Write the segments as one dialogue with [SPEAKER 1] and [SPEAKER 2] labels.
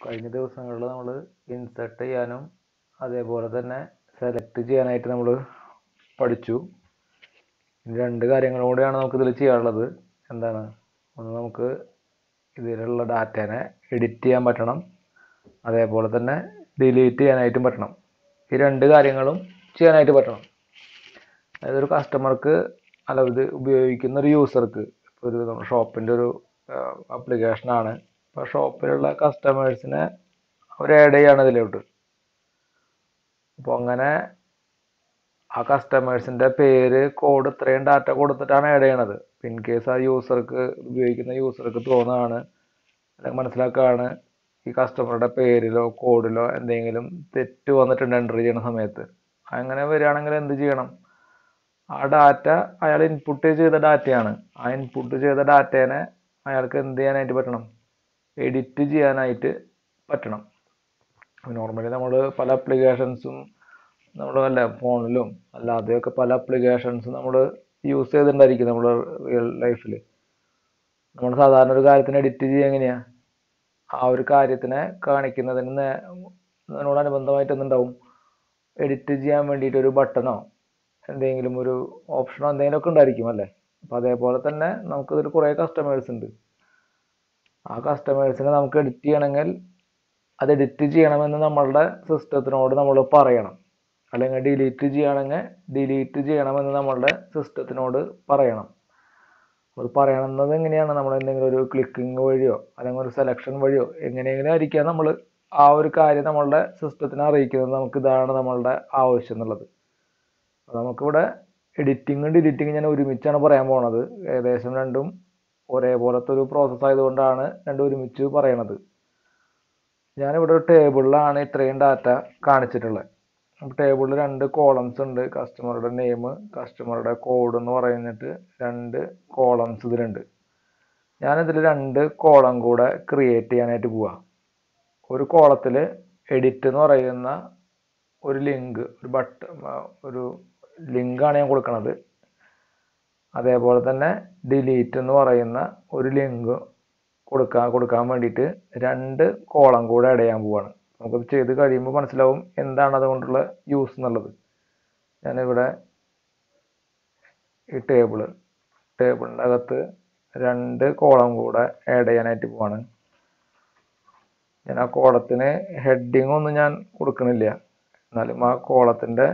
[SPEAKER 1] കഴിഞ്ഞ ദിവസങ്ങളിൽ നമ്മൾ ഇൻസെർട്ട് ചെയ്യാനും അതേപോലെ തന്നെ സെലക്ട് ചെയ്യാനായിട്ട് നമ്മൾ പഠിച്ചു ഇനി രണ്ട് കാര്യങ്ങളും കൂടിയാണ് നമുക്ക് ഇതിൽ ചെയ്യാനുള്ളത് എന്താണ് ഒന്ന് നമുക്ക് ഇതിലുള്ള ഡാറ്റേനെ എഡിറ്റ് ചെയ്യാൻ പറ്റണം അതേപോലെ തന്നെ ഡിലീറ്റ് ചെയ്യാനായിട്ടും പറ്റണം ഈ രണ്ട് കാര്യങ്ങളും ചെയ്യാനായിട്ട് പറ്റണം അതായത് ഒരു കസ്റ്റമർക്ക് അല്ല ഇത് ഉപയോഗിക്കുന്ന ഒരു യൂസർക്ക് ഒരു ഷോപ്പിൻ്റെ ഒരു ആപ്ലിക്കേഷനാണ് അപ്പോൾ ഷോപ്പിലുള്ള കസ്റ്റമേഴ്സിനെ അവർ ആഡ് ചെയ്യാണ് ഇതിലോട്ട് അപ്പോൾ അങ്ങനെ ആ കസ്റ്റമേഴ്സിൻ്റെ പേര് കോഡ് ഇത്രയും ഡാറ്റ കൊടുത്തിട്ടാണ് ആഡ് ചെയ്യണത് ഇൻ കേസ് ആ യൂസർക്ക് ഉപയോഗിക്കുന്ന യൂസർക്ക് തോന്നുകയാണ് അല്ലെങ്കിൽ മനസ്സിലാക്കുകയാണ് ഈ കസ്റ്റമറുടെ പേരിലോ കോഡിലോ എന്തെങ്കിലും തെറ്റ് വന്നിട്ടുണ്ട് എൻ്റർ ചെയ്യുന്ന സമയത്ത് അങ്ങനെ വരികയാണെങ്കിൽ എന്ത് ചെയ്യണം ആ ഡാറ്റ അയാൾ ഇൻപുട്ട് ചെയ്ത ഡാറ്റയാണ് ആ ഇൻപുട്ട് ചെയ്ത ഡാറ്റേനെ അയാൾക്ക് എന്ത് ചെയ്യാനായിട്ട് പറ്റണം എഡിറ്റ് ചെയ്യാനായിട്ട് പറ്റണം നോർമലി നമ്മൾ പല അപ്ലിക്കേഷൻസും നമ്മൾ വല്ല ഫോണിലും അല്ലാതെയൊക്കെ പല അപ്ലിക്കേഷൻസും നമ്മൾ യൂസ് ചെയ്തിട്ടുണ്ടായിരിക്കും നമ്മൾ റിയൽ ലൈഫിൽ നമ്മൾ സാധാരണ ഒരു കാര്യത്തിന് എഡിറ്റ് ചെയ്യുക എങ്ങനെയാണ് ആ ഒരു കാര്യത്തിനെ കാണിക്കുന്നതിന് നേ- അതിനോടനുബന്ധമായിട്ട് എന്തുണ്ടാവും എഡിറ്റ് ചെയ്യാൻ വേണ്ടിയിട്ട് ഒരു ബട്ടണോ എന്തെങ്കിലും ഒരു ഓപ്ഷനോ എന്തെങ്കിലുമൊക്കെ ഉണ്ടായിരിക്കും അല്ലേ അപ്പോൾ അതേപോലെ തന്നെ നമുക്കിതിൽ കുറേ കസ്റ്റമേഴ്സ് ഉണ്ട് ആ കസ്റ്റമേഴ്സിനെ നമുക്ക് എഡിറ്റ് ചെയ്യണമെങ്കിൽ അത് എഡിറ്റ് ചെയ്യണമെന്ന് നമ്മളുടെ സിസ്റ്റത്തിനോട് നമ്മൾ പറയണം അല്ലെങ്കിൽ ഡിലീറ്റ് ചെയ്യണമെങ്കിൽ ഡിലീറ്റ് ചെയ്യണമെന്ന് നമ്മളുടെ സിസ്റ്റത്തിനോട് പറയണം അത് പറയണമെന്നത് എങ്ങനെയാണ് നമ്മൾ എന്തെങ്കിലും ഒരു ക്ലിക്കിംഗ് വഴിയോ അല്ലെങ്കിൽ ഒരു സെലക്ഷൻ വഴിയോ എങ്ങനെയെങ്കിലും ആയിരിക്കാം നമ്മൾ ആ ഒരു കാര്യം നമ്മളുടെ സിസ്റ്റത്തിനെ അറിയിക്കുന്നത് നമുക്ക് ഇതാണ് നമ്മളുടെ ആവശ്യം എന്നുള്ളത് അപ്പോൾ നമുക്കിവിടെ എഡിറ്റിങ്ങും ഡിലീറ്റിങ്ങും ഞാൻ ഒരുമിച്ചാണ് പറയാൻ പോണത് ഏകദേശം രണ്ടും ഒരേപോലത്തെ ഒരു പ്രോസസ്സ് ആയതുകൊണ്ടാണ് രണ്ടും ഒരുമിച്ച് പറയണത് ഞാനിവിടെ ഒരു ടേബിളിലാണ് ഇത്രയും ഡാറ്റ കാണിച്ചിട്ടുള്ളത് ടേബിളിൽ രണ്ട് കോളംസ് ഉണ്ട് കസ്റ്റമറുടെ നെയിം കസ്റ്റമറുടെ കോഡ് എന്ന് പറയുന്നിട്ട് രണ്ട് കോളംസ് ഇതിലുണ്ട് ഞാനിതിൽ രണ്ട് കോളം കൂടെ ക്രിയേറ്റ് ചെയ്യാനായിട്ട് പോവാം ഒരു കോളത്തിൽ എഡിറ്റ് എന്ന് പറയുന്ന ഒരു ലിങ്ക് ഒരു ബട്ടൺ ഒരു ലിങ്കാണ് ഞാൻ കൊടുക്കുന്നത് അതേപോലെ തന്നെ ഡിലീറ്റ് എന്ന് പറയുന്ന ഒരു ലിങ്ക് കൊടുക്കാൻ കൊടുക്കാൻ വേണ്ടിയിട്ട് രണ്ട് കോളം കൂടെ ആഡ് ചെയ്യാൻ പോവാണ് നമുക്കത് ചെയ്ത് കഴിയുമ്പോൾ മനസ്സിലാവും എന്താണ് അതുകൊണ്ടുള്ള യൂസ് എന്നുള്ളത് ഞാനിവിടെ ഈ ടേബിള് ടേബിളിൻ്റെ അകത്ത് രണ്ട് കോളം കൂടെ ആഡ് ചെയ്യാനായിട്ട് പോവാണ് ഞാൻ ആ കോളത്തിന് ഹെഡിങ് ഒന്നും ഞാൻ കൊടുക്കണില്ല എന്നാലും ആ കോളത്തിൻ്റെ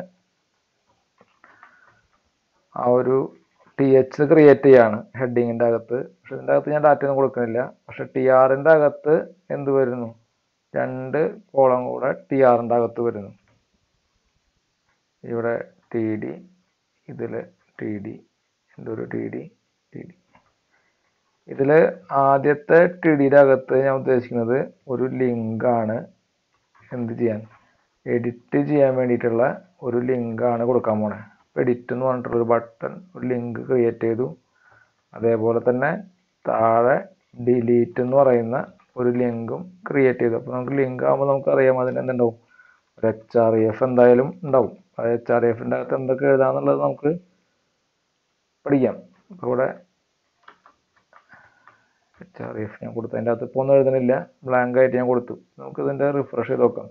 [SPEAKER 1] ആ ഒരു ടി എച്ച് ക്രിയേറ്റ് ചെയ്യാണ് ഹെഡിങ്ങിൻ്റെ അകത്ത് പക്ഷെ ഇതിൻ്റെ അകത്ത് ഞാൻ ഡാറ്റ ഒന്നും കൊടുക്കുന്നില്ല പക്ഷെ ടി ആറിൻ്റെ അകത്ത് എന്ത് വരുന്നു രണ്ട് കോളം കൂടെ ടി ആറിൻ്റെ അകത്ത് വരുന്നു ഇവിടെ ടി ഡി ഇതിൽ ടി ഡി എന്തൊരു ടി ഡി ടി ഡി ഇതിൽ ആദ്യത്തെ ടി ഡിയുടെ അകത്ത് ഞാൻ ഉദ്ദേശിക്കുന്നത് ഒരു ലിങ്കാണ് എന്ത് ചെയ്യാൻ എഡിറ്റ് ചെയ്യാൻ വേണ്ടിയിട്ടുള്ള ഒരു ലിങ്കാണ് കൊടുക്കാൻ പോണേ എഡിറ്റ് എന്ന് പറഞ്ഞിട്ടുള്ള ഒരു ബട്ടൺ ഒരു ലിങ്ക് ക്രിയേറ്റ് ചെയ്തു അതേപോലെ തന്നെ താഴെ ഡിലീറ്റ് എന്ന് പറയുന്ന ഒരു ലിങ്കും ക്രിയേറ്റ് ചെയ്തു അപ്പോൾ നമുക്ക് ലിങ്ക് ആകുമ്പോൾ നമുക്കറിയാം അതിന് എന്തുണ്ടാവും ഒരു എച്ച് ആർ എഫ് എന്തായാലും ഉണ്ടാവും ആ എച്ച് ആർ എഫിൻ്റെ അകത്ത് എന്തൊക്കെ എഴുതാന്നുള്ളത് നമുക്ക് പഠിക്കാം അപ്പോൾ ഇവിടെ എച്ച് ആർ എഫ് ഞാൻ കൊടുത്തു അതിൻ്റെ അകത്ത് ഇപ്പോൾ ഒന്നും എഴുതണില്ല ബ്ലാങ്ക് ആയിട്ട് ഞാൻ കൊടുത്തു നമുക്ക് ഇതിൻ്റെ റിഫ്രഷ് ചെയ്ത് നോക്കാം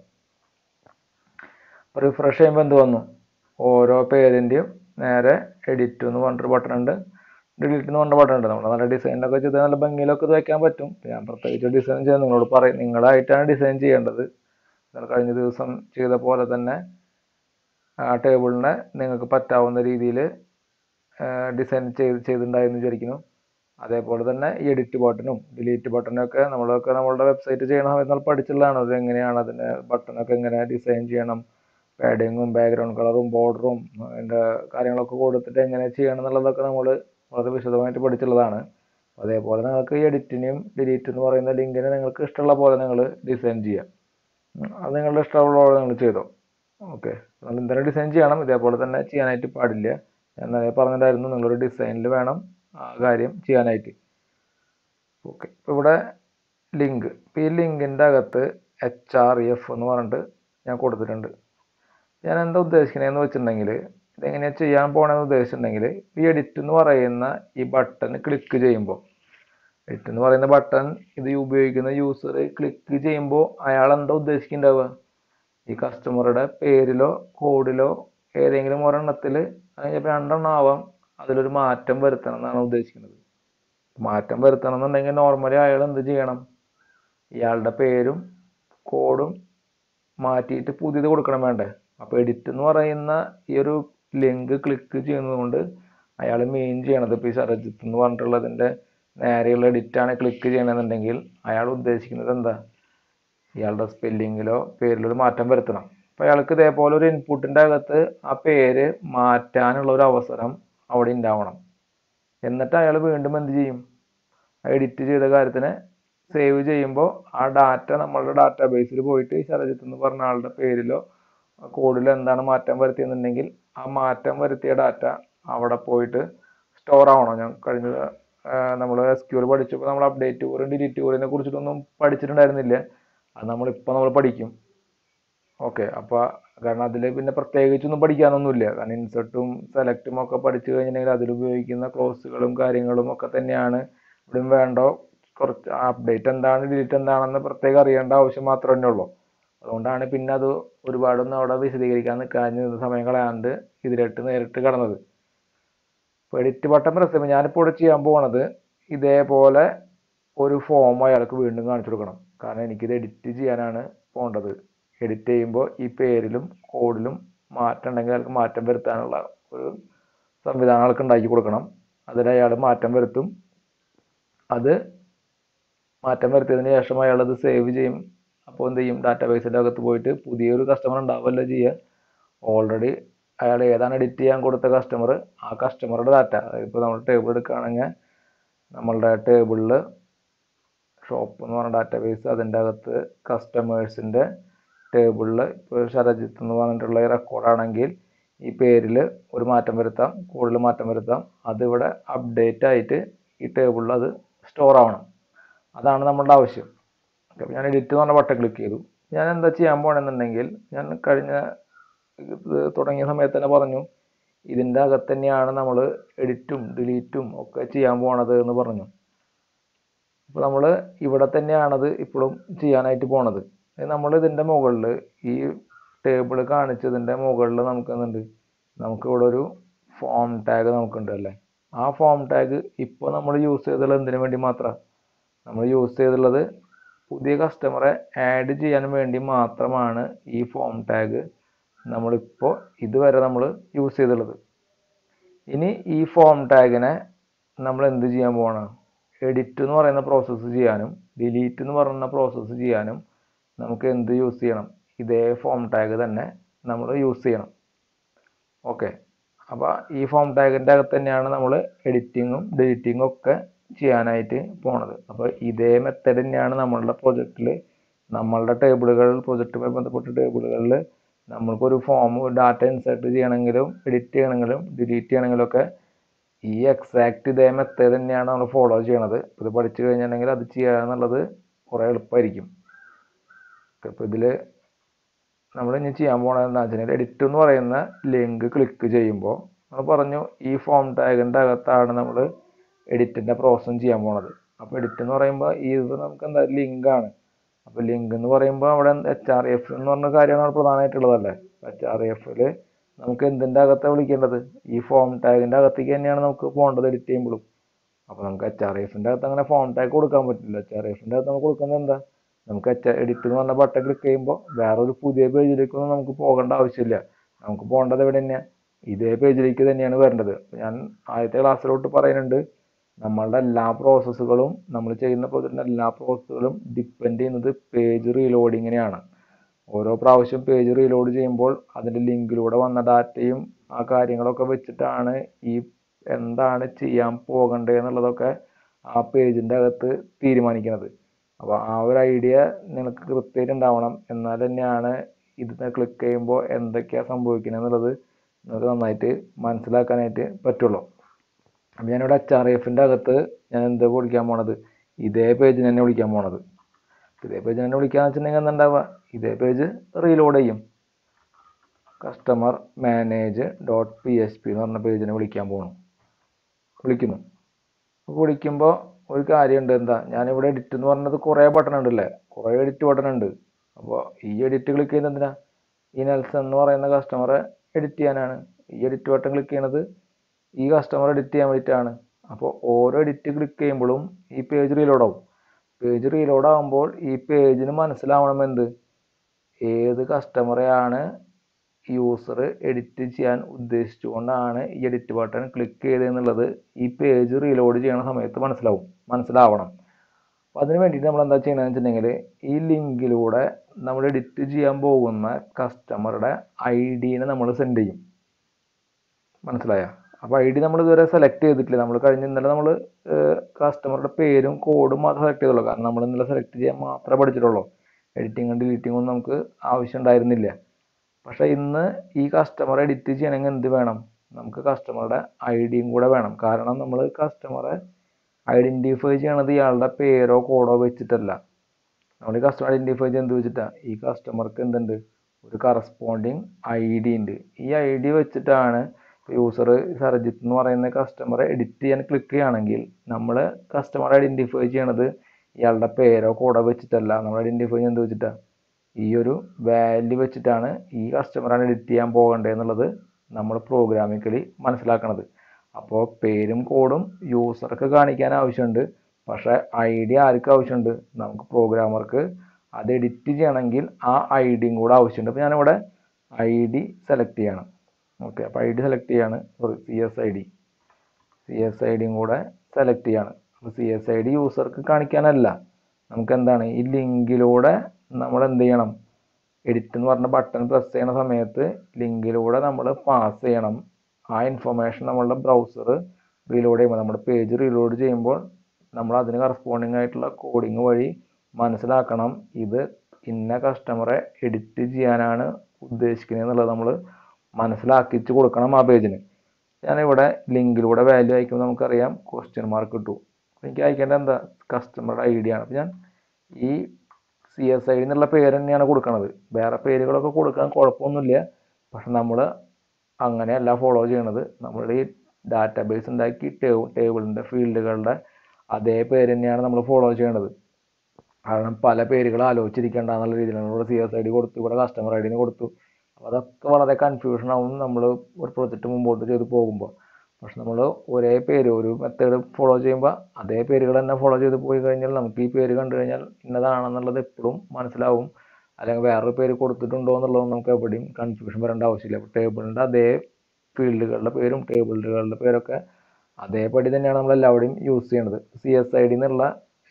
[SPEAKER 1] റിഫ്രഷ് ചെയ്യുമ്പോൾ എന്ത് വന്നു ഓരോ പേരിൻ്റെയും നേരെ എഡിറ്റ് എന്ന് പറഞ്ഞിട്ടൊരു ബട്ടൺ ഉണ്ട് ഡിലീറ്റ് എന്ന് പറഞ്ഞ ബട്ടൺ ഉണ്ട് നമ്മൾ നല്ല ഡിസൈനിലൊക്കെ ചെയ്ത് നല്ല ഭംഗിയിലൊക്കെ ഇത് വെക്കാൻ പറ്റും ഞാൻ പ്രത്യേകിച്ച് ഡിസൈൻ ചെയ്യാൻ നിങ്ങളോട് പറയും നിങ്ങളായിട്ടാണ് ഡിസൈൻ ചെയ്യേണ്ടത് നിങ്ങൾ കഴിഞ്ഞ ദിവസം ചെയ്ത പോലെ തന്നെ ആ ടേബിളിനെ നിങ്ങൾക്ക് പറ്റാവുന്ന രീതിയിൽ ഡിസൈൻ ചെയ്ത് ചെയ്തിട്ടുണ്ടായെന്ന് വിചാരിക്കുന്നു അതേപോലെ തന്നെ ഈ എഡിറ്റ് ബട്ടണും ഡിലീറ്റ് ബട്ടണും ഒക്കെ നമ്മളൊക്കെ നമ്മളുടെ വെബ്സൈറ്റ് ചെയ്യണ സമയത്ത് നമ്മൾ പഠിച്ചിട്ടുള്ളതാണ് അത് എങ്ങനെയാണ് അതിൻ്റെ ബട്ടണൊക്കെ എങ്ങനെ ഡിസൈൻ ചെയ്യണം പാഡിങ്ങും ബാക്ക്ഗ്രൗണ്ട് കളറും ബോർഡറും അതിൻ്റെ കാര്യങ്ങളൊക്കെ കൊടുത്തിട്ട് എങ്ങനെ ചെയ്യണം എന്നുള്ളതൊക്കെ നമ്മൾ വളരെ വിശദമായിട്ട് പഠിച്ചിട്ടുള്ളതാണ് അതേപോലെ നിങ്ങൾക്ക് ഈ എഡിറ്റിനെയും ഡിലീറ്റ് എന്ന് പറയുന്ന ലിങ്കിനെ നിങ്ങൾക്ക് ഇഷ്ടമുള്ള പോലെ നിങ്ങൾ ഡിസൈൻ ചെയ്യാം ഉം, അത് നിങ്ങളുടെ ഇഷ്ടമുള്ള പോലെ നിങ്ങൾ ചെയ്തോ ഓക്കെ നിങ്ങൾ എന്തെങ്കിലും ഡിസൈൻ ചെയ്യണം ഇതേപോലെ തന്നെ ചെയ്യാനായിട്ട് പാടില്ല ഞാൻ നേരത്തെ പറഞ്ഞിട്ടുണ്ടായിരുന്നു നിങ്ങളൊരു ഡിസൈനിൽ വേണം ആ കാര്യം ചെയ്യാനായിട്ട് ഓക്കെ ഇപ്പോൾ ഇവിടെ ലിങ്ക് ഇപ്പോൾ ഈ ലിങ്കിൻ്റെ അകത്ത് എച്ച് ആർ എഫ് എന്ന് പറഞ്ഞിട്ട് ഞാൻ കൊടുത്തിട്ടുണ്ട് ഞാൻ എന്താ ഉദ്ദേശിക്കണതെന്ന് വെച്ചിട്ടുണ്ടെങ്കിൽ ഇതെങ്ങനെയാണ് ചെയ്യാൻ പോകണമെന്ന് ഉദ്ദേശിച്ചിട്ടുണ്ടെങ്കിൽ ഈ എഡിറ്റ് എന്ന് പറയുന്ന ഈ ബട്ടൺ ക്ലിക്ക് ചെയ്യുമ്പോൾ എഡിറ്റ് എന്ന് പറയുന്ന ബട്ടൺ ഇത് ഉപയോഗിക്കുന്ന യൂസർ ക്ലിക്ക് ചെയ്യുമ്പോൾ അയാൾ എന്താ ഉദ്ദേശിക്കുന്നുണ്ടാവുക ഈ കസ്റ്റമറുടെ പേരിലോ കോഡിലോ ഏതെങ്കിലും ഒരെണ്ണത്തിൽ അതിപ്പോൾ രണ്ടെണ്ണം ആവാം അതിലൊരു മാറ്റം വരുത്തണം എന്നാണ് ഉദ്ദേശിക്കുന്നത് മാറ്റം വരുത്തണം എന്നുണ്ടെങ്കിൽ നോർമലി അയാൾ എന്ത് ചെയ്യണം ഇയാളുടെ പേരും കോഡും മാറ്റിയിട്ട് പുതിയത് കൊടുക്കണം വേണ്ടേ അപ്പോൾ എഡിറ്റ് എന്ന് പറയുന്ന ഈ ഒരു ലിങ്ക് ക്ലിക്ക് ചെയ്യുന്നത് കൊണ്ട് അയാൾ മെയിൻ ചെയ്യണത് ഇപ്പോൾ ഈ സരജിത്ത് എന്ന് പറഞ്ഞിട്ടുള്ളതിൻ്റെ നേരെയുള്ള എഡിറ്റാണ് ക്ലിക്ക് ചെയ്യണമെന്നുണ്ടെങ്കിൽ അയാൾ ഉദ്ദേശിക്കുന്നത് എന്താ ഇയാളുടെ സ്പെല്ലിങ്ങിലോ പേരിലോ ഒരു മാറ്റം വരുത്തണം അപ്പോൾ അയാൾക്ക് ഇതേപോലെ ഒരു ഇൻപുട്ടിൻ്റെ അകത്ത് ആ പേര് മാറ്റാനുള്ള ഒരു അവസരം അവിടെ ഉണ്ടാവണം എന്നിട്ട് അയാൾ വീണ്ടും എന്ത് ചെയ്യും എഡിറ്റ് ചെയ്ത കാര്യത്തിന് സേവ് ചെയ്യുമ്പോൾ ആ ഡാറ്റ നമ്മളുടെ ഡാറ്റാബേസിൽ പോയിട്ട് ശരജിത്ത് എന്ന് പറഞ്ഞ ആളുടെ പേരിലോ കോഡിലോ എന്താണ് മാറ്റം വരുത്തിയെന്നുണ്ടെങ്കിൽ ആ മാറ്റം വരുത്തിയ ഡാറ്റ അവിടെ പോയിട്ട് സ്റ്റോർ ആവണം ഞാൻ കഴിഞ്ഞ നമ്മൾ എസ് ക്യൂർ പഠിച്ചപ്പോൾ നമ്മൾ അപ്ഡേറ്റ് കൂറും ഡിലീറ്റ് കൂറിനെ കുറിച്ചിട്ടൊന്നും പഠിച്ചിട്ടുണ്ടായിരുന്നില്ല അത് നമ്മളിപ്പോൾ നമ്മൾ പഠിക്കും ഓക്കെ അപ്പോൾ കാരണം അതിൽ പിന്നെ പ്രത്യേകിച്ചൊന്നും പഠിക്കാനൊന്നുമില്ല കാരണം ഇൻസെർട്ടും സെലക്റ്റും ഒക്കെ പഠിച്ചു കഴിഞ്ഞിട്ടുണ്ടെങ്കിൽ അതിൽ ഉപയോഗിക്കുന്ന ക്ലോസുകളും കാര്യങ്ങളും ഒക്കെ തന്നെയാണ് ഇവിടെയും വേണ്ടോ കുറച്ച് അപ്ഡേറ്റ് എന്താണ് ഡിലീറ്റ് എന്താണെന്ന് പ്രത്യേകം അറിയേണ്ട ആവശ്യം മാത്രമേ ഉള്ളൂ അതുകൊണ്ടാണ് പിന്നെ അത് ഒരുപാടൊന്നും അവിടെ വിശദീകരിക്കാൻ നിൽക്കാഞ്ഞ് സമയം കളയാണ്ട് ഇതിലിട്ട് നേരിട്ട് കടന്നത് ഇപ്പോൾ എഡിറ്റ് ബട്ടൺ പ്രസ് ചെയ്യുമ്പോൾ ഞാനിപ്പോൾ ഇവിടെ ചെയ്യാൻ പോണത് ഇതേപോലെ ഒരു ഫോം അയാൾക്ക് വീണ്ടും കാണിച്ചു കൊടുക്കണം കാരണം എനിക്കിത് എഡിറ്റ് ചെയ്യാനാണ് പോകേണ്ടത് എഡിറ്റ് ചെയ്യുമ്പോൾ ഈ പേരിലും കോഡിലും മാറ്റം ഉണ്ടെങ്കിൽ അയാൾക്ക് മാറ്റം വരുത്താനുള്ള ഒരു സംവിധാനം ആൾക്ക് ഉണ്ടാക്കി കൊടുക്കണം അതിൽ അയാൾ മാറ്റം വരുത്തും അത് മാറ്റം വരുത്തിയതിന് ശേഷം അയാൾ അത് സേവ് ചെയ്യും അപ്പോൾ എന്ത് ചെയ്യും ഡാറ്റാബേസിൻ്റെ അകത്ത് പോയിട്ട് പുതിയൊരു കസ്റ്റമർ ഉണ്ടാവുമല്ലോ ചെയ്യുക ഓൾറെഡി അയാൾ ഏതാണ് എഡിറ്റ് ചെയ്യാൻ കൊടുത്ത കസ്റ്റമർ ആ കസ്റ്റമറുടെ ഡാറ്റ അതായത് ഇപ്പോൾ നമ്മൾ ടേബിൾ എടുക്കുകയാണെങ്കിൽ നമ്മളുടെ ടേബിളിൽ ഷോപ്പ് എന്ന് പറഞ്ഞ ഡാറ്റാബേസ് അതിൻ്റെ അകത്ത് കസ്റ്റമേഴ്സിൻ്റെ ടേബിളിൽ ഇപ്പോൾ ഷരജിത്ത് എന്ന് പറഞ്ഞിട്ടുള്ള റെക്കോർഡാണെങ്കിൽ ഈ പേരിൽ ഒരു മാറ്റം വരുത്താം കൂടുതൽ മാറ്റം വരുത്താം അതിവിടെ അപ്ഡേറ്റ് ആയിട്ട് ഈ ടേബിളിൽ അത് സ്റ്റോർ ആവണം അതാണ് നമ്മളുടെ ആവശ്യം അപ്പോൾ ഞാൻ എഡിറ്റ് എന്ന് പറഞ്ഞ ബട്ടൺ ക്ലിക്ക് ചെയ്തു ഞാൻ എന്താ ചെയ്യാൻ പോകണമെന്നുണ്ടെങ്കിൽ ഞാൻ കഴിഞ്ഞ ഇത് തുടങ്ങിയ സമയത്ത് തന്നെ പറഞ്ഞു ഇതിൻ്റെ അകത്ത് തന്നെയാണ് നമ്മൾ എഡിറ്റും ഡിലീറ്റും ഒക്കെ ചെയ്യാൻ പോണത് എന്ന് പറഞ്ഞു അപ്പോൾ നമ്മൾ ഇവിടെ തന്നെയാണത് ഇപ്പോഴും ചെയ്യാനായിട്ട് പോണത് നമ്മൾ ഇതിൻ്റെ മുകളിൽ ഈ ടേബിൾ കാണിച്ചതിൻ്റെ മുകളിൽ നമുക്ക് എന്തുണ്ട് നമുക്ക് ഇവിടെ ഒരു ഫോം ടാഗ് നമുക്കുണ്ട് അല്ലേ ആ ഫോം ടാഗ് ഇപ്പോൾ നമ്മൾ യൂസ് ചെയ്തുള്ളത് എന്തിനു വേണ്ടി മാത്രമാണ് നമ്മൾ യൂസ് ചെയ്തുള്ളത് പുതിയ കസ്റ്റമറെ ആഡ് ചെയ്യാൻ വേണ്ടി മാത്രമാണ് ഈ ഫോം ടാഗ് നമ്മളിപ്പോൾ ഇതുവരെ നമ്മൾ യൂസ് ചെയ്തുള്ളത് ഇനി ഈ ഫോം ടാഗിനെ നമ്മൾ എന്ത് ചെയ്യാൻ പോകണം എഡിറ്റ് എന്ന് പറയുന്ന പ്രോസസ്സ് ചെയ്യാനും ഡിലീറ്റ് എന്ന് പറയുന്ന പ്രോസസ്സ് ചെയ്യാനും നമുക്ക് എന്ത് യൂസ് ചെയ്യണം ഇതേ ഫോം ടാഗ് തന്നെ നമ്മൾ യൂസ് ചെയ്യണം ഓക്കെ അപ്പോൾ ഈ ഫോം ടാഗിൻ്റെ അകത്ത് തന്നെയാണ് നമ്മൾ എഡിറ്റിങ്ങും ഡിലീറ്റിങ്ങും ഒക്കെ ചെയ്യാനായിട്ട് പോണത് അപ്പോൾ ഇതേ മെത്തഡ് തന്നെയാണ് നമ്മളുടെ പ്രൊജക്റ്റിൽ നമ്മളുടെ ടേബിളുകൾ പ്രൊജക്റ്റുമായി ബന്ധപ്പെട്ട ടേബിളുകളിൽ നമ്മൾക്കൊരു ഫോം ഡാറ്റ ഇൻസേർട്ട് ചെയ്യണമെങ്കിലും എഡിറ്റ് ചെയ്യണമെങ്കിലും ഡിലീറ്റ് ചെയ്യണമെങ്കിലും ഒക്കെ ഈ എക്സാക്ട് ഇതേ മെത്തേഡ് തന്നെയാണ് നമ്മൾ ഫോളോ ചെയ്യണത് ഇത് പഠിച്ചു കഴിഞ്ഞിട്ടുണ്ടെങ്കിൽ അത് ചെയ്യുക എന്നുള്ളത് കുറേ എളുപ്പമായിരിക്കും അപ്പോൾ ഇതിൽ നമ്മൾ ഇനി ചെയ്യാൻ പോണത് എന്താ വെച്ചാൽ എഡിറ്റ് എന്ന് പറയുന്ന ലിങ്ക് ക്ലിക്ക് ചെയ്യുമ്പോൾ നമ്മൾ പറഞ്ഞു ഈ ഫോം ടാഗിൻ്റെ അകത്താണ് നമ്മൾ എഡിറ്റിൻ്റെ പ്രോസസ്സും ചെയ്യാൻ പോണത് അപ്പോൾ എഡിറ്റ് എന്ന് പറയുമ്പോൾ ഈ ഇത് നമുക്ക് എന്താ ലിങ്കാണ് അപ്പോൾ ലിങ്ക് എന്ന് പറയുമ്പോൾ അവിടെ എച്ച് ആർ എഫ് എന്ന് പറഞ്ഞ കാര്യമാണ് പ്രധാനമായിട്ടുള്ളതല്ലേ എച്ച് ആർ എഫിൽ നമുക്ക് എന്തിൻ്റെ അകത്താണ് വിളിക്കേണ്ടത് ഈ ഫോം ടാഗിൻ്റെ അകത്തേക്ക് തന്നെയാണ് നമുക്ക് പോകേണ്ടത് എഡിറ്റ് ചെയ്യുമ്പോഴും അപ്പോൾ നമുക്ക് എച്ച് ആർ എഫിൻ്റെ അകത്ത് അങ്ങനെ ഫോം ടാഗ് കൊടുക്കാൻ പറ്റില്ല എച്ച് ആർ എഫിൻ്റെ അകത്ത് നമുക്ക് കൊടുക്കുന്നത് എന്താ നമുക്ക് എച്ച് എഡിറ്റ് എന്ന് പറഞ്ഞ ബട്ടൺ ക്ലിക്ക് ചെയ്യുമ്പോൾ വേറൊരു പുതിയ പേജിലേക്കൊന്നും നമുക്ക് പോകേണ്ട ആവശ്യമില്ല നമുക്ക് പോകേണ്ടത് എവിടെ തന്നെയാണ് ഇതേ പേജിലേക്ക് തന്നെയാണ് വരേണ്ടത് ഞാൻ ആദ്യത്തെ ക്ലാസ്സിലോട്ട് പറയുന്നുണ്ട് നമ്മളുടെ എല്ലാ പ്രോസസ്സുകളും നമ്മൾ ചെയ്യുന്ന പ്രോജക്റ്റിൻ്റെ എല്ലാ പ്രോസസ്സുകളും ഡിപ്പെൻഡ് ചെയ്യുന്നത് പേജ് റീലോഡിങ്ങിനെയാണ് ഓരോ പ്രാവശ്യം പേജ് റീലോഡ് ചെയ്യുമ്പോൾ അതിൻ്റെ ലിങ്കിലൂടെ വന്ന ഡാറ്റയും ആ കാര്യങ്ങളൊക്കെ വെച്ചിട്ടാണ് ഈ എന്താണ് ചെയ്യാൻ പോകേണ്ടത് എന്നുള്ളതൊക്കെ ആ പേജിൻ്റെ അകത്ത് തീരുമാനിക്കുന്നത് അപ്പോൾ ആ ഒരു ഐഡിയ നിനക്ക് കൃത്യമായിട്ട് ഉണ്ടാവണം എന്നാൽ തന്നെയാണ് ഇത് ക്ലിക്ക് ചെയ്യുമ്പോൾ എന്തൊക്കെയാണ് സംഭവിക്കുന്നത് എന്നുള്ളത് നിങ്ങൾക്ക് നന്നായിട്ട് മനസ്സിലാക്കാനായിട്ട് പറ്റുള്ളൂ അപ്പോൾ ഞാനിവിടെ എച്ച് ആർ എഫിൻ്റെ അകത്ത് ഞാൻ എന്ത് വിളിക്കാൻ പോണത് ഇതേ പേജിന് തന്നെ വിളിക്കാൻ പോണത് ഇതേ പേജിന് തന്നെ വിളിക്കാന്ന് വെച്ചിട്ടുണ്ടെങ്കിൽ എന്താണ്ടാവുക ഇതേ പേജ് റീലോഡ് ചെയ്യും customer manage dot P H P എന്ന് പറഞ്ഞ പേജിനെ വിളിക്കാൻ പോകണം വിളിക്കുന്നു അപ്പോൾ വിളിക്കുമ്പോൾ ഒരു കാര്യമുണ്ട് എന്താ ഞാനിവിടെ എഡിറ്റ് എന്ന് പറഞ്ഞത് കുറേ ബട്ടൺ ഉണ്ടല്ലേ കുറേ എഡിറ്റ് ബട്ടൺ ഉണ്ട് അപ്പോൾ ഈ എഡിറ്റ് ക്ലിക്ക് ചെയ്യുന്നത് എന്തിനാ ഈ നെൽസൺ എന്ന് പറയുന്ന കസ്റ്റമറെ എഡിറ്റ് ചെയ്യാനാണ് ഈ എഡിറ്റ് ബട്ടൺ ക്ലിക്ക് ചെയ്യണത് ഈ കസ്റ്റമർ എഡിറ്റ് ചെയ്യാൻ വേണ്ടിയിട്ടാണ് അപ്പോൾ ഓരോ എഡിറ്റ് ക്ലിക്ക് ചെയ്യുമ്പോഴും ഈ പേജ് റീലോഡ് ആവും പേജ് റീലോഡ് ആകുമ്പോൾ ഈ പേജിന് മനസ്സിലാവണം എന്ത് ഏത് കസ്റ്റമറെയാണ് യൂസർ എഡിറ്റ് ചെയ്യാൻ ഉദ്ദേശിച്ചുകൊണ്ടാണ് ഈ എഡിറ്റ് ബട്ടൺ ക്ലിക്ക് ചെയ്തതെന്നുള്ളത് ഈ പേജ് റീലോഡ് ചെയ്യണ സമയത്ത് മനസ്സിലാവും മനസ്സിലാവണം അപ്പോൾ അതിന് വേണ്ടിയിട്ട് നമ്മൾ എന്താ ചെയ്യണമെന്ന് വെച്ചിട്ടുണ്ടെങ്കിൽ ഈ ലിങ്കിലൂടെ നമ്മൾ എഡിറ്റ് ചെയ്യാൻ പോകുന്ന കസ്റ്റമറുടെ ഐ ഡീനെ നമ്മൾ സെൻഡ് ചെയ്യും മനസ്സിലായ അപ്പോൾ ഐ ഡി നമ്മൾ ഇതുവരെ സെലക്ട് ചെയ്തിട്ടില്ല നമ്മൾ കഴിഞ്ഞ ഇന്നലെ നമ്മൾ കസ്റ്റമറുടെ പേരും കോഡും മാത്രം സെലക്ട് ചെയ്തുള്ളൂ കാരണം നമ്മൾ ഇന്നലെ സെലക്ട് ചെയ്യാൻ മാത്രമേ പഠിച്ചിട്ടുള്ളൂ എഡിറ്റിങ്ങും ഡിലീറ്റിങ്ങും ഒന്നും നമുക്ക് ആവശ്യം ഉണ്ടായിരുന്നില്ല പക്ഷേ ഇന്ന് ഈ കസ്റ്റമർ എഡിറ്റ് ചെയ്യണമെങ്കിൽ എന്ത് വേണം നമുക്ക് കസ്റ്റമറുടെ ഐ ഡിയും കൂടെ വേണം കാരണം നമ്മൾ കസ്റ്റമറെ ഐഡൻറ്റിഫൈ ചെയ്യണത് ഇയാളുടെ പേരോ കോഡോ വെച്ചിട്ടല്ല നമ്മൾ ഈ കസ്റ്റമർ ഐഡൻറ്റിഫൈ ചെയ്യുന്നത് എന്ത് വെച്ചിട്ടാണ് ഈ കസ്റ്റമർക്ക് എന്തുണ്ട് ഒരു കറസ്പോണ്ടിങ് ഐ ഡി ഉണ്ട് ഈ ഐ ഡി വെച്ചിട്ടാണ് യൂസർ സർജിത്ത് എന്ന് പറയുന്ന കസ്റ്റമറെ എഡിറ്റ് ചെയ്യാൻ ക്ലിക്ക് ചെയ്യുകയാണെങ്കിൽ നമ്മൾ കസ്റ്റമറെ ഐഡൻറ്റിഫൈ ചെയ്യണത് ഇയാളുടെ പേരോ കോഡോ വെച്ചിട്ടല്ല നമ്മൾ ഐഡൻറ്റിഫൈ ചെയ്യുന്നത് എന്ത് വെച്ചിട്ടാണ് ഈ ഒരു വാല്യൂ വെച്ചിട്ടാണ് ഈ കസ്റ്റമറാണ് എഡിറ്റ് ചെയ്യാൻ പോകേണ്ടത് എന്നുള്ളത് നമ്മൾ പ്രോഗ്രാമിക്കലി മനസ്സിലാക്കണത് അപ്പോൾ പേരും കോഡും യൂസർക്ക് കാണിക്കാൻ ആവശ്യമുണ്ട് പക്ഷേ ഐ ഡി ആർക്ക് ആവശ്യമുണ്ട് നമുക്ക് പ്രോഗ്രാമർക്ക് അത് എഡിറ്റ് ചെയ്യണമെങ്കിൽ ആ ഐ ഡിയും കൂടെ ആവശ്യമുണ്ട് അപ്പോൾ ഞാനിവിടെ ഐ ഡി സെലക്ട് ചെയ്യണം ഓക്കെ അപ്പോൾ ഐ ഡി സെലക്ട് ചെയ്യാണ് sorry C S I D C S I ഡിയും കൂടെ സെലക്ട് ചെയ്യാണ് അപ്പോൾ സി എസ് ഐ ഡി യൂസർക്ക് കാണിക്കാനല്ല നമുക്ക് എന്താണ് ഈ ലിങ്കിലൂടെ നമ്മൾ എന്ത് ചെയ്യണം എഡിറ്റ് എന്ന് പറഞ്ഞ ബട്ടൺ പ്രസ് ചെയ്യണ സമയത്ത് ലിങ്കിലൂടെ നമ്മൾ പാസ് ചെയ്യണം ആ ഇൻഫർമേഷൻ നമ്മളുടെ ബ്രൗസർ റീലോഡ് ചെയ്യുമ്പോൾ നമ്മുടെ പേജ് റീലോഡ് ചെയ്യുമ്പോൾ നമ്മൾ അതിന് കറസ്പോണ്ടിങ് ആയിട്ടുള്ള കോഡിങ് വഴി മനസ്സിലാക്കണം ഇത് ഇന്ന കസ്റ്റമറെ എഡിറ്റ് ചെയ്യാനാണ് ഉദ്ദേശിക്കുന്നത് എന്നുള്ളത് നമ്മൾ മനസ്സിലാക്കിച്ച് കൊടുക്കണം ആ പേജിന് ഞാനിവിടെ ലിങ്കിലൂടെ വാല്യൂ അയക്കുമ്പോൾ നമുക്കറിയാം ക്വസ്റ്റ്യൻ മാർക്ക് കിട്ടും എനിക്ക് അയക്കേണ്ട എന്താ കസ്റ്റമറുടെ ഐ ഡി ആണ് അപ്പോൾ ഞാൻ ഈ സി എസ് ഐ എന്നുള്ള പേര് തന്നെയാണ് കൊടുക്കുന്നത് വേറെ പേരുകളൊക്കെ കൊടുക്കാൻ കുഴപ്പമൊന്നുമില്ല പക്ഷെ നമ്മൾ അങ്ങനെയല്ല ഫോളോ ചെയ്യണത് നമ്മളുടെ ഈ ഡാറ്റാബേസ് ഉണ്ടാക്കി ടേബിൾ ടേബിളിൻ്റെ ഫീൽഡുകളുടെ അതേ പേര് തന്നെയാണ് നമ്മൾ ഫോളോ ചെയ്യേണ്ടത് കാരണം പല പേരുകൾ ആലോചിച്ചിരിക്കേണ്ട എന്നുള്ള രീതിയിലാണ് ഇവിടെ സി എസ് ഐ ഡി കൊടുത്തു ഇവിടെ കസ്റ്റമർ ഐ ഡിന് കൊടുത്തു അപ്പോൾ അതൊക്കെ വളരെ കൺഫ്യൂഷൻ ആവും നമ്മൾ ഒരു പ്രൊജക്റ്റ് മുമ്പോട്ട് ചെയ്ത് പോകുമ്പോൾ പക്ഷെ നമ്മൾ ഒരേ പേര് ഒരു മെത്തേഡ് ഫോളോ ചെയ്യുമ്പോൾ അതേ പേരുകൾ തന്നെ ഫോളോ ചെയ്ത് പോയി കഴിഞ്ഞാൽ നമുക്ക് ഈ പേര് കണ്ടു കഴിഞ്ഞാൽ ഇന്നതാണെന്നുള്ളത് എപ്പോഴും മനസ്സിലാവും അല്ലെങ്കിൽ വേറൊരു പേര് കൊടുത്തിട്ടുണ്ടോ എന്നുള്ളത് നമുക്ക് എവിടെയും കൺഫ്യൂഷൻ വരേണ്ട ആവശ്യമില്ല അപ്പോൾ ടേബിളിൻ്റെ അതേ ഫീൽഡുകളുടെ പേരും ടേബിളുകളുടെ പേരൊക്കെ അതേപടി തന്നെയാണ് നമ്മൾ എല്ലാവരുടെയും യൂസ് ചെയ്യണത് സി എസ് ഐ ഡി എന്നുള്ള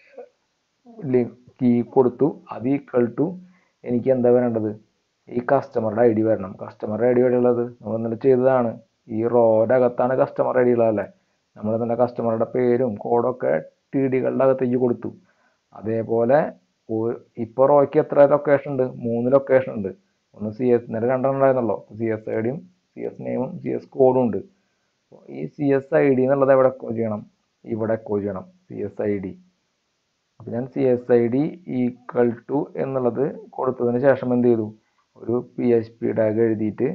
[SPEAKER 1] കീ കൊടുത്തു അത് ഈക്വൽ ടു എനിക്ക് എന്താ വരേണ്ടത് ഈ കസ്റ്റമറുടെ ഐ ഡി വരണം കസ്റ്റമറുടെ ഐ ഡി എവിടെയുള്ളത് നമ്മൾ ഇന്നലെ ചെയ്തതാണ് ഈ റോയുടെ അകത്താണ് കസ്റ്റമർ ഐ ഡി ഉള്ളതല്ലേ നമ്മൾ തന്നെ കസ്റ്റമറുടെ പേരും കോഡൊക്കെ ടി ഡികളുടെ അകത്തേക്ക് കൊടുത്തു അതേപോലെ ഇപ്പോൾ റോയ്ക്ക് എത്ര ലൊക്കേഷൻ ഉണ്ട് മൂന്ന് ലൊക്കേഷൻ ഉണ്ട് ഒന്ന് സി എസ് ഇന്നലെ രണ്ടെണ്ണം ഉണ്ടായിരുന്നല്ലോ സി എസ് ഐ ഡിയും സി എസ് നെയിമും സി എസ് കോഡും ഉണ്ട് ഈ സി എസ് ഐ ഡി എന്നുള്ളത് എവിടെ എക്കോ ചെയ്യണം ഇവിടെ എക്കോ ചെയ്യണം സി എസ് ഐ ഡി അപ്പോൾ ഞാൻ C S I D equal to എന്നുള്ളത് കൊടുത്തതിന് ശേഷം എന്ത് ചെയ്തു ഒരു പി എച്ച് പി ടാഗ് എഴുതിയിട്ട്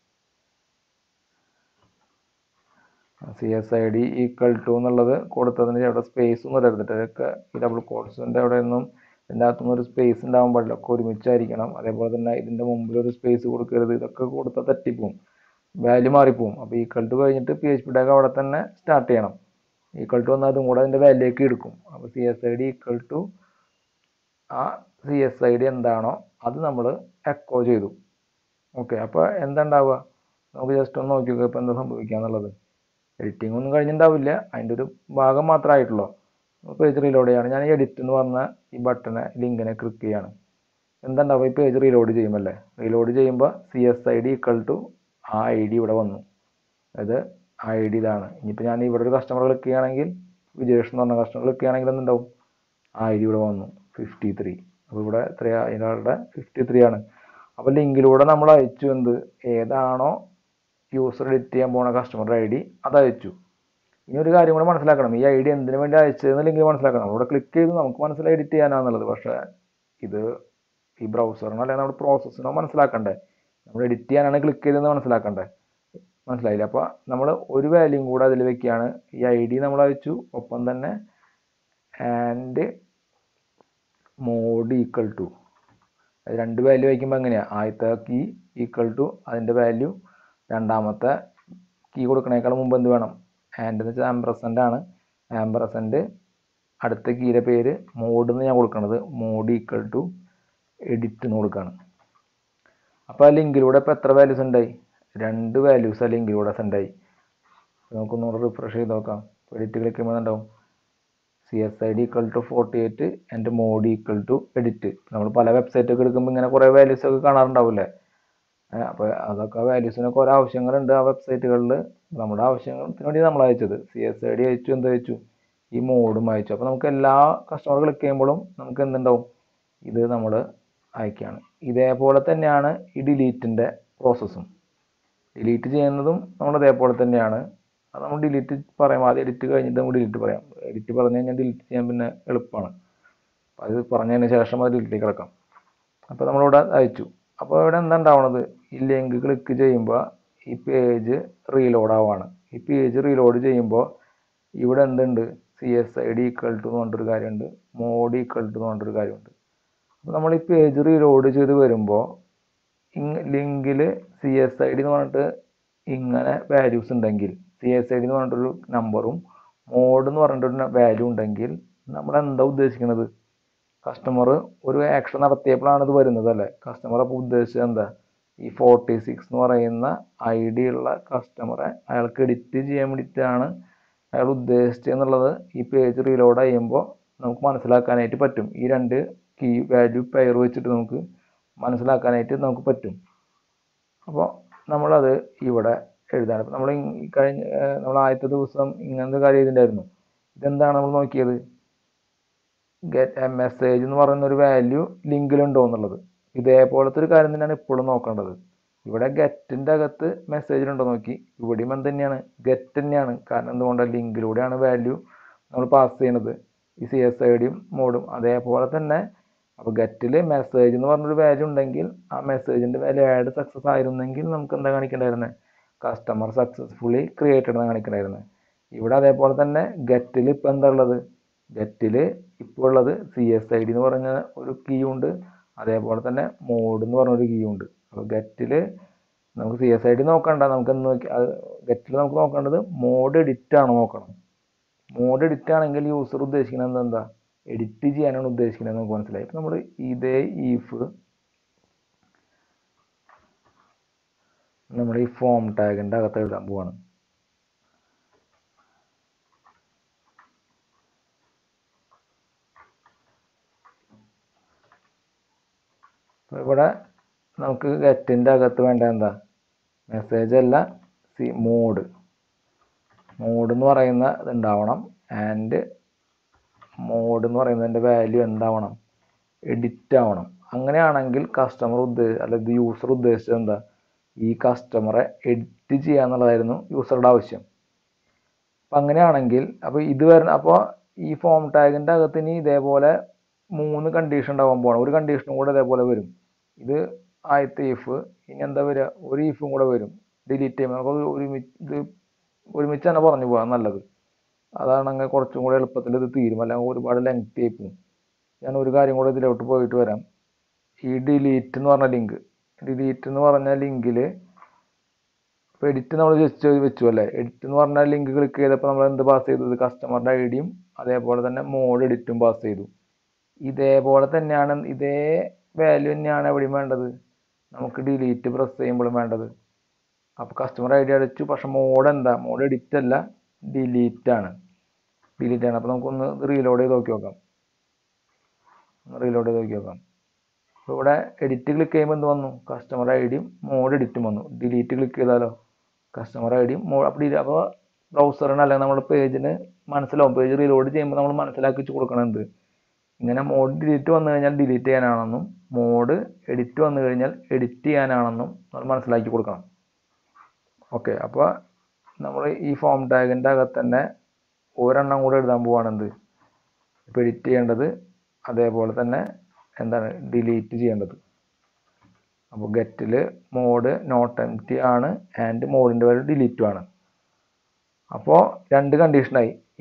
[SPEAKER 1] C S I D equal to എന്നുള്ളത് കൊടുത്തതിന് അവിടെ സ്പേസ് ഒന്നും ഇടരുതിട്ട് അതൊക്കെ ഈ ഡബിൾ കോഡ്സിൻ്റെ അവിടെ ഒന്നും ഇതിൻ്റെ അകത്തൊന്നും ഒരു സ്പേസ് ഉണ്ടാവാൻ പാടില്ല ഒക്കെ ഒരുമിച്ചായിരിക്കണം അതേപോലെ തന്നെ ഇതിൻ്റെ മുമ്പിൽ ഒരു സ്പേസ് കൊടുക്കരുത് ഇതൊക്കെ കൊടുത്താൽ തട്ടിപ്പോവും വാല്യൂ മാറിപ്പോവും അപ്പോൾ ഈക്വൽ ടു കഴിഞ്ഞിട്ട് പി എച്ച് പി ടാഗ് അവിടെ തന്നെ സ്റ്റാർട്ട് ചെയ്യണം ഈക്വൽ ടു വന്നാൽ അതും കൂടെ അതിൻ്റെ വാല്യൂക്ക് എടുക്കും അപ്പോൾ C S I D equal to ആ സി എസ് ഐ ഡി എന്താണോ അത് നമ്മൾ എക്കോ ചെയ്തു ഓക്കെ അപ്പോൾ എന്താ ഉണ്ടാവുക നമുക്ക് ജസ്റ്റ് ഒന്ന് നോക്കി നോക്കുക ഇപ്പോൾ എന്താ സംഭവിക്കുക എന്നുള്ളത് എഡിറ്റിംഗ് ഒന്നും കഴിഞ്ഞിട്ടുണ്ടാവില്ല അതിൻ്റെ ഒരു ഭാഗം മാത്രമേ ആയിട്ടുള്ളൂ പേജ് റീലോഡ് ചെയ്യാണ് ഞാൻ ഈ എഡിറ്റ് എന്ന് പറഞ്ഞ ഈ ബട്ടനെ ലിങ്കിനെ ക്ലിക്ക് ചെയ്യാണ് എന്താ ഉണ്ടാവുക ഈ പേജ് റീലോഡ് ചെയ്യുമല്ലേ റീലോഡ് ചെയ്യുമ്പോൾ C S I D equal to ആ ഐ ഡി ഇവിടെ വന്നു അതായത് ഐ ഡി ഇതാണ് ഇനിയിപ്പോൾ ഞാൻ ഇവിടെ ഒരു കസ്റ്റമർ ക്ലിക്ക് ചെയ്യുകയാണെങ്കിൽ വിജേഷ് എന്ന് പറഞ്ഞ കസ്റ്റമർ ക്ലിക്ക് ചെയ്യുകയാണെങ്കിൽ എന്തുണ്ടാവും ആ ഐ ഡി ഇവിടെ വന്നു ഫിഫ്റ്റി ത്രീ അപ്പോൾ ഇവിടെ എത്രയാ അതിനാളുടെ ഫിഫ്റ്റി ത്രീ ആണ് അപ്പോൾ ലിങ്കിലൂടെ നമ്മൾ അയച്ചു എന്ത് ഏതാണോ യൂസർ എഡിറ്റ് ചെയ്യാൻ പോണ കസ്റ്റമറുടെ ഐ ഡി അത് അയച്ചു ഇനി ഒരു കാര്യം കൂടെ മനസ്സിലാക്കണം ഈ ഐ ഡി എന്തിനു വേണ്ടി അയച്ചതെന്ന് ലിങ്ക് മനസ്സിലാക്കണം ഇവിടെ ക്ലിക്ക് ചെയ്ത് നമുക്ക് മനസ്സിലായി എഡിറ്റ് ചെയ്യാനാന്നുള്ളത് പക്ഷേ ഇത് ഈ ബ്രൗസറിനോ അല്ലെങ്കിൽ നമ്മുടെ പ്രോസസ്സിനോ മനസ്സിലാക്കണ്ടേ നമ്മൾ എഡിറ്റ് ചെയ്യാനാണ് ക്ലിക്ക് ചെയ്തതെന്ന് മനസ്സിലാക്കണ്ടേ മനസ്സിലായില്ല അപ്പോൾ നമ്മൾ ഒരു വാല്യൂം കൂടെ അതിൽ വെക്കുകയാണ് ഈ ഐ ഡി നമ്മൾ അയച്ചു ഒപ്പം തന്നെ ആൻഡ് മോഡ് ഈക്വൽ ടു രണ്ട് വാല്യൂ വയ്ക്കുമ്പോൾ എങ്ങനെയാണ് ആദ്യത്തെ കീ ഈക്വൽ ടു അതിൻ്റെ വാല്യൂ രണ്ടാമത്തെ കീ കൊടുക്കണേക്കാൾ മുമ്പ് എന്ത് വേണം ആൻഡ് എന്ന് വെച്ചാൽ ആംബ്രസൻ്റ് ആണ് ആംബ്രസൻ്റ് അടുത്ത കീയുടെ പേര് മോഡ് എന്ന് ഞാൻ കൊടുക്കണത് മോഡ് ഈക്വൽ ടു എഡിറ്റ് എന്ന് കൊടുക്കുകയാണ് അപ്പോൾ ആ ലിങ്കിലൂടെ ഇപ്പോൾ എത്ര വാല്യൂസ് ഉണ്ടായി രണ്ട് വാല്യൂസ് ആ ലിങ്കിലൂടെ സെൻഡ് ആയി നമുക്കൊന്നുകൂടെ റിഫ്രഷ് ചെയ്ത് നോക്കാം എഡിറ്റ് ക്ലിക്ക് ചെയ്യുമ്പോൾ ഉണ്ടാവും C S I D equal to forty eight and mode equal to edit നമ്മൾ പല വെബ്സൈറ്റ് ഒക്കെ എടുക്കുമ്പോൾ ഇങ്ങനെ കുറേ വാല്യൂസ് ഒക്കെ കാണാറുണ്ടാവില്ലേ അപ്പോൾ അതൊക്കെ വാല്യൂസിനൊക്കെ ഓരോ ആവശ്യങ്ങളുണ്ട് ആ വെബ്സൈറ്റുകളിൽ നമ്മുടെ ആവശ്യങ്ങൾക്ക് വേണ്ടി നമ്മൾ അയച്ചത് സി എസ് ഐ ഡി അയച്ചു എന്ത് അയച്ചു ഈ മോഡും അയച്ചു അപ്പോൾ നമുക്ക് എല്ലാ കസ്റ്റമർ ക്ലിക്ക് ചെയ്യുമ്പോഴും നമുക്ക് എന്തുണ്ടാവും ഇത് നമ്മൾ അയക്കുകയാണ് ഇതേപോലെ തന്നെയാണ് ഈ ഡിലീറ്റിൻ്റെ പ്രോസസ്സും ഡിലീറ്റ് ചെയ്യുന്നതും നമ്മൾ അതേപോലെ തന്നെയാണ് അത് നമ്മൾ ഡിലീറ്റ് പറയാം ആദ്യം എഡിറ്റ് കഴിഞ്ഞിട്ട് നമുക്ക് ഡിലീറ്റ് പറയാം എഡിറ്റ് പറഞ്ഞു കഴിഞ്ഞാൽ ഡിലീറ്റ് ചെയ്യാൻ പിന്നെ എളുപ്പമാണ് അപ്പോൾ അത് പറഞ്ഞതിന് ശേഷം അത് ഡിലീറ്റ് കിടക്കാം അപ്പോൾ നമ്മളിവിടെ അയച്ചു അപ്പോൾ ഇവിടെ എന്താ ഉണ്ടാവണത് ഈ ലിങ്ക് ക്ലിക്ക് ചെയ്യുമ്പോൾ ഈ പേജ് റീലോഡ് ആവുകയാണ് ഈ പേജ് റീലോഡ് ചെയ്യുമ്പോൾ ഇവിടെ എന്തുണ്ട് C S I D equal to എന്ന് പറഞ്ഞിട്ടൊരു കാര്യമുണ്ട് മോഡ് ഈക്വൽ ടു എന്ന് പറഞ്ഞിട്ടൊരു കാര്യമുണ്ട് അപ്പോൾ നമ്മൾ ഈ പേജ് റീലോഡ് ചെയ്ത് വരുമ്പോൾ ലിങ്കിൽ സി എസ് ഐ ഡി എന്ന് പറഞ്ഞിട്ട് ഇങ്ങനെ വാല്യൂസ് ഉണ്ടെങ്കിൽ സി എസ് ഐ ഡി എന്ന് പറഞ്ഞിട്ടൊരു നമ്പറും മോഡ് എന്ന് പറഞ്ഞിട്ടൊരു വാല്യൂ ഉണ്ടെങ്കിൽ നമ്മൾ എന്താ ഉദ്ദേശിക്കുന്നത് കസ്റ്റമർ ഒരു ആക്ഷൻ നടത്തിയപ്പോഴാണ് ഇത് വരുന്നത് അല്ലേ കസ്റ്റമർ അപ്പോൾ ഉദ്ദേശിച്ചത് എന്താ ഈ ഫോർട്ടി സിക്സ് എന്ന് പറയുന്ന ഐ ഡി ഉള്ള കസ്റ്റമറെ അയാൾക്ക് എഡിറ്റ് ചെയ്യാൻ വേണ്ടിയിട്ടാണ് അയാൾ ഉദ്ദേശിച്ചത് എന്നുള്ളത് ഈ പേജ് റീലോഡ് ചെയ്യുമ്പോൾ നമുക്ക് മനസ്സിലാക്കാനായിട്ട് പറ്റും ഈ രണ്ട് കീ വാല്യൂ പെയർ വെച്ചിട്ട് നമുക്ക് മനസ്സിലാക്കാനായിട്ട് നമുക്ക് പറ്റും അപ്പോൾ നമ്മളത് ഇവിടെ എഴുതാണ് അപ്പോൾ നമ്മൾ ഈ കഴിഞ്ഞ നമ്മൾ ആദ്യത്തെ ദിവസം ഇങ്ങനത്തെ കാര്യം എഴുതിണ്ടായിരുന്നു ഇതെന്താണ് നമ്മൾ നോക്കിയത് ഗെറ്റ് മെസ്സേജ് എന്ന് പറയുന്ന ഒരു വാല്യൂ ലിങ്കിലുണ്ടോ എന്നുള്ളത് ഇതേപോലത്തെ ഒരു കാര്യം തന്നെയാണ് ഇപ്പോഴും നോക്കേണ്ടത് ഇവിടെ ഗെറ്റിൻ്റെ അകത്ത് മെസ്സേജിലുണ്ടോ നോക്കി ഇവിടെയും എന്ത് തന്നെയാണ് ഗെറ്റ് തന്നെയാണ് കാരണം എന്തുകൊണ്ടാണ് ലിങ്കിലൂടെയാണ് വാല്യൂ നമ്മൾ പാസ് ചെയ്യുന്നത് ഈ സി എസ് ഐ ഡിയും മോഡും അതേപോലെ തന്നെ അപ്പോൾ ഗെറ്റിൽ മെസ്സേജ് എന്ന് പറഞ്ഞൊരു വാല്യൂ ഉണ്ടെങ്കിൽ ആ മെസ്സേജിൻ്റെ വാല്യൂ ആഡ് സക്സസ് ആയിരുന്നെങ്കിൽ നമുക്ക് എന്താ കാണിക്കേണ്ടായിരുന്നത് കസ്റ്റമർ സക്സസ്ഫുള്ളി ക്രിയേറ്റഡ് എന്ന് കാണിക്കണ്ടായിരുന്നത് ഇവിടെ അതേപോലെ തന്നെ ഗെറ്റിൽ ഇപ്പോൾ എന്താ ഉള്ളത് ഗെറ്റിൽ ഇപ്പോൾ ഉള്ളത് സി എസ് ഐ ഡി എന്ന് പറഞ്ഞ ഒരു കീ ഉണ്ട് അതേപോലെ തന്നെ മോഡ് എന്ന് പറഞ്ഞൊരു കീ ഉണ്ട് അപ്പോൾ ഗെറ്റിൽ നമുക്ക് സി എസ് ഐ ഡി നോക്കണ്ട നമുക്ക് എന്ത് നോക്കി ഗെറ്റിൽ നമുക്ക് നോക്കേണ്ടത് മോഡ് എഡിറ്റ് ആണ് നോക്കണം മോഡ് എഡിറ്റ് ആണെങ്കിൽ യൂസർ ഉദ്ദേശിക്കുന്നത് എന്താ എഡിറ്റ് ചെയ്യാനാണ് ഉദ്ദേശിക്കുന്നത് നമുക്ക് മനസ്സിലായി ഇപ്പം നമ്മൾ ഇതേ ഈഫ് നമ്മൾ ഈ ഫോം ടാഗിൻ്റെ അകത്ത് എഴുതാൻ പോവാണ് ഇവിടെ നമുക്ക് ഗെറ്റിൻ്റെ അകത്ത് വേണ്ട എന്താ മെസ്സേജ് അല്ല സി മോഡ് മോഡ് എന്ന് പറയുന്ന ഇതുണ്ടാവണം ആൻഡ് മോഡ് എന്ന് പറയുന്നതിൻ്റെ വാല്യൂ എന്താവണം എഡിറ്റ് ആവണം അങ്ങനെയാണെങ്കിൽ കസ്റ്റമർ ഉദ്ദേശ അല്ലെങ്കിൽ യൂസർ ഉദ്ദേശിച്ചത് എന്താ ഈ കസ്റ്റമറെ എഡിറ്റ് ചെയ്യുക എന്നുള്ളതായിരുന്നു യൂസറുടെ ആവശ്യം അപ്പം അങ്ങനെയാണെങ്കിൽ അപ്പോൾ ഇത് വരുന്ന അപ്പോൾ ഈ ഫോം ടാഗിൻ്റെ അകത്ത് ഇനി ഇതേപോലെ മൂന്ന് കണ്ടീഷൻ ഉണ്ടാവാൻ പോകണം ഒരു കണ്ടീഷനും കൂടെ ഇതേപോലെ വരും ഇത് ആദ്യത്തെ ഇഫ് ഇനി എന്താ വരിക ഒരു ഇഫും കൂടെ വരും ഡിലീറ്റ് ചെയ്യുമ്പോൾ നമുക്ക് ഒരുമിച്ച് ഇത് ഒരുമിച്ച് തന്നെ പറഞ്ഞു പോകാം നല്ലത് അതാണെങ്കിൽ കുറച്ചും കൂടെ എളുപ്പത്തിൽ ഇത് തീരും അല്ലെങ്കിൽ ഒരുപാട് ലെങ്ത് ആയി പോകും ഞാൻ ഒരു കാര്യം കൂടെ ഇതിലോട്ട് പോയിട്ട് വരാം ഈ ഡിലീറ്റ് എന്ന് പറഞ്ഞ ലിങ്ക് ഡിലീറ്റ് എന്ന് പറഞ്ഞ ലിങ്കിൽ ഇപ്പോൾ എഡിറ്റ് നമ്മൾ വെച്ച് വെച്ചു അല്ലേ എഡിറ്റ് എന്ന് പറഞ്ഞ ലിങ്ക് ക്ലിക്ക് ചെയ്തപ്പോൾ നമ്മൾ എന്ത് പാസ് ചെയ്തത് കസ്റ്റമറുടെ ഐ ഡിയും അതേപോലെ തന്നെ മോഡ് എഡിറ്റും പാസ് ചെയ്തു ഇതേപോലെ തന്നെയാണ് ഇതേ വാല്യൂ തന്നെയാണ് എവിടെയും വേണ്ടത് നമുക്ക് ഡിലീറ്റ് പ്രസ് ചെയ്യുമ്പോഴും വേണ്ടത് അപ്പോൾ കസ്റ്റമർ ഐ ഡി അടിച്ചു പക്ഷെ മോഡ് എന്താ മോഡ് എഡിറ്റ് അല്ല ഡിലീറ്റ് ആണ് ഡിലീറ്റ് ആണ് അപ്പോൾ നമുക്കൊന്ന് റീലോഡ് ചെയ്ത് നോക്കി നോക്കാം റീലോഡ് ചെയ്ത് നോക്കി നോക്കാം അപ്പോൾ ഇവിടെ എഡിറ്റ് ക്ലിക്ക് ചെയ്യുമ്പോൾ എന്ത് വന്നു കസ്റ്റമർ ഐ ഡിയും മോഡ് എഡിറ്റും വന്നു ഡിലീറ്റ് ക്ലിക്ക് ചെയ്താലോ കസ്റ്റമർ ഐ ഡിയും മോഡ് അപ്പോൾ ഡിലീറ്റ് അപ്പോൾ ബ്രൗസറിന് അല്ലെങ്കിൽ നമ്മുടെ പേജിന് മനസ്സിലാവും പേജ് റീലോഡ് ചെയ്യുമ്പോൾ നമ്മൾ മനസ്സിലാക്കിച്ച് കൊടുക്കണം എന്ത് ഇങ്ങനെ മോഡ് ഡിലീറ്റ് വന്നു കഴിഞ്ഞാൽ ഡിലീറ്റ് ചെയ്യാനാണെന്നും മോഡ് എഡിറ്റ് വന്നു കഴിഞ്ഞാൽ എഡിറ്റ് ചെയ്യാനാണെന്നും നമ്മൾ മനസ്സിലാക്കി കൊടുക്കണം ഓക്കെ അപ്പോൾ നമ്മൾ ഈ ഫോം ടാഗിൻ്റെ അകത്ത് തന്നെ ഒരെണ്ണം കൂടെ എഴുതാൻ പോവാണെന്ത് ഇപ്പോൾ എഡിറ്റ് ചെയ്യേണ്ടത് അതേപോലെ തന്നെ എന്താണ് ഡിലീറ്റ് ചെയ്യേണ്ടത് അപ്പോൾ ഗെറ്റിൽ മോഡ് നോട്ട് എംറ്റി ആണ് ആൻഡ് മോഡിൻ്റെ വാല്യൂ ഡിലീറ്റും ആണ് അപ്പോൾ രണ്ട് കണ്ടീഷനായി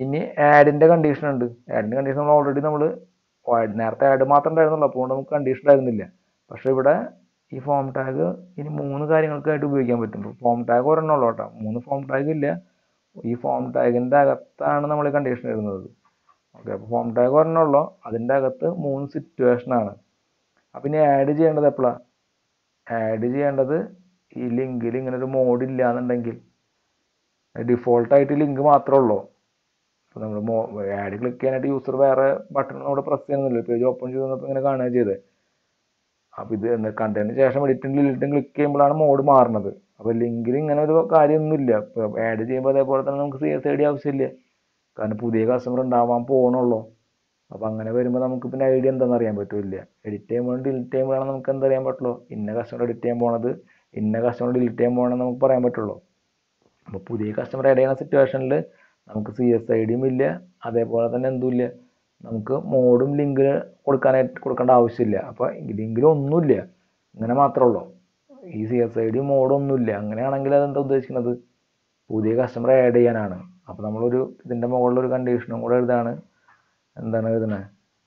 [SPEAKER 1] ഇനി ആഡിൻ്റെ കണ്ടീഷൻ ഉണ്ട് ആഡിൻ്റെ കണ്ടീഷൻ നമ്മൾ ഓൾറെഡി നമ്മൾ നേരത്തെ ആഡ് മാത്രം ഉണ്ടായിരുന്നുള്ളൂ അപ്പോൾ നമുക്ക് കണ്ടീഷൻ ഉണ്ടായിരുന്നില്ല പക്ഷേ ഇവിടെ ഈ ഫോം ടാഗ് ഇനി മൂന്ന് കാര്യങ്ങൾക്കായിട്ട് ഉപയോഗിക്കാൻ പറ്റും ഫോം ടാഗ് ഒരെണ്ണം ഉള്ളൂ കേട്ടോ മൂന്ന് ഫോം ടാഗ് ഇല്ല ഈ ഫോം ടാഗിൻ്റെ അകത്താണ് നമ്മൾ ഈ കണ്ടീഷൻ ഇടുന്നത് ഓക്കെ അപ്പോൾ ഫോം ടാഗ് ഒരെണ്ണം ഉള്ളൂ അതിൻ്റെ അകത്ത് മൂന്ന് സിറ്റുവേഷൻ ആണ് അപ്പം ഇനി ആഡ് ചെയ്യേണ്ടത് എപ്പോഴാണ് ആഡ് ചെയ്യേണ്ടത് ഈ ലിങ്കിൽ ഇങ്ങനെ ഒരു മോഡ് ഇല്ല എന്നുണ്ടെങ്കിൽ ഡിഫോൾട്ടായിട്ട് ലിങ്ക് മാത്രമേ ഉള്ളൂ അപ്പോൾ നമ്മൾ മോ ആഡ് ക്ലിക്ക് ചെയ്യാനായിട്ട് യൂസർ വേറെ ബട്ടൺ നമ്മുടെ പ്രസ് ചെയ്യുന്നില്ല പേജ് ഓപ്പൺ ചെയ്ത് വന്നപ്പോൾ ഇങ്ങനെ കാണുക ചെയ്തത് അപ്പോൾ ഇത് കണ്ടതിന് ശേഷം എഡിറ്റും ഡിലീറ്റും ക്ലിക്ക് ചെയ്യുമ്പോഴാണ് മോഡ് മാറുന്നത് അപ്പോൾ ലിങ്കിൽ ഇങ്ങനെ ഒരു കാര്യമൊന്നുമില്ല ഇപ്പോൾ ആഡ് ചെയ്യുമ്പോൾ അതേപോലെ തന്നെ നമുക്ക് സി എസ് ഐ ഡി ആവശ്യമില്ല കാരണം പുതിയ കസ്റ്റമർ ഉണ്ടാവാൻ പോകണുള്ളൂ അപ്പോൾ അങ്ങനെ വരുമ്പോൾ നമുക്ക് പിന്നെ ഐഡിയ എന്താണെന്ന് അറിയാൻ പറ്റില്ല എഡിറ്റ് ചെയ്യുമ്പോഴും ഡിലീറ്റ് ചെയ്യുമ്പോഴാണ് നമുക്ക് എന്തറിയാൻ പറ്റുള്ളൂ ഇന്ന കസ്റ്റമർ എഡിറ്റ് ചെയ്യാൻ പോണത് ഇന്ന കസ്റ്റമർ ഡിലീറ്റ് ചെയ്യാൻ പോകണമെന്ന് നമുക്ക് പറയാൻ പറ്റുള്ളൂ അപ്പോൾ പുതിയ കസ്റ്റമർ ആഡ് ചെയ്യുന്ന സിറ്റുവേഷനിൽ നമുക്ക് സി എസ് ഐ ഡിയും ഇല്ല അതേപോലെ തന്നെ എന്തുമില്ല നമുക്ക് മോഡും ലിങ്ക് കൊടുക്കാനായിട്ട് കൊടുക്കേണ്ട ആവശ്യമില്ല അപ്പോൾ ലിങ്കിൽ ഒന്നുമില്ല ഇങ്ങനെ മാത്രമേ ഉള്ളൂ ഈ സി എസ് ഐ ഡി മോഡും ഒന്നുമില്ല അങ്ങനെയാണെങ്കിൽ അതെന്താ ഉദ്ദേശിക്കുന്നത് പുതിയ കസ്റ്റമർ ആഡ് ചെയ്യാനാണ് അപ്പോൾ നമ്മളൊരു ഇതിൻ്റെ മുകളിൽ ഒരു കണ്ടീഷനും കൂടെ എഴുതാണ് എന്താണ് എഴുതുന്നത്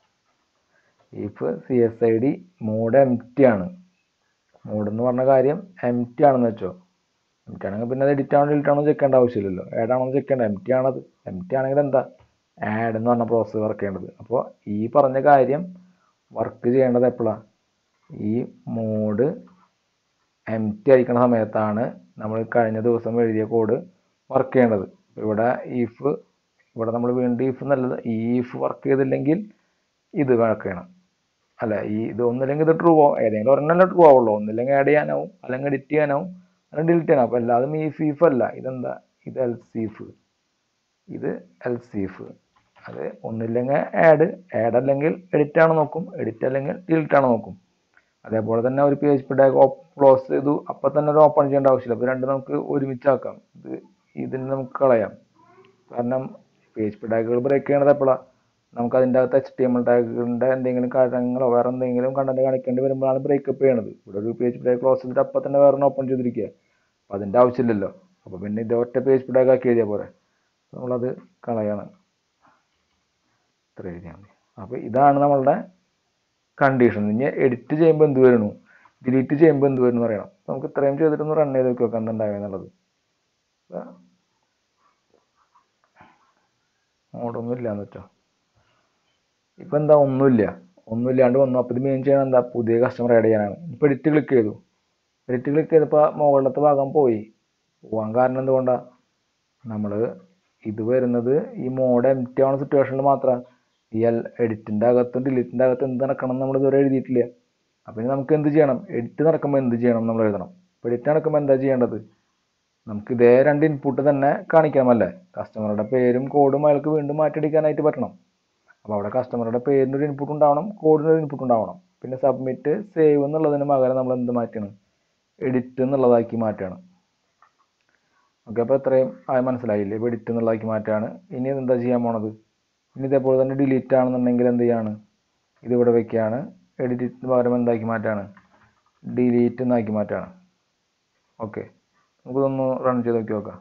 [SPEAKER 1] if C S I D mode M T ആണ് മോഡ് എന്ന് പറഞ്ഞ കാര്യം എം ടി ആണെന്ന് വെച്ചോ എം ടി ആണെങ്കിൽ പിന്നെ അത് എഡിറ്റ് ആണോ ഡിലീറ്റ് ആണോ ചെക്ക് ചെയ്യേണ്ട ആവശ്യമില്ലല്ലോ ആഡ് ആണോ ചെക്ക് ചെയ്യേണ്ട എം ടി ആണത് എം ടി ആണെങ്കിൽ എന്താ ആഡ് എന്ന് പറഞ്ഞ പ്രോസസ്സ് വർക്ക് ചെയ്യേണ്ടത് അപ്പോൾ ഈ പറഞ്ഞ കാര്യം വർക്ക് ചെയ്യേണ്ടത് എപ്പോഴാണ് ഈ മോഡ് എം ടി ആയിരിക്കുന്ന സമയത്താണ് നമ്മൾ കഴിഞ്ഞ ദിവസം എഴുതിയ കോഡ് വർക്ക് ചെയ്യേണ്ടത് ഇവിടെ ഇഫ് ഇവിടെ നമ്മൾ വീണ്ടും ഇഫ് നല്ലത് ഈ ഇഫ് വർക്ക് ചെയ്തില്ലെങ്കിൽ ഇത് വർക്ക് ചെയ്യണം അല്ല ഈ ഇത് ഒന്നില്ലെങ്കിൽ ഇത് ട്രൂ ആവും ഏതെങ്കിലും ഒരെണ്ണമല്ല ട്രൂ ആവുള്ളൂ ഒന്നില്ലെങ്കിൽ ആഡ് ചെയ്യാനാവും അല്ലെങ്കിൽ എഡിറ്റ് ചെയ്യാനാവും അല്ലെങ്കിൽ ഡിലീറ്റ് ചെയ്യാനാവും അപ്പോൾ എല്ലാതും ഈ ഫീഫ് അല്ല ഇതെന്താ ഇത് എൽ സീഫ് ഇത് എൽ സീഫ് അത് ഒന്നില്ലെങ്കിൽ ആഡ് ആഡ് അല്ലെങ്കിൽ എഡിറ്റ് ആണ് നോക്കും എഡിറ്റ് അല്ലെങ്കിൽ ഡിലീറ്റ് ആണ് നോക്കും അതേപോലെ തന്നെ ഒരു P H P tag close ചെയ്തു അപ്പം തന്നെ ഒരു ഓപ്പൺ ചെയ്യേണ്ട ആവശ്യമില്ല അപ്പോൾ രണ്ട് നമുക്ക് ഒരുമിച്ചാക്കാം ഇത് ഇതിന് നമുക്ക് കളയാം കാരണം പി എച്ച് പി ടാഗുകൾ ബ്രേക്ക് ചെയ്യണത് എപ്പോഴാണ് നമുക്ക് അതിൻ്റെ അകത്ത് എച്ച് ടി എം എൽ ടാഗിൻ്റെ എന്തെങ്കിലും കാര്യങ്ങളോ വേറെ എന്തെങ്കിലും കണ്ടന്റ് കാണിക്കേണ്ടി വരുമ്പോഴാണ് ബ്രേക്കപ്പ് ചെയ്യണത് ഇവിടെ ഒരു P H P tag close ചെയ്തിട്ട് അപ്പം തന്നെ വേറെ ഓപ്പൺ ചെയ്തിരിക്കുക അപ്പോൾ അതിൻ്റെ ആവശ്യമില്ലല്ലോ അപ്പോൾ പിന്നെ ഇത് ഒറ്റ പി എച്ച് പി ടാഗ് ആക്കി എഴുതിയാൽ പോരെ നമ്മളത് കളയാണ് ഇത്ര എഴുതിയാൽ മതി അപ്പോൾ ഇതാണ് നമ്മളുടെ കണ്ടീഷൻ ഇനി എഡിറ്റ് ചെയ്യുമ്പോൾ എന്ത് വരുന്നു ഡിലീറ്റ് ചെയ്യുമ്പോൾ എന്ത് വരുന്നു അറിയണം അപ്പോൾ നമുക്ക് ഇത്രയും ചെയ്തിട്ടൊന്ന് റൺ ചെയ്ത് നോക്കി നോക്കാം എന്തുണ്ടാവുക മോഡൊന്നും ഇല്ലാന്ന് വെച്ചോ ഇപ്പം എന്താ ഒന്നുമില്ല ഒന്നുമില്ലാണ്ട് വന്നു അപ്പോൾ ഇത് മെയിൻ ചെയ്യണം എന്താ പുതിയ കസ്റ്റമർ ആഡ് ചെയ്യാനാണ് ഇപ്പോൾ എഡിറ്റ് ക്ലിക്ക് ചെയ്തു എഡിറ്റ് ക്ലിക്ക് ചെയ്തപ്പോൾ മുകളിലത്തെ ഭാഗം പോയി പോകാൻ കാരണം എന്തുകൊണ്ടാണ് നമ്മൾ ഇത് വരുന്നത് ഈ മോഡ് എം ടി ആവുന്ന സിറ്റുവേഷനിൽ മാത്രമാണ് ഈ എൽ എഡിറ്റിൻ്റെ അകത്തും ഡിലീറ്റിൻ്റെ അകത്തും എന്ത് നടക്കണം നമ്മൾ ഇതുവരെ എഴുതിയിട്ടില്ല അപ്പം ഇനി നമുക്ക് എന്ത് ചെയ്യണം എഡിറ്റ് നടക്കുമ്പോൾ എന്ത് ചെയ്യണം നമ്മൾ എഴുതണം അപ്പോൾ എഡിറ്റ് നടക്കുമ്പോൾ എന്താ ചെയ്യേണ്ടത് നമുക്ക് ഇതേ രണ്ട് ഇൻപുട്ട് തന്നെ കാണിക്കാമല്ലേ കസ്റ്റമറുടെ പേരും കോഡും അയാൾക്ക് വീണ്ടും മാറ്റിയെടുക്കാനായിട്ട് പറ്റണം അപ്പോൾ അവിടെ കസ്റ്റമറുടെ പേരിന് ഒരു ഇൻപുട്ട് ഉണ്ടാവണം കോഡിന് ഒരു ഇൻപുട്ട് ഉണ്ടാവണം പിന്നെ സബ്മിറ്റ് സേവ് എന്നുള്ളതിന് പകരം നമ്മൾ എന്ത് മാറ്റണം എഡിറ്റ് എന്നുള്ളതാക്കി മാറ്റണം ഓക്കെ അപ്പോൾ എത്രയും ആയി മനസ്സിലായില്ലേ ഇപ്പോൾ എഡിറ്റ് എന്നുള്ളതാക്കി മാറ്റാണ് ഇനി എന്താ ചെയ്യാൻ പോണത് ഇനി ഇതേപോലെ തന്നെ ഡിലീറ്റ് ആണെന്നുണ്ടെങ്കിൽ എന്ത് ചെയ്യാണ് ഇതിവിടെ വെക്കുകയാണ് എഡിറ്റിന് പകരം എന്താക്കി മാറ്റാണ് ഡിലീറ്റ് എന്നാക്കി മാറ്റാണ് ഓക്കെ നമുക്കിതൊന്ന് റൺ ചെയ്ത് നോക്കി നോക്കാം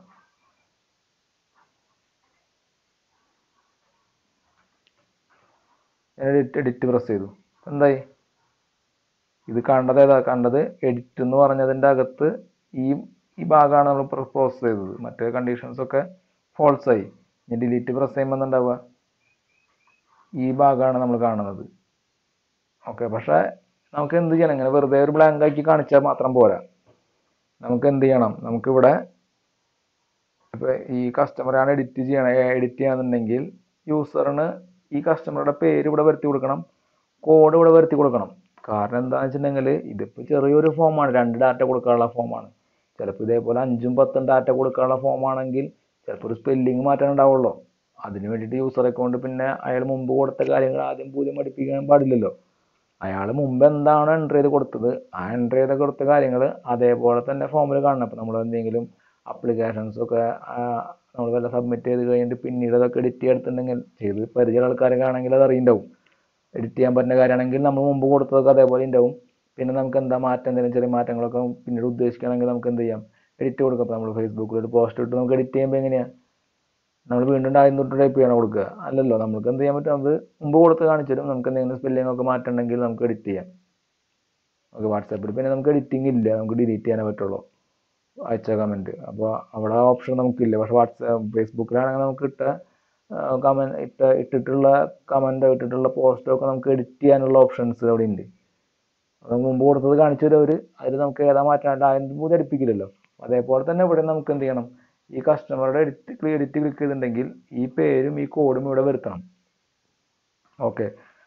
[SPEAKER 1] എഡിറ്റ് എഡിറ്റ് പ്രസ് ചെയ്തു എന്തായി ഇത് കണ്ടത് ഏതാ കണ്ടത് എഡിറ്റ് എന്ന് പറഞ്ഞതിൻ്റെ അകത്ത് ഈ ഈ ഭാഗമാണ് നമ്മൾ പ്രോസസ് ചെയ്തത് മറ്റേ കണ്ടീഷൻസ് ഒക്കെ false ആയി ഇനി ഡിലീറ്റ് പ്രസ് ചെയ്യുമ്പോൾ എന്താ ഈ ഭാഗമാണ് നമ്മൾ കാണുന്നത് ഓക്കെ പക്ഷേ നമുക്ക് എന്ത് ചെയ്യണം ഇങ്ങനെ വെറുതെ ഒരു ബ്ലാങ്ക് ആക്കി കാണിച്ചാൽ മാത്രം പോരാ നമുക്ക് എന്ത് ചെയ്യണം നമുക്കിവിടെ ഇപ്പോൾ ഈ കസ്റ്റമറാണ് എഡിറ്റ് ചെയ്യണം എഡിറ്റ് ചെയ്യണമെന്നുണ്ടെങ്കിൽ യൂസറിന് ഈ കസ്റ്റമറുടെ പേര് ഇവിടെ വരുത്തി കൊടുക്കണം കോഡ് ഇവിടെ വരുത്തി കൊടുക്കണം കാരണം എന്താണെന്ന് വെച്ചിട്ടുണ്ടെങ്കിൽ ഇതിപ്പോൾ ചെറിയൊരു ഫോമാണ് രണ്ട് ഡാറ്റ കൊടുക്കാനുള്ള ഫോമാണ് ചിലപ്പോൾ ഇതേപോലെ അഞ്ചും പത്തും ഡാറ്റ കൊടുക്കാനുള്ള ഫോമാണെങ്കിൽ ചിലപ്പോൾ ഒരു സ്പെല്ലിങ് മാറ്റാൻ ഉണ്ടാവുള്ളൂ അതിന് വേണ്ടിയിട്ട് യൂസറെ കൊണ്ട് പിന്നെ അയാൾ മുമ്പ് കൊടുത്ത കാര്യങ്ങൾ ആദ്യം പുതിയ പഠിപ്പിക്കാൻ പാടില്ലല്ലോ അയാൾ മുമ്പ് എന്താണോ എൻ്റർ ചെയ്ത് കൊടുത്തത് ആ എൻ്റർ ചെയ്ത് കൊടുത്ത കാര്യങ്ങൾ അതേപോലെ തന്നെ ഫോമിൽ കാണണം ഇപ്പോൾ നമ്മൾ എന്തെങ്കിലും അപ്ലിക്കേഷൻസ് ഒക്കെ നമ്മൾ വല്ല സബ്മിറ്റ് ചെയ്ത് കഴിഞ്ഞിട്ട് പിന്നീട് അതൊക്കെ എഡിറ്റ് ചെയ്തെടുത്തിട്ടുണ്ടെങ്കിൽ ചെയ്ത് പരിചയമുള്ള ആൾക്കാരൊക്കെ ആണെങ്കിൽ അത് അറിയുണ്ടാവും എഡിറ്റ് ചെയ്യാൻ പറ്റുന്ന കാര്യമാണെങ്കിൽ നമ്മൾ മുമ്പ് കൊടുത്തതൊക്കെ അതേപോലെ ഉണ്ടാവും പിന്നെ നമുക്ക് എന്താ മാറ്റം എന്തെങ്കിലും ചെറിയ മാറ്റങ്ങളൊക്കെ പിന്നീട് ഉദ്ദേശിക്കുകയാണെങ്കിൽ നമുക്ക് എന്ത് ചെയ്യാം എഡിറ്റ് കൊടുക്കാം അപ്പോൾ നമ്മൾ ഫേസ്ബുക്കിൽ ഒരു പോസ്റ്റ് ഇട്ട് നമുക്ക് എഡിറ്റ് ചെയ്യുമ്പോൾ എങ്ങനെയാണ് നമ്മൾ വീണ്ടും ആദ്യം തൊട്ട് ടൈപ്പ് ചെയ്യണം കൊടുക്കുക അല്ലല്ലോ നമുക്ക് എന്ത് ചെയ്യാൻ പറ്റും അത് മുമ്പ് കൊടുത്ത് കാണിച്ചു തരും നമുക്ക് എന്തെങ്കിലും സ്പെല്ലിംഗ് ഒക്കെ മാറ്റണമെങ്കിൽ നമുക്ക് എഡിറ്റ് ചെയ്യാം ഓക്കെ വാട്സാപ്പിൽ പിന്നെ നമുക്ക് എഡിറ്റിംഗ് ഇല്ല നമുക്ക് ഡിലീറ്റ് ചെയ്യാനേ പറ്റുള്ളൂ അയച്ച കമൻറ്റ് അപ്പോൾ അവിടെ ഓപ്ഷൻ നമുക്കില്ല പക്ഷേ വാട്സാപ്പ് ഫേസ്ബുക്കിലാണെങ്കിൽ നമുക്ക് ഇട്ട കമൻറ്റ് ഇട്ട ഇട്ടിട്ടുള്ള കമൻറ്റ് ഇട്ടിട്ടുള്ള പോസ്റ്റൊക്കെ നമുക്ക് എഡിറ്റ് ചെയ്യാനുള്ള ഓപ്ഷൻസ് അവിടെ ഉണ്ട് അത് നമുക്ക് മുമ്പ് കൊടുത്തത് കാണിച്ചു തരും അവർ അതിൽ നമുക്ക് ഏതാ മാറ്റാനായിട്ട് അതിന് മൂന്ന് അടുപ്പിക്കില്ലല്ലോ അതേപോലെ തന്നെ ഇവിടെ നമുക്ക് എന്ത് ചെയ്യണം ഈ കസ്റ്റമറുടെ എഡിറ്റ് എഡിറ്റ് ക്ലിക്ക് ചെയ്തിട്ടുണ്ടെങ്കിൽ ഈ പേരും ഈ കോഡും ഇവിടെ വരുത്തണം ഓക്കെ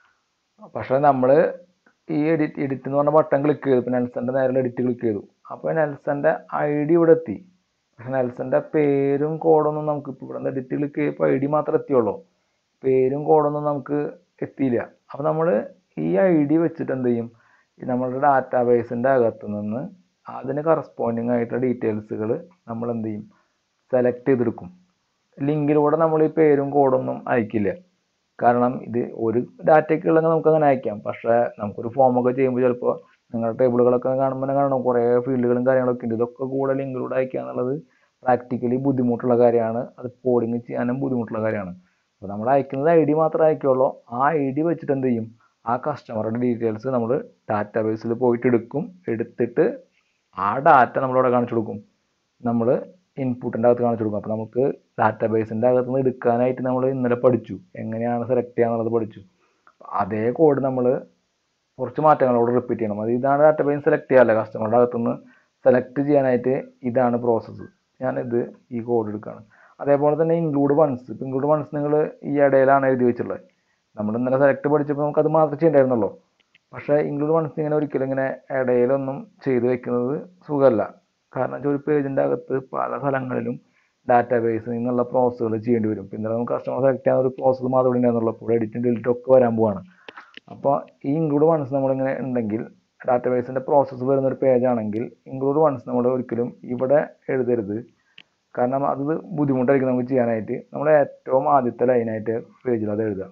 [SPEAKER 1] പക്ഷേ നമ്മൾ ഈ എഡിറ്റ് എഡിറ്റ് എന്ന് പറഞ്ഞ ബട്ടൺ ക്ലിക്ക് ചെയ്തു ഇപ്പോൾ നെൽസൻ്റെ നേരെ എഡിറ്റ് ക്ലിക്ക് ചെയ്തു അപ്പോൾ നെൽസൻ്റെ ഐ ഡി ഇവിടെ എത്തി പക്ഷെ നെൽസൻ്റെ പേരും കോഡൊന്നും നമുക്ക് ഇപ്പോൾ ഇവിടെ എഡിറ്റ് ക്ലിക്ക് ചെയ്തപ്പോൾ ഐ ഡി മാത്രമേ എത്തിയുള്ളൂ പേരും കോഡൊന്നും നമുക്ക് എത്തിയില്ല അപ്പോൾ നമ്മൾ ഈ ഐ ഡി വെച്ചിട്ട് എന്ത് ചെയ്യും ഈ നമ്മളുടെ ഡാറ്റാബേസിൻ്റെ അകത്ത് നിന്ന് അതിന് കറസ്പോണ്ടിങ് ആയിട്ടുള്ള ഡീറ്റെയിൽസുകൾ നമ്മൾ എന്ത് ചെയ്യും സെലക്ട് ചെയ്തെടുക്കും ലിങ്കിലൂടെ നമ്മൾ ഈ പേരും കോഡൊന്നും അയക്കില്ല കാരണം ഇത് ഒരു ഡാറ്റയ്ക്ക് ഉള്ളെങ്കിൽ നമുക്ക് അങ്ങനെ അയക്കാം പക്ഷേ നമുക്കൊരു ഫോമൊക്കെ ചെയ്യുമ്പോൾ ചിലപ്പോൾ നിങ്ങളുടെ ടേബിളുകളൊക്കെ കാണുമ്പോൾ കാണണം കുറേ ഫീൽഡുകളും കാര്യങ്ങളൊക്കെ ഉണ്ട് ഇതൊക്കെ കൂടെ ലിങ്കിലൂടെ അയക്കുക എന്നുള്ളത് പ്രാക്ടിക്കലി ബുദ്ധിമുട്ടുള്ള കാര്യമാണ് അത് കോഡിങ് ചെയ്യാനും ബുദ്ധിമുട്ടുള്ള കാര്യമാണ് അപ്പോൾ നമ്മൾ അയക്കുന്നത് ഐ ഡി മാത്രമേ അയക്കുള്ളൂ ആ ഐ ഡി വെച്ചിട്ട് എന്ത് ചെയ്യും ആ കസ്റ്റമറുടെ ഡീറ്റെയിൽസ് നമ്മൾ ഡാറ്റാബേസിൽ പോയിട്ട് എടുക്കും എടുത്തിട്ട് ആ ഡാറ്റ നമ്മളിവിടെ കാണിച്ചു കൊടുക്കും നമ്മൾ ഇൻപുട്ടിൻ്റെ അകത്ത് കാണിച്ചു കൊടുക്കും അപ്പോൾ നമുക്ക് ഡാറ്റാബേസിൻ്റെ അകത്ത് നിന്ന് എടുക്കാനായിട്ട് നമ്മൾ ഇന്നലെ പഠിച്ചു എങ്ങനെയാണ് സെലക്ട് ചെയ്യാന്നുള്ളത് പഠിച്ചു അതേ കോഡ് നമ്മൾ കുറച്ച് മാറ്റങ്ങളോട് റിപ്പീറ്റ് ചെയ്യണം അത് ഇതാണ് ഡാറ്റാബേസ് സെലക്ട് ചെയ്യാമല്ലോ കസ്റ്റമറുടെ അകത്തുനിന്ന് സെലക്ട് ചെയ്യാനായിട്ട് ഇതാണ് പ്രോസസ്സ് ഞാനിത് ഈ കോഡ് എടുക്കുകയാണ് അതേപോലെ തന്നെ ഇൻക്ലൂഡ് വൺസ് ഇപ്പം ഇൻക്ലൂഡ് വൺസ് നിങ്ങൾ ഈ ഇടയിലാണ് എഴുതി വെച്ചിട്ടുള്ളത് നമ്മൾ ഇന്നലെ സെലക്ട് പഠിച്ചപ്പോൾ നമുക്ക് അത് മാത്രമേ ചെയ്യണ്ടായിരുന്നുള്ളൂ പക്ഷേ ഇൻക്ലൂഡ് വൺസ് ഇങ്ങനെ ഒരിക്കലും ഇങ്ങനെ ഇടയിലൊന്നും ചെയ്ത് വെക്കുന്നത് സുഖമല്ല കാരണം വെച്ചാൽ ഒരു പേജിൻ്റെ അകത്ത് പല സ്ഥലങ്ങളിലും ഡാറ്റാബേസിൽ നിന്നുള്ള പ്രോസസ്സുകൾ ചെയ്യേണ്ടി വരും പിന്നെ നമുക്ക് കസ്റ്റമർ സെലക്ട് ചെയ്യാൻ ഒരു പ്രോസസ്സ് മാത്രമേ ഉണ്ടായിരുന്നുള്ളൂ അപ്പോൾ എഡിറ്റും ഡിലിറ്റും ഒക്കെ വരാൻ പോവാണ് അപ്പോൾ ഈ ഇൻക്ലൂഡ് വൺസ് നമ്മളിങ്ങനെ ഉണ്ടെങ്കിൽ ഡാറ്റാബേസിൻ്റെ പ്രോസസ്സ് വരുന്ന ഒരു പേജ് ആണെങ്കിൽ ഇൻക്ലൂഡ് വൺസ് നമ്മൾ ഒരിക്കലും ഇവിടെ എഴുതരുത് കാരണം അത് ബുദ്ധിമുട്ടായിരിക്കും നമുക്ക് ചെയ്യാനായിട്ട് നമ്മൾ ഏറ്റവും ആദ്യത്തെ ലൈനായിട്ട് പേജിൽ അത് എഴുതുക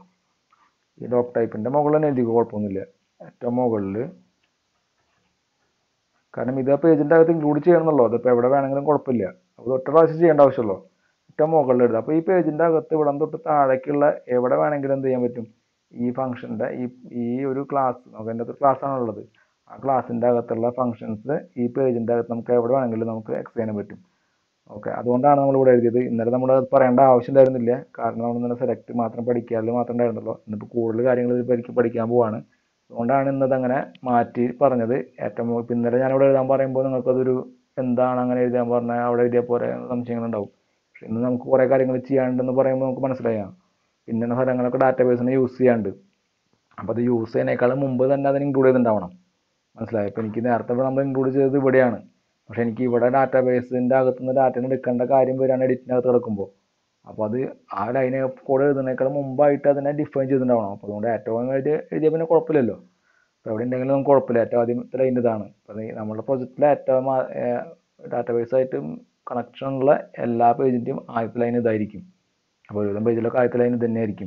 [SPEAKER 1] ഈ ഡോക് ടൈപ്പിൻ്റെ മുകളിൽ തന്നെ എഴുതി കുഴപ്പമൊന്നുമില്ല ഏറ്റവും മുകളിൽ കാരണം ഇത് ആ പേജിൻ്റെ അകത്ത് ഇൻക്ലൂഡ് ചെയ്യണമെന്നുള്ളൂ അതിപ്പോൾ എവിടെ വേണമെങ്കിലും കുഴപ്പമില്ല അപ്പോൾ ഒറ്റ പ്രാവശ്യം ചെയ്യേണ്ട ആവശ്യമുള്ളൂ ഏറ്റവും മുകളിൽ എഴുതുക അപ്പോൾ ഈ പേജിൻ്റെ അകത്ത് ഇവിടെ തൊട്ട് താഴേക്കുള്ള എവിടെ വേണമെങ്കിലും എന്ത് ചെയ്യാൻ പറ്റും ഈ ഫംഗ്ഷൻ്റെ ഈ ഈ ഒരു ക്ലാസ് നമുക്ക് അതിൻ്റെ അകത്ത് ക്ലാസ് ആണുള്ളത് ആ ക്ലാസ്സിൻ്റെ അകത്തുള്ള ഫംഗ്ഷൻസ് ഈ പേജിൻ്റെ അകത്ത് നമുക്ക് എവിടെ വേണമെങ്കിലും നമുക്ക് എക്സ് ചെയ്യാൻ പറ്റും ഓക്കെ അതുകൊണ്ടാണ് നമ്മൾ ഇവിടെ എഴുതിയത് ഇന്നലെ നമ്മൾ അത് പറയേണ്ട ആവശ്യം ഉണ്ടായിരുന്നില്ല കാരണം നമ്മൾ ഇന്നലെ സെലക്ട് മാത്രം പഠിക്കാറിൽ മാത്രം ഉണ്ടായിരുന്നുള്ളൂ ഇന്നിപ്പോൾ കൂടുതൽ കാര്യങ്ങൾ ഇതിൽ പഠിക്കാൻ പോവാണ് അതുകൊണ്ടാണ് ഇന്നത് അങ്ങനെ മാറ്റി പറഞ്ഞത് ഏറ്റവും ഇപ്പം ഇന്നലെ ഞാനിവിടെ എഴുതാൻ പറയുമ്പോൾ നിങ്ങൾക്കതൊരു എന്താണ് അങ്ങനെ എഴുതാൻ പറഞ്ഞാൽ അവിടെ എഴുതിയാൽ പോരെ എന്ന് സംശയങ്ങളുണ്ടാവും പക്ഷെ ഇന്ന് നമുക്ക് കുറേ കാര്യങ്ങൾ ചെയ്യാനുണ്ടെന്ന് പറയുമ്പോൾ നമുക്ക് മനസ്സിലായാം പിന്നെ സ്ഥലങ്ങളൊക്കെ ഡാറ്റാബേസിനെ യൂസ് ചെയ്യാണ്ട് അപ്പോൾ അത് യൂസ് ചെയ്യുന്നതിനേക്കാളും മുമ്പ് തന്നെ അതിന് ഇൻക്ലൂഡ് ചെയ്തിട്ടുണ്ടാവണം മനസ്സിലായോ ഇപ്പോൾ എനിക്ക് നേരത്തെ ഇവിടെ നമ്മൾ ഇൻക്ലൂഡ് ചെയ്തത് ഇവിടെയാണ് പക്ഷെ എനിക്ക് ഇവിടെ ഡാറ്റാബേസിൻ്റെ അകത്തുനിന്ന് ഡാറ്റ എടുക്കേണ്ട കാര്യം വരികയാണ് എഡിറ്റിനകത്ത് കിടക്കുമ്പോൾ അപ്പോൾ അത് ആ ലൈനെ കൂടെ എഴുതുന്നതിനേക്കാൾ മുമ്പായിട്ട് അതിനെ ഡിഫൈൻ ചെയ്തിട്ടുണ്ടാവണം അപ്പോൾ അതുകൊണ്ട് ഏറ്റവും എഴുതി എഴുതിയാൽ പിന്നെ കുഴപ്പമില്ലല്ലോ അപ്പോൾ എവിടെ ഉണ്ടെങ്കിലും നമുക്ക് കുഴപ്പമില്ല ഏറ്റവും ആദ്യത്തെ ലൈൻ ഇതാണ് അപ്പോൾ ഈ നമ്മുടെ പ്രൊജക്റ്റിലെ ഏറ്റവും ഡാറ്റാബേസായിട്ടും കണക്ഷൻ ഉള്ള എല്ലാ പേജിൻ്റെയും ആദ്യത്തെ ലൈൻ ഇതായിരിക്കും അപ്പോൾ ഒരുവിധം പേജിലൊക്കെ ആദ്യത്തെ ലൈൻ ഇത് തന്നെയായിരിക്കും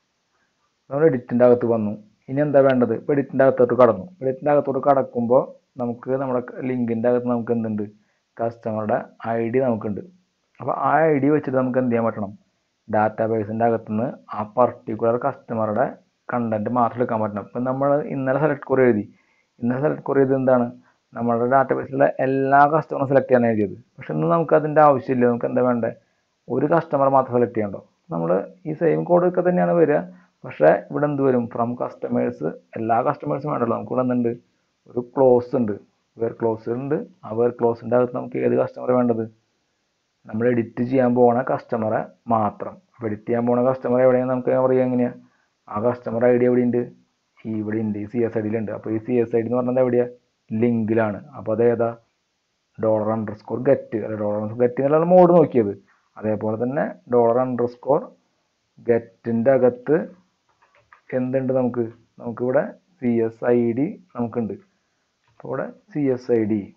[SPEAKER 1] നമ്മൾ എഡിറ്റിൻ്റെ അകത്ത് വന്നു ഇനി എന്താ വേണ്ടത് ഇപ്പോൾ എഡിറ്റിൻ്റെ അകത്തോട്ട് കടന്നു എഡിറ്റിൻ്റെ അകത്തോട്ട് കടക്കുമ്പോൾ നമുക്ക് നമ്മുടെ ലിങ്കിൻ്റെ അകത്ത് നമുക്ക് എന്തുണ്ട് കസ്റ്റമറുടെ ഐ ഡി നമുക്കുണ്ട് അപ്പോൾ ആ ഐ ഡി വെച്ചിട്ട് നമുക്ക് എന്ത് ചെയ്യാൻ പറ്റണം ഡാറ്റാബേസിൻ്റെ അകത്തുനിന്ന് ആ പർട്ടിക്കുലർ കസ്റ്റമറുടെ കണ്ടൻറ്റ് മാത്രം എടുക്കാൻ പറ്റണം ഇപ്പം നമ്മൾ ഇന്നലെ സെലക്ട് കുറി എഴുതി ഇന്നലെ സെലക്ട് കുറി ചെയ്ത് എന്താണ് നമ്മുടെ ഡാറ്റാബേസിലെ എല്ലാ കസ്റ്റമറും സെലക്ട് ചെയ്യാൻ എഴുതിയത് പക്ഷെ ഇന്ന് നമുക്ക് അതിൻ്റെ ആവശ്യമില്ല നമുക്ക് എന്താ വേണ്ടത് ഒരു കസ്റ്റമർ മാത്രം സെലക്ട് ചെയ്യണ്ടോ നമ്മൾ ഈ സെയിം കോഡ് ഒക്കെ തന്നെയാണ് വരിക പക്ഷേ ഇവിടെ എന്ത് വരും ഫ്രം കസ്റ്റമേഴ്സ് എല്ലാ കസ്റ്റമേഴ്സും വേണ്ടല്ലോ നമുക്ക് ഇവിടെ എന്തുണ്ട് ഒരു ക്ലോസ് ഉണ്ട് വേർ ക്ലോസ് ഉണ്ട് ആ വേർ ക്ലോസിൻ്റെ അകത്ത് നമുക്ക് ഏത് കസ്റ്റമർ വേണ്ടത് നമ്മൾ എഡിറ്റ് ചെയ്യാൻ പോണ കസ്റ്റമറെ മാത്രം അപ്പോൾ എഡിറ്റ് ചെയ്യാൻ പോണ കസ്റ്റമർ എവിടെയാണ് നമുക്ക് അറിയാം എങ്ങനെയാണ് ആ കസ്റ്റമർ ഐ ഡി എവിടെയുണ്ട് ഈ ഇവിടെ ഉണ്ട് ഈ സി എസ് ഐ ഡിയിലുണ്ട് അപ്പോൾ ഈ സി എസ് ഐ ഡി എന്ന് പറഞ്ഞത് എവിടെയാണ് ലിങ്കിലാണ് അപ്പോൾ അത് ഏതാ ഡോളർ അണ്ടർ സ്കോർ ഗെറ്റ് അല്ല ഡോളർ അണ്ടർ ഗെറ്റ് എന്നുള്ള മോഡ് നോക്കിയത് അതേപോലെ തന്നെ ഡോളർ അണ്ടർ സ്കോർ ഗെറ്റിൻ്റെ അകത്ത് എന്തുണ്ട് നമുക്ക് നമുക്കിവിടെ സി എസ് ഐ ഡി നമുക്കുണ്ട് അപ്പോൾ ഇവിടെ C S I D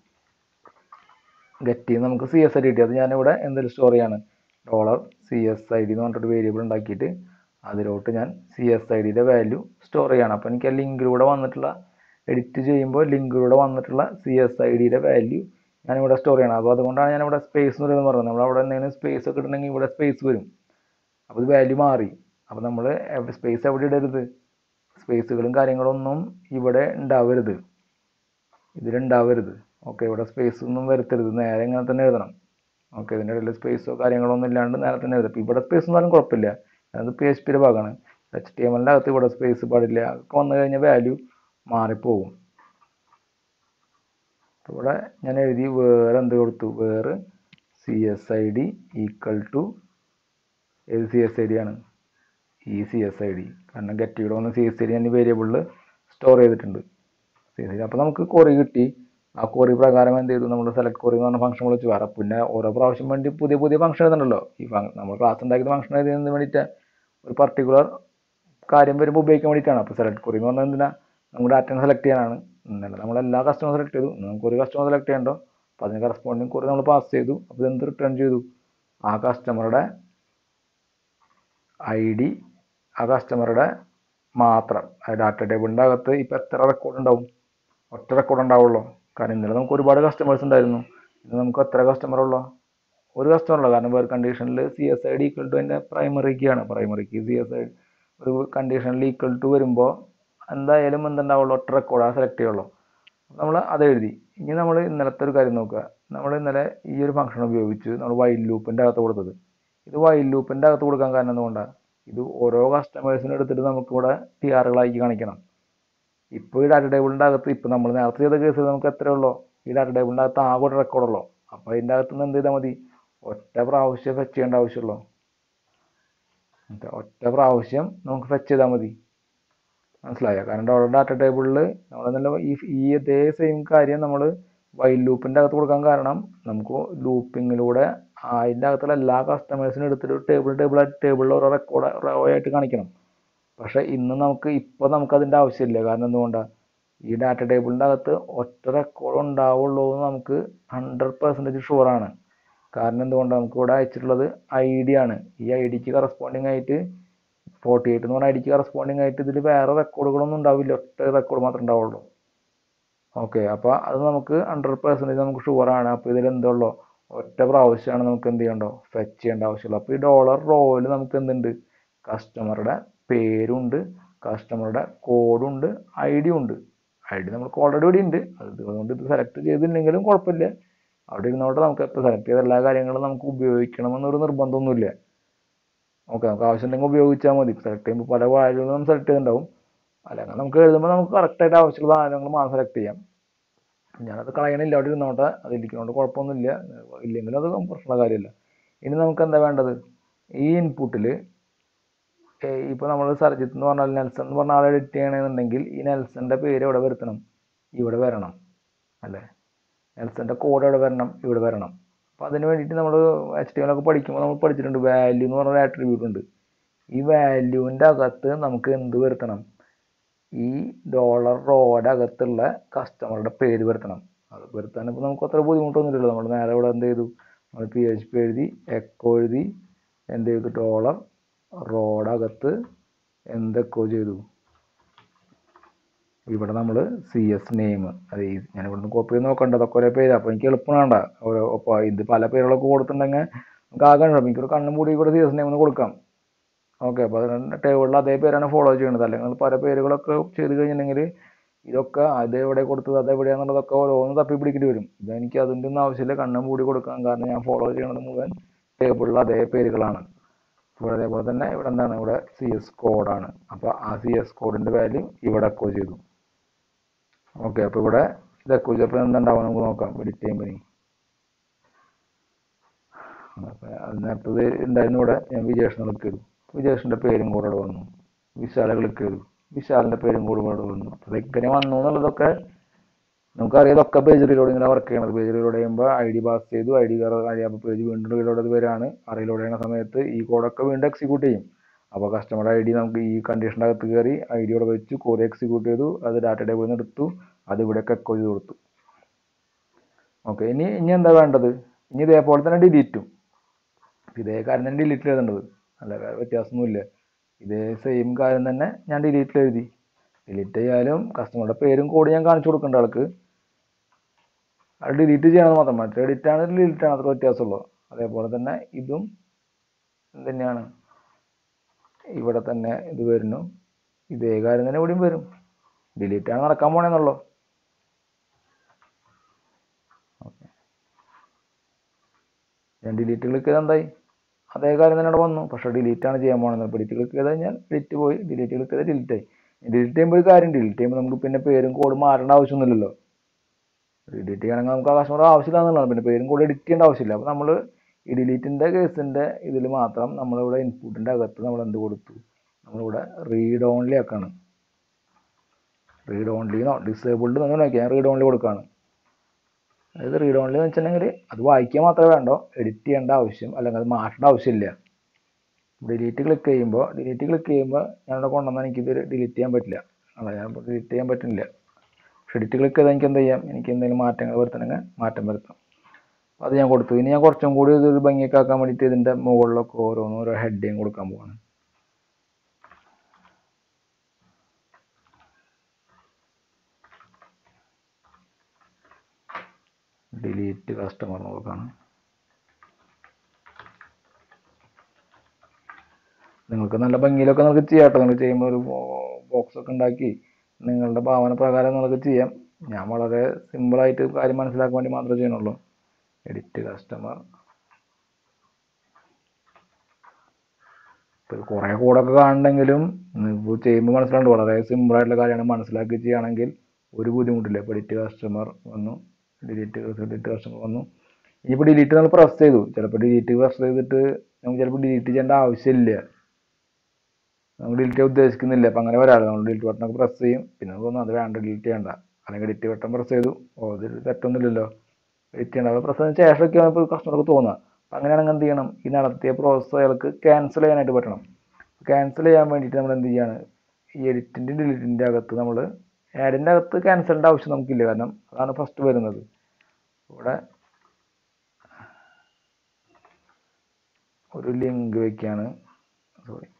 [SPEAKER 1] get നമുക്ക് സി എസ് ഐ ഡി കിട്ടി അത് ഞാനിവിടെ എന്തെങ്കിലും സ്റ്റോർ ചെയ്യാണ് dollar C S I D എന്ന് പറഞ്ഞിട്ട് വേരിയബിൾ ഉണ്ടാക്കിയിട്ട് അതിലോട്ട് ഞാൻ സി എസ് ഐ ഡിയുടെ വാല്യൂ സ്റ്റോർ ചെയ്യണം അപ്പോൾ എനിക്ക് ആ ലിങ്കിലൂടെ വന്നിട്ടുള്ള എഡിറ്റ് ചെയ്യുമ്പോൾ ലിങ്കിലൂടെ വന്നിട്ടുള്ള സി എസ് ഐ ഡിയുടെ വാല്യൂ ഞാനിവിടെ സ്റ്റോർ ചെയ്യണം അപ്പോൾ അതുകൊണ്ടാണ് ഞാനിവിടെ സ്പേസ് എന്ന് പറയുന്നത് പറഞ്ഞത് നമ്മൾ അവിടെ എന്തെങ്കിലും സ്പേസ് ഒക്കെ ഇടണമെങ്കിൽ ഇവിടെ സ്പേസ് വരും അപ്പോൾ ഇത് വാല്യൂ മാറി അപ്പോൾ നമ്മൾ സ്പേസ് എവിടെ ഇടരുത് സ്പേസുകളും കാര്യങ്ങളൊന്നും ഇവിടെ ഉണ്ടാവരുത് ഇതിലുണ്ടാവരുത് ഓക്കെ ഇവിടെ സ്പേസ് ഒന്നും വരുത്തരുത് നേരെ ഇങ്ങനെ തന്നെ എഴുതണം ഓക്കെ ഇതിൻ്റെ ഇടയിൽ സ്പേസോ കാര്യങ്ങളൊന്നും ഇല്ലാണ്ട് നേരെ തന്നെ എഴുതാം ഇപ്പം ഇവിടെ സ്പേസ് ഒന്നും കുഴപ്പമില്ല അത് പി എച്ച് പിയുടെ ഭാഗമാണ് എച്ച് ടി എമ്മിൻ്റെ അകത്ത് ഇവിടെ സ്പേസ് പാടില്ല അതൊക്കെ വന്നു കഴിഞ്ഞാൽ വാല്യൂ മാറിപ്പോകും അപ്പോൾ ഇവിടെ ഞാൻ എഴുതി വേറെ എന്ത് കൊടുത്തു വേറെ C S I D equal to ഏത് സി എസ് ഐ ഡി ആണ് ഈ സി എസ് ഐ ഡി കാരണം ഗെറ്റിയുടെ വന്ന് സി എസ് ഐ ഡി ഞാൻ വേരിയബിളിൽ സ്റ്റോർ ചെയ്തിട്ടുണ്ട് സി എസ് ഐ ഡി അപ്പോൾ നമുക്ക് കൊറി കിട്ടി ആ കൊറി പ്രകാരം എന്ത് ചെയ്തു നമ്മൾ സെലക്ട് കൊറി എന്ന് പറഞ്ഞ ഫംഗ്ഷൻ വിളിച്ച് വേറെ പിന്നെ ഓരോ പ്രാവശ്യം വേണ്ടി പുതിയ പുതിയ ഫംഗ്ഷൻ എഴുതണല്ലോ ഈ ഫംഗ് നമ്മൾ ക്ലാസ് ഉണ്ടാക്കിയ ഫംഗ്ഷൻ എഴുതുന്നതിന് വേണ്ടിയിട്ട് ഒരു പർട്ടിക്കുലർ കാര്യം വരുമ്പോൾ ഉപയോഗിക്കാൻ വേണ്ടിയിട്ടാണ് അപ്പോൾ സെലക്ട് കൊറി എന്ന് പറഞ്ഞാൽ എന്തിനാ നമ്മുടെ ഡാറ്റനെ സെലക്ട് ചെയ്യാനാണ് ഇന്നലെ നമ്മൾ എല്ലാ കസ്റ്റമർ സെലക്ട് ചെയ്തു നമുക്ക് ഒരു കസ്റ്റമർ സെലക്ട് ചെയ്യണ്ടോ അപ്പോൾ അതിന് കറസ്പോണ്ടിങ് കുറി നമ്മൾ പാസ് ചെയ്തു അപ്പോൾ ഇതെന്ത് റിട്ടേൺ ചെയ്തു ആ കസ്റ്റമറുടെ ഐ ഡി ആ കസ്റ്റമറുടെ മാത്രം ആ ഡാറ്റ ടേബിളിൻ്റെ അകത്ത് ഇപ്പോൾ എത്ര റെക്കോർഡ് ഉണ്ടാവും ഒറ്റ റെക്കോർഡ് ഉണ്ടാവുള്ളൂ കാരണം ഇന്നലെ നമുക്ക് ഒരുപാട് കസ്റ്റമേഴ്സ് ഉണ്ടായിരുന്നു ഇന്ന് നമുക്ക് എത്ര കസ്റ്റമർ ഉള്ളൂ ഒരു കസ്റ്റമർ ഉള്ളൂ കാരണം വേറെ കണ്ടീഷനിൽ C S I D equal to എൻ്റെ പ്രൈമറിക്കാണ് പ്രൈമറിക്ക് സി എസ് ഐ ഒരു കണ്ടീഷനിൽ ഈക്വൽ ടു വരുമ്പോൾ എന്തായാലും എന്തുണ്ടാവുള്ളൂ ഒറ്റ റെക്കോർഡാണ് സെലക്ട് ചെയ്യുള്ളൂ നമ്മൾ അത് എഴുതി ഇനി നമ്മൾ ഇന്നലത്തെ ഒരു കാര്യം നോക്കുക നമ്മൾ ഇന്നലെ ഈ ഒരു ഫംഗ്ഷൻ ഉപയോഗിച്ച് നമ്മൾ വൈൽ ലൂപ്പിൻ്റെ അകത്ത് കൊടുത്തത് ഇത് വൈൽ ലൂപ്പിൻ്റെ അകത്ത് കൊടുക്കാൻ കാരണം എന്തുകൊണ്ടാണ് ഇത് ഓരോ കസ്റ്റമേഴ്സിനും എടുത്തിട്ട് നമുക്കിവിടെ ടി ആറുകളാക്കി കാണിക്കണം ഇപ്പോൾ ഈ ഡാറ്റ ടേബിളിൻ്റെ അകത്ത് ഇപ്പോൾ നമ്മൾ നേരത്തെ ചെയ്ത കേസിൽ നമുക്ക് എത്രയേ ഉള്ളൂ ഈ ഡാറ്റ ടേബിളിൻ്റെ അകത്ത് ആകെ ഒരു റെക്കോർഡുള്ളൂ അപ്പോൾ അതിൻ്റെ അകത്ത് നിന്ന് എന്ത് ചെയ്താൽ മതി ഒറ്റ പ്രാവശ്യം ഫെച്ച് ചെയ്യേണ്ട ആവശ്യമുള്ളൂ ഒറ്റ പ്രാവശ്യം നമുക്ക് ഫെച്ച് ചെയ്താൽ മതി മനസ്സിലായോ കാരണം ഡോളർ ഡാറ്റ ടേബിളിൽ നമ്മൾ നല്ല ഈ ഈ ഇതേ സെയിം കാര്യം നമ്മൾ വൈൽ ലൂപ്പിൻ്റെ അകത്ത് കൊടുക്കാൻ കാരണം നമുക്ക് ലൂപ്പിങ്ങിലൂടെ അതിൻ്റെ അകത്തുള്ള എല്ലാ കസ്റ്റമേഴ്സിനും എടുത്തിട്ട് ടേബിൾ ടേബിൾ ടേബിളിൽ ഓരോ റെക്കോർഡ് റോ ആയിട്ട് കാണിക്കണം പക്ഷേ ഇന്ന് നമുക്ക് ഇപ്പോൾ നമുക്ക് അതിൻ്റെ ആവശ്യമില്ല കാരണം എന്തുകൊണ്ടാണ് ഈ ഡാറ്റ ടേബിളിൻ്റെ അകത്ത് ഒറ്റ റെക്കോർഡ് ഉണ്ടാവുള്ളൂ എന്ന് നമുക്ക് ഹൺഡ്രഡ് പെർസെൻറ്റേജ് ഷുവറാണ് കാരണം എന്തുകൊണ്ടാണ് നമുക്ക് ഇവിടെ അയച്ചിട്ടുള്ളത് ഐ ഡി ആണ് ഈ ഐ ഡിക്ക് കറസ്പോണ്ടിങ് ആയിട്ട് ഫോർട്ടി എയ്റ്റ് എന്ന് പറഞ്ഞ ഐ ഡിക്ക് കറസ്പോണ്ടിങ് ആയിട്ട് ഇതിൽ വേറെ റെക്കോർഡുകളൊന്നും ഉണ്ടാവില്ല ഒറ്റ റെക്കോർഡ് മാത്രമേ ഉണ്ടാവുള്ളൂ ഓക്കെ അപ്പോൾ അത് നമുക്ക് ഹൺഡ്രഡ് പെർസെൻറ്റേജ് നമുക്ക് ഷുവറാണ് അപ്പോൾ ഇതിൽ എന്തുള്ളൂ ഒറ്റ പ്രാവശ്യമാണ് നമുക്ക് എന്ത് ചെയ്യണ്ടോ ഫെച്ച് ചെയ്യേണ്ട ആവശ്യമുള്ളൂ അപ്പോൾ ഈ ഡോളർ റോയിൽ നമുക്ക് എന്തുണ്ട് കസ്റ്റമറുടെ പേരുണ്ട് കസ്റ്റമറുടെ കോഡുണ്ട് ഐ ഡി ഉണ്ട് ഐ ഡി നമുക്ക് ഓൾറെഡി ഇവിടെ ഉണ്ട് അതുകൊണ്ട് ഇത് സെലക്ട് ചെയ്തില്ലെങ്കിലും കുഴപ്പമില്ല അവിടെ ഇരുന്നോട്ട് നമുക്ക് ഇപ്പോൾ സെലക്ട് ചെയ്ത എല്ലാ കാര്യങ്ങളും നമുക്ക് ഉപയോഗിക്കണമെന്നൊരു നിർബന്ധമൊന്നുമില്ല ഓക്കെ നമുക്ക് ആവശ്യമുണ്ടെങ്കിൽ ഉപയോഗിച്ചാൽ മതി സെലക്ട് ചെയ്യുമ്പോൾ പല വാല്യൂകളും നമ്മൾ സെലക്ട് ചെയ്തിട്ടുണ്ടാവും അല്ലെങ്കിൽ നമുക്ക് എഴുതുമ്പോൾ നമുക്ക് കറക്റ്റായിട്ട് ആവശ്യമുള്ള സാധനങ്ങൾ മാത്രം സെലക്ട് ചെയ്യാം ഞാനത് കളയണില്ല അവിടെ ഇരുന്നോട്ടെ അത് ഇരിക്കുന്നതുകൊണ്ട് കുഴപ്പമൊന്നുമില്ല ഇല്ലെങ്കിലും അത് പ്രശ്നമുള്ള കാര്യമില്ല ഇനി നമുക്ക് എന്താ വേണ്ടത് ഈ ഇൻപുട്ടിൽ ഇപ്പോൾ നമ്മൾ സർജിത്ത് എന്ന് പറഞ്ഞാൽ നെൽസൺ എന്ന് പറഞ്ഞ ആളെ എഡിറ്റ് ചെയ്യണമെന്നുണ്ടെങ്കിൽ ഈ നെൽസൻ്റെ പേര് എവിടെ വരുത്തണം ഇവിടെ വരണം അല്ലേ നെൽസൻ്റെ കോഡ് എവിടെ വരണം ഇവിടെ വരണം അപ്പോൾ അതിന് വേണ്ടിയിട്ട് നമ്മൾ എച്ച് ടി എല്ലൊക്കെ പഠിക്കുമ്പോൾ നമ്മൾ പഠിച്ചിട്ടുണ്ട് വാല്യൂ എന്ന് പറഞ്ഞ ആട്രിബ്യൂട്ട് ഉണ്ട് ഈ വാല്യൂവിൻ്റെ അകത്ത് നമുക്ക് എന്ത് വരുത്തണം ഈ ഡോളർ റോയുടെ അകത്തുള്ള കസ്റ്റമറുടെ പേര് വരുത്തണം അത് വരുത്താൻ ഇപ്പോൾ നമുക്ക് അത്ര ബുദ്ധിമുട്ടൊന്നുമില്ലല്ലോ നമ്മൾ നേരെ ഇവിടെ എന്ത് ചെയ്തു നമ്മൾ പി എച്ച് പി എഴുതി എക്കോ എഴുതി എന്ത് ചെയ്തു ഡോളർ റോഡകത്ത് എന്തൊക്കെ ചെയ്തു ഇവിടെ നമ്മൾ സി എസ് നെയിം അത് ഈ ഞാൻ ഇവിടുന്ന് കോപ്പി ചെയ്ത് നോക്കണ്ട അതൊക്കെ ഒരേ പേര് അപ്പോൾ എനിക്ക് എളുപ്പമാണ്ട ഓരോ അപ്പോൾ ഇത് പല പേരുകളൊക്കെ കൊടുത്തിട്ടുണ്ടെങ്കിൽ നമുക്ക് ആകെ എനിക്കൊരു കണ്ണും മൂടി കൂടെ സി എസ് നെയിം എന്ന് കൊടുക്കാം ഓക്കെ അപ്പോൾ അതിന് ടേബിളിൽ അതേ പേരാണ് ഫോളോ ചെയ്യുന്നത് അല്ലെങ്കിൽ പല പേരുകളൊക്കെ ചെയ്ത് കഴിഞ്ഞിട്ടുണ്ടെങ്കിൽ ഇതൊക്കെ അത് എവിടെ കൊടുത്തത് അത് എവിടെയാണെന്നുള്ളതൊക്കെ ഓരോന്ന് തപ്പി പിടിക്കേണ്ടി വരും ഇത് എനിക്ക് അതിൻ്റെ ഒന്നും ആവശ്യമില്ല കണ്ണും മൂടി കൊടുക്കാൻ കാരണം ഞാൻ ഫോളോ ചെയ്യണത് മുഴുവൻ ടേബിളിൽ അതേ പേരുകളാണ് ഇവിടെ അതേപോലെ തന്നെ ഇവിടെ എന്താണ് ഇവിടെ സി എസ് കോഡാണ് അപ്പോൾ ആ സി എസ് കോഡിൻ്റെ വാല്യൂ ഇവിടെ എക്കോ ചെയ്തു ഓക്കെ അപ്പോൾ ഇവിടെ ഇത് എക്കോ ചെയ്തപ്പോൾ എന്തുണ്ടാവും നമുക്ക് നോക്കാം എഡിറ്റ് ചെയ്യുമ്പോൾ ഇനി അപ്പോൾ അതിനകത്തത് ഉണ്ടായിരുന്നു ഇവിടെ ഞാൻ വിജേഷ് ക്ലിക്ക് ചെയ്തു വിജേഷിൻ്റെ പേരും കൂടെ ഇവിടെ വന്നു വിശാല ക്ലിക്ക് ചെയ്തു വിശാലിൻ്റെ പേരും കൂടെ ഇവിടെ വന്നു അപ്പോൾ ഇങ്ങനെ വന്നു എന്നുള്ളതൊക്കെ നമുക്കറിയാം ഇതൊക്കെ പേജ് റീലോഡിങ്ങിൽ വർക്ക് ചെയ്യണത് പേജ് റീലോഡ് ചെയ്യുമ്പോൾ ഐ ഡി പാസ് ചെയ്തു ഐ ഡി കഴിയുമ്പോൾ പേജ് വീണ്ടും റീലോഡ് ചെയ്ത് വരാണ് ആ റീലോഡ് ചെയ്യുന്ന സമയത്ത് ഈ കോഡൊക്കെ വീണ്ടും എക്സിക്യൂട്ട് ചെയ്യും അപ്പോൾ കസ്റ്റമർ ഐ ഡി നമുക്ക് ഈ കണ്ടീഷൻ്റെ അകത്ത് കയറി ഐ ഡി ഇവിടെ വെച്ചു കോഡ് എക്സിക്യൂട്ട് ചെയ്തു അത് ഡാറ്റ ടേബിളിൽ നിന്ന് എടുത്തു അത് ഇവിടെയൊക്കെ എക്കോ ചെയ്ത് കൊടുത്തു ഓക്കെ ഇനി ഇനി എന്താ വേണ്ടത് ഇനി ഇതേപോലെ തന്നെ ഡിലീറ്റും ഇതേ കാര്യം തന്നെ ഡിലീറ്റ് എഴുതേണ്ടത് അല്ല വേറെ വ്യത്യാസമൊന്നുമില്ല ഇതേ സെയിം കാര്യം തന്നെ ഞാൻ ഡിലീറ്റിൽ എഴുതി ഡിലീറ്റ് ചെയ്യാലും കസ്റ്റമറുടെ പേരും കോഡ് ഞാൻ കാണിച്ചു കൊടുക്കേണ്ട ആൾക്ക് അത് ഡിലീറ്റ് ചെയ്യണമെന്ന് മാത്രം മറ്റേ എഡിറ്റ് ആണ് ഡിലീറ്റ് ആണ് അത്ര വ്യത്യാസമുള്ളൂ അതേപോലെ തന്നെ ഇതും തന്നെയാണ് ഇവിടെ തന്നെ ഇത് വരുന്നു ഇതേ കാര്യം തന്നെ ഇവിടെയും വരും ഡിലീറ്റ് ആണ് നടക്കാൻ പോണേന്നുള്ളൂ ഓക്കെ ഞാൻ ഡിലീറ്റ് ക്ലിക്ക് ചെയ്താൽ എന്തായി അതേ കാര്യം തന്നെ അവിടെ വന്നു പക്ഷേ ഡിലീറ്റ് ആണ് ചെയ്യാൻ പോകുന്നത് അപ്പോൾ ഡിലീറ്റ് ക്ലിക്ക് ചെയ്ത് കഴിഞ്ഞാൽ ഡിലീറ്റ് പോയി ഡിലീറ്റ് ക്ലിക്ക് ചെയ്താൽ ഡിലീറ്റ് ആയി ഡിലീറ്റ് ചെയ്യുമ്പോൾ ഒരു കാര്യം ഡിലീറ്റ് ചെയ്യുമ്പോൾ നമുക്ക് പിന്നെ പേരും കോഡും മാറേണ്ട ആവശ്യമൊന്നുമില്ലല്ലോ ഡിലീറ്റ് ചെയ്യണമെങ്കിൽ നമുക്ക് ആ കസ്റ്റമർ ആവശ്യമില്ല എന്നുള്ളതാണ് പിന്നെ പേരും കൂടെ എഡിറ്റ് ചെയ്യേണ്ട ആവശ്യമില്ല അപ്പോൾ നമ്മൾ ഈ ഡിലീറ്റിൻ്റെ കേസിൻ്റെ ഇതിൽ മാത്രം നമ്മളിവിടെ ഇൻപുട്ടിൻ്റെ അകത്ത് നമ്മൾ എന്ത് കൊടുത്തു നമ്മളിവിടെ റീഡ് ഓൺലി ആക്കാണ് റീഡ് ഓൺലി എന്നോ ഡിസേബിൾഡ് എന്നോ നോക്കിയാൽ ഞാൻ റീഡ് ഓൺലി കൊടുക്കുകയാണ് അതായത് റീഡ് ഓൺലി എന്ന് വെച്ചിട്ടുണ്ടെങ്കിൽ അത് വായിക്കാൻ മാത്രമേ വേണ്ടോ എഡിറ്റ് ചെയ്യേണ്ട ആവശ്യം അല്ലെങ്കിൽ അത് മാറ്റേണ്ട ആവശ്യമില്ല ഡിലീറ്റ് ക്ലിക്ക് ചെയ്യുമ്പോൾ ഡിലീറ്റ് ക്ലിക്ക് ചെയ്യുമ്പോൾ ഞാനിവിടെ കൊണ്ടുവന്നാൽ എനിക്കിത് ഡിലീറ്റ് ചെയ്യാൻ പറ്റില്ല അല്ല ഞാൻ ഡിലീറ്റ് ചെയ്യാൻ പറ്റുന്നില്ല പക്ഷെ എഡിറ്റ് ക്ലിക്ക് ചെയ്താൽ എനിക്ക് എന്ത് ചെയ്യാം എനിക്ക് എന്തെങ്കിലും മാറ്റങ്ങൾ വരുത്തണമെങ്കിൽ മാറ്റം വരുത്താം അപ്പോൾ അത് ഞാൻ കൊടുത്തു ഇനി ഞാൻ കുറച്ചും കൂടി ഇതൊരു ഭംഗിയൊക്കെ ആക്കാൻ വേണ്ടിയിട്ട് ഇതിൻ്റെ മുകളിലൊക്കെ ഓരോന്നും ഓരോ ഹെഡിങ് കൊടുക്കാൻ പോവാണ് ഡിലീറ്റ് കസ്റ്റമർ നോക്കാണ് നിങ്ങൾക്ക് നല്ല ഭംഗിയിലൊക്കെ നമുക്ക് ചെയ്യാം കേട്ടോ നിങ്ങൾ ചെയ്യുമ്പോൾ ഒരു ബോക്സ് ഒക്കെ ഉണ്ടാക്കി നിങ്ങളുടെ ഭാവന പ്രകാരം നിങ്ങൾക്ക് ചെയ്യാം ഞാൻ വളരെ സിമ്പിളായിട്ട് കാര്യം മനസ്സിലാക്കാൻ വേണ്ടി മാത്രമേ ചെയ്യണുള്ളൂ എഡിറ്റ് കസ്റ്റമർ ഇപ്പോൾ കുറേ കോഡൊക്കെ കാണണമെങ്കിലും ഇപ്പോൾ ചെയ്യുമ്പോൾ മനസ്സിലാണ്ട് വളരെ സിമ്പിളായിട്ടുള്ള കാര്യമാണ് മനസ്സിലാക്കി ചെയ്യുകയാണെങ്കിൽ ഒരു ബുദ്ധിമുട്ടില്ല ഇപ്പോൾ എഡിറ്റ് കസ്റ്റമർ വന്നു ഡിലീറ്റ് ഡിലീറ്റ് കസ്റ്റമർ വന്നു ഇനിയിപ്പോൾ ഡിലീറ്റ് നമ്മൾ പ്രസ് ചെയ്തു ചിലപ്പോൾ ഡിലീറ്റ് പ്രസ് ചെയ്തിട്ട് നമുക്ക് ചിലപ്പോൾ ഡിലീറ്റ് ചെയ്യേണ്ട ആവശ്യമില്ല നമ്മൾ ഡിലീറ്റ് ചെയ്യാൻ ഉദ്ദേശിക്കുന്നില്ല അപ്പം അങ്ങനെ വരാറ് നമ്മൾ ഡിലീറ്റ് ബട്ടണൊക്കെ പ്രസ് ചെയ്യും പിന്നെ നമുക്ക് തോന്നും അത് വേണ്ട ഡിലീറ്റ് ചെയ്യണ്ട അല്ലെങ്കിൽ എഡിറ്റ് ബട്ടൺ പ്രസ് ചെയ്തു ഓ ഇത് തെറ്റൊന്നുമില്ലല്ലോ എഡിറ്റ് ചെയ്യണ്ട അപ്പോൾ പ്രസ് ചെയ്തതിന് ശേഷമൊക്കെയാണ് ഇപ്പോൾ കസ്റ്റമർക്ക് തോന്നുക അപ്പം അങ്ങനെയാണെങ്കിൽ എന്ത് ചെയ്യണം ഈ നടത്തിയ പ്രോസസ്സ് അയാൾക്ക് ക്യാൻസൽ ചെയ്യാനായിട്ട് പറ്റണം ക്യാൻസൽ ചെയ്യാൻ വേണ്ടിയിട്ട് നമ്മൾ എന്ത് ചെയ്യാണ് ഈ എഡിറ്റിൻ്റെ ഡിലീറ്റിൻ്റെ അകത്ത് നമ്മൾ ആഡിൻ്റെ അകത്ത് ക്യാൻസലിൻ്റെ ആവശ്യം നമുക്കില്ല കാരണം അതാണ് ഫസ്റ്റ് വരുന്നത് ഇവിടെ ഒരു ലിങ്ക് വെക്കുകയാണ് സോറി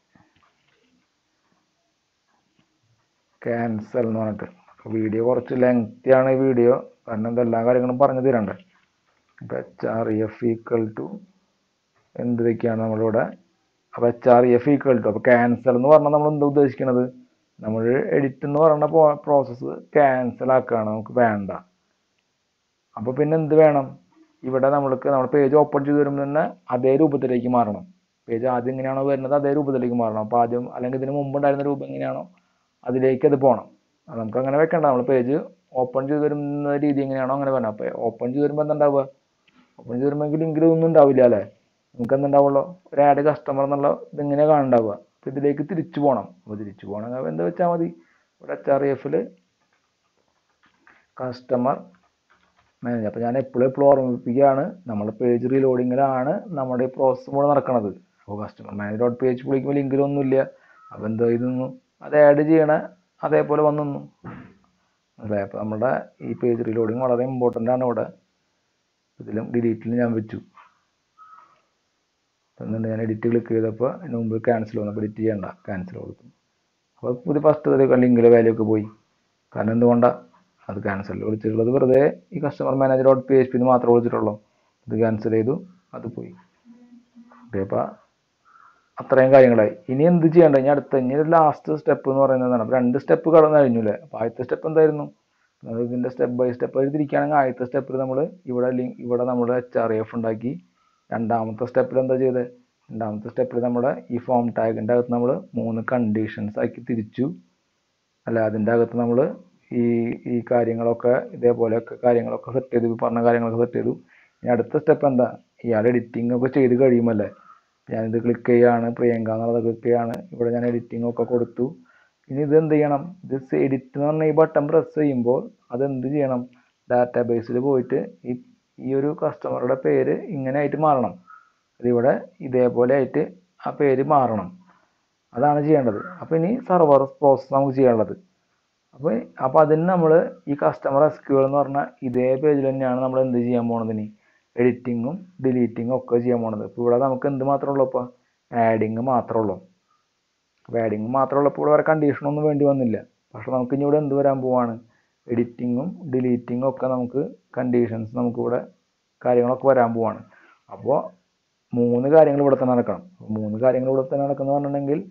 [SPEAKER 1] ക്യാൻസൽ എന്ന് പറഞ്ഞിട്ട് വീഡിയോ കുറച്ച് ലെങ്തി ആണ് ഈ വീഡിയോ കാരണം ഇത് എല്ലാ കാര്യങ്ങളും പറഞ്ഞു തരണ്ടേ ഇപ്പം H R F equal to എന്ത് വെക്കുകയാണ് നമ്മളിവിടെ അപ്പോൾ H R F equal to അപ്പോൾ ക്യാൻസൽ എന്ന് പറഞ്ഞാൽ നമ്മൾ എന്താ ഉദ്ദേശിക്കുന്നത് നമ്മൾ എഡിറ്റ് എന്ന് പറയുന്ന പ്രോസസ്സ് ക്യാൻസൽ ആക്കുകയാണ് നമുക്ക് വേണ്ട അപ്പോൾ പിന്നെ എന്ത് വേണം ഇവിടെ നമ്മൾക്ക് നമ്മുടെ പേജ് ഓപ്പൺ ചെയ്ത് വരുമ്പോൾ തന്നെ അതേ രൂപത്തിലേക്ക് മാറണം പേജ് ആദ്യം എങ്ങനെയാണോ വരുന്നത് അതേ രൂപത്തിലേക്ക് മാറണം അപ്പോൾ ആദ്യം അല്ലെങ്കിൽ ഇതിന് മുമ്പ് ഉണ്ടായിരുന്ന രൂപം എങ്ങനെയാണോ അതിലേക്ക് അത് പോകണം അത് നമുക്ക് അങ്ങനെ വെക്കണ്ട നമ്മൾ പേജ് ഓപ്പൺ ചെയ്ത് വരുന്ന രീതി എങ്ങനെയാണോ അങ്ങനെ വേണം അപ്പോൾ ഓപ്പൺ ചെയ്ത് വരുമ്പോൾ എന്താ ഉണ്ടാവുക ഓപ്പൺ ചെയ്ത് വരുമ്പോൾ ലിങ്കിൽ ഒന്നും ഉണ്ടാവില്ല അല്ലേ നമുക്ക് എന്തുണ്ടാവുള്ളൂ ഒരു ആഡ് കസ്റ്റമർ എന്നുള്ള ഇതിങ്ങനെ കാണുണ്ടാവുക അപ്പോൾ ഇതിലേക്ക് തിരിച്ചു പോകണം അപ്പോൾ തിരിച്ചു പോകണമെങ്കിൽ എന്താ വെച്ചാൽ മതി ഇവിടെ എച്ച് ആർ എഫിൽ കസ്റ്റമർ മാനേജർ അപ്പോൾ ഞാൻ എപ്പോഴും എപ്പോഴും ഓർമ്മിപ്പിക്കുകയാണ് നമ്മുടെ പേജ് റീലോഡിങ്ങിലാണ് നമ്മുടെ ഈ പ്രോസസ്സ് മുഴുവൻ നടക്കുന്നത് അപ്പോൾ കസ്റ്റമർ മാനേജർ ഡോട്ട് പേജ് വിളിക്കുമ്പോൾ ലിങ്കിലൊന്നുമില്ല അപ്പോൾ എന്താ ഇതൊന്നു അത് ആഡ് ചെയ്യണ അതേപോലെ വന്നു മനസ്സിലായി അപ്പോൾ നമ്മുടെ ഈ പേജ് റീലോഡിങ് വളരെ ഇമ്പോർട്ടൻ്റ് ആണ് ഇവിടെ ഇതിലും ഡിലീറ്റിലും ഞാൻ വെച്ചു എന്നിട്ട് ഞാൻ എഡിറ്റ് ക്ലിക്ക് ചെയ്തപ്പോൾ അതിന് മുമ്പ് ക്യാൻസൽ വന്നു അപ്പോൾ എഡിറ്റ് ചെയ്യണ്ട ക്യാൻസൽ കൊടുത്തു അപ്പോൾ പുതിയ ഫസ്റ്റ് ലിങ്കിലെ വാല്യൂ ഒക്കെ പോയി കാരണം എന്തുകൊണ്ടാണ് അത് ക്യാൻസൽ വിളിച്ചിട്ടുള്ളത് വെറുതെ ഈ customer manager dot P H P മാത്രമേ വിളിച്ചിട്ടുള്ളൂ ഇത് ക്യാൻസൽ ചെയ്തു അത് പോയി ഓക്കെ അപ്പോൾ അത്രയും കാര്യങ്ങളായി ഇനി എന്ത് ചെയ്യണ്ട ഇനി അടുത്ത ഇനി ലാസ്റ്റ് സ്റ്റെപ്പ് എന്ന് പറയുന്നതാണ് അപ്പോൾ രണ്ട് സ്റ്റെപ്പ് കടന്നു കഴിഞ്ഞു അല്ലേ അപ്പോൾ ആദ്യത്തെ സ്റ്റെപ്പ് എന്തായിരുന്നു നമ്മൾ ഇതിൻ്റെ സ്റ്റെപ്പ് ബൈ സ്റ്റെപ്പ് എഴുതിരിക്കുകയാണെങ്കിൽ ആദ്യത്തെ സ്റ്റെപ്പിൽ നമ്മൾ ഇവിടെ ലിങ്ക് ഇവിടെ നമ്മൾ എച്ച് ആർ എഫ് ഉണ്ടാക്കി രണ്ടാമത്തെ സ്റ്റെപ്പിൽ എന്താ ചെയ്തത് രണ്ടാമത്തെ സ്റ്റെപ്പിൽ നമ്മുടെ ഈ ഫോം ടാഗിൻ്റെ അകത്ത് നമ്മൾ മൂന്ന് കണ്ടീഷൻസ് ആക്കി തിരിച്ചു അല്ല അതിൻ്റെ അകത്ത് നമ്മൾ ഈ ഈ കാര്യങ്ങളൊക്കെ ഇതേപോലെയൊക്കെ കാര്യങ്ങളൊക്കെ സെറ്റ് ചെയ്തു ഈ പറഞ്ഞ കാര്യങ്ങളൊക്കെ സെറ്റ് ചെയ്തു ഇനി അടുത്ത സ്റ്റെപ്പ് എന്താ ഇയാൾ എഡിറ്റിംഗ് ഒക്കെ ചെയ്ത് കഴിയുമല്ലേ ഞാനിത് ക്ലിക്ക് ചെയ്യാണ് പ്രിയങ്ക എന്നുള്ളത് ക്ലിക്ക് ചെയ്യാണ് ഇവിടെ ഞാൻ എഡിറ്റിംഗ് ഒക്കെ കൊടുത്തു ഇനി ഇത് എന്ത് ചെയ്യണം ഇത് എഡിറ്റ് എന്ന് പറഞ്ഞ ഈ ബട്ടൺ പ്രസ് ചെയ്യുമ്പോൾ അത് എന്ത് ചെയ്യണം ഡാറ്റാബേസിൽ പോയിട്ട് ഈ ഈ ഒരു കസ്റ്റമറുടെ പേര് ഇങ്ങനെ ആയിട്ട് മാറണം അതിവിടെ ഇതേപോലെ ആയിട്ട് ആ പേര് മാറണം അതാണ് ചെയ്യേണ്ടത് അപ്പോൾ ഇനി സർവർ പ്രോസസ്സ് നമുക്ക് ചെയ്യാനുള്ളത് അപ്പോൾ അപ്പോൾ അതിന് നമ്മൾ ഈ കസ്റ്റമർ എസ് ക്യു എന്ന് പറഞ്ഞാൽ ഇതേ പേജിൽ തന്നെയാണ് നമ്മൾ എന്ത് ചെയ്യാൻ പോണത് ഇനി എഡിറ്റിങ്ങും ഡിലീറ്റിങ്ങും ഒക്കെ ചെയ്യാൻ പോണത് ഇപ്പോൾ ഇവിടെ നമുക്ക് എന്ത് മാത്രമേ ഉള്ളൂ ഇപ്പോൾ ആഡിങ് മാത്രമേ ഉള്ളൂ അപ്പോൾ ആഡിങ് മാത്രമേ ഉള്ളപ്പോൾ ഇവിടെ വേറെ കണ്ടീഷനൊന്നും വേണ്ടി വന്നില്ല പക്ഷെ നമുക്ക് ഇനി ഇവിടെ എന്ത് വരാൻ പോവാണ് എഡിറ്റിങ്ങും ഡിലീറ്റിങ്ങും ഒക്കെ നമുക്ക് കണ്ടീഷൻസ് നമുക്കിവിടെ കാര്യങ്ങളൊക്കെ വരാൻ പോവാണ് അപ്പോൾ മൂന്ന് കാര്യങ്ങൾ ഇവിടെ തന്നെ നടക്കണം അപ്പോൾ മൂന്ന് കാര്യങ്ങൾ ഇവിടെ തന്നെ നടക്കുന്നു പറഞ്ഞിട്ടുണ്ടെങ്കിൽ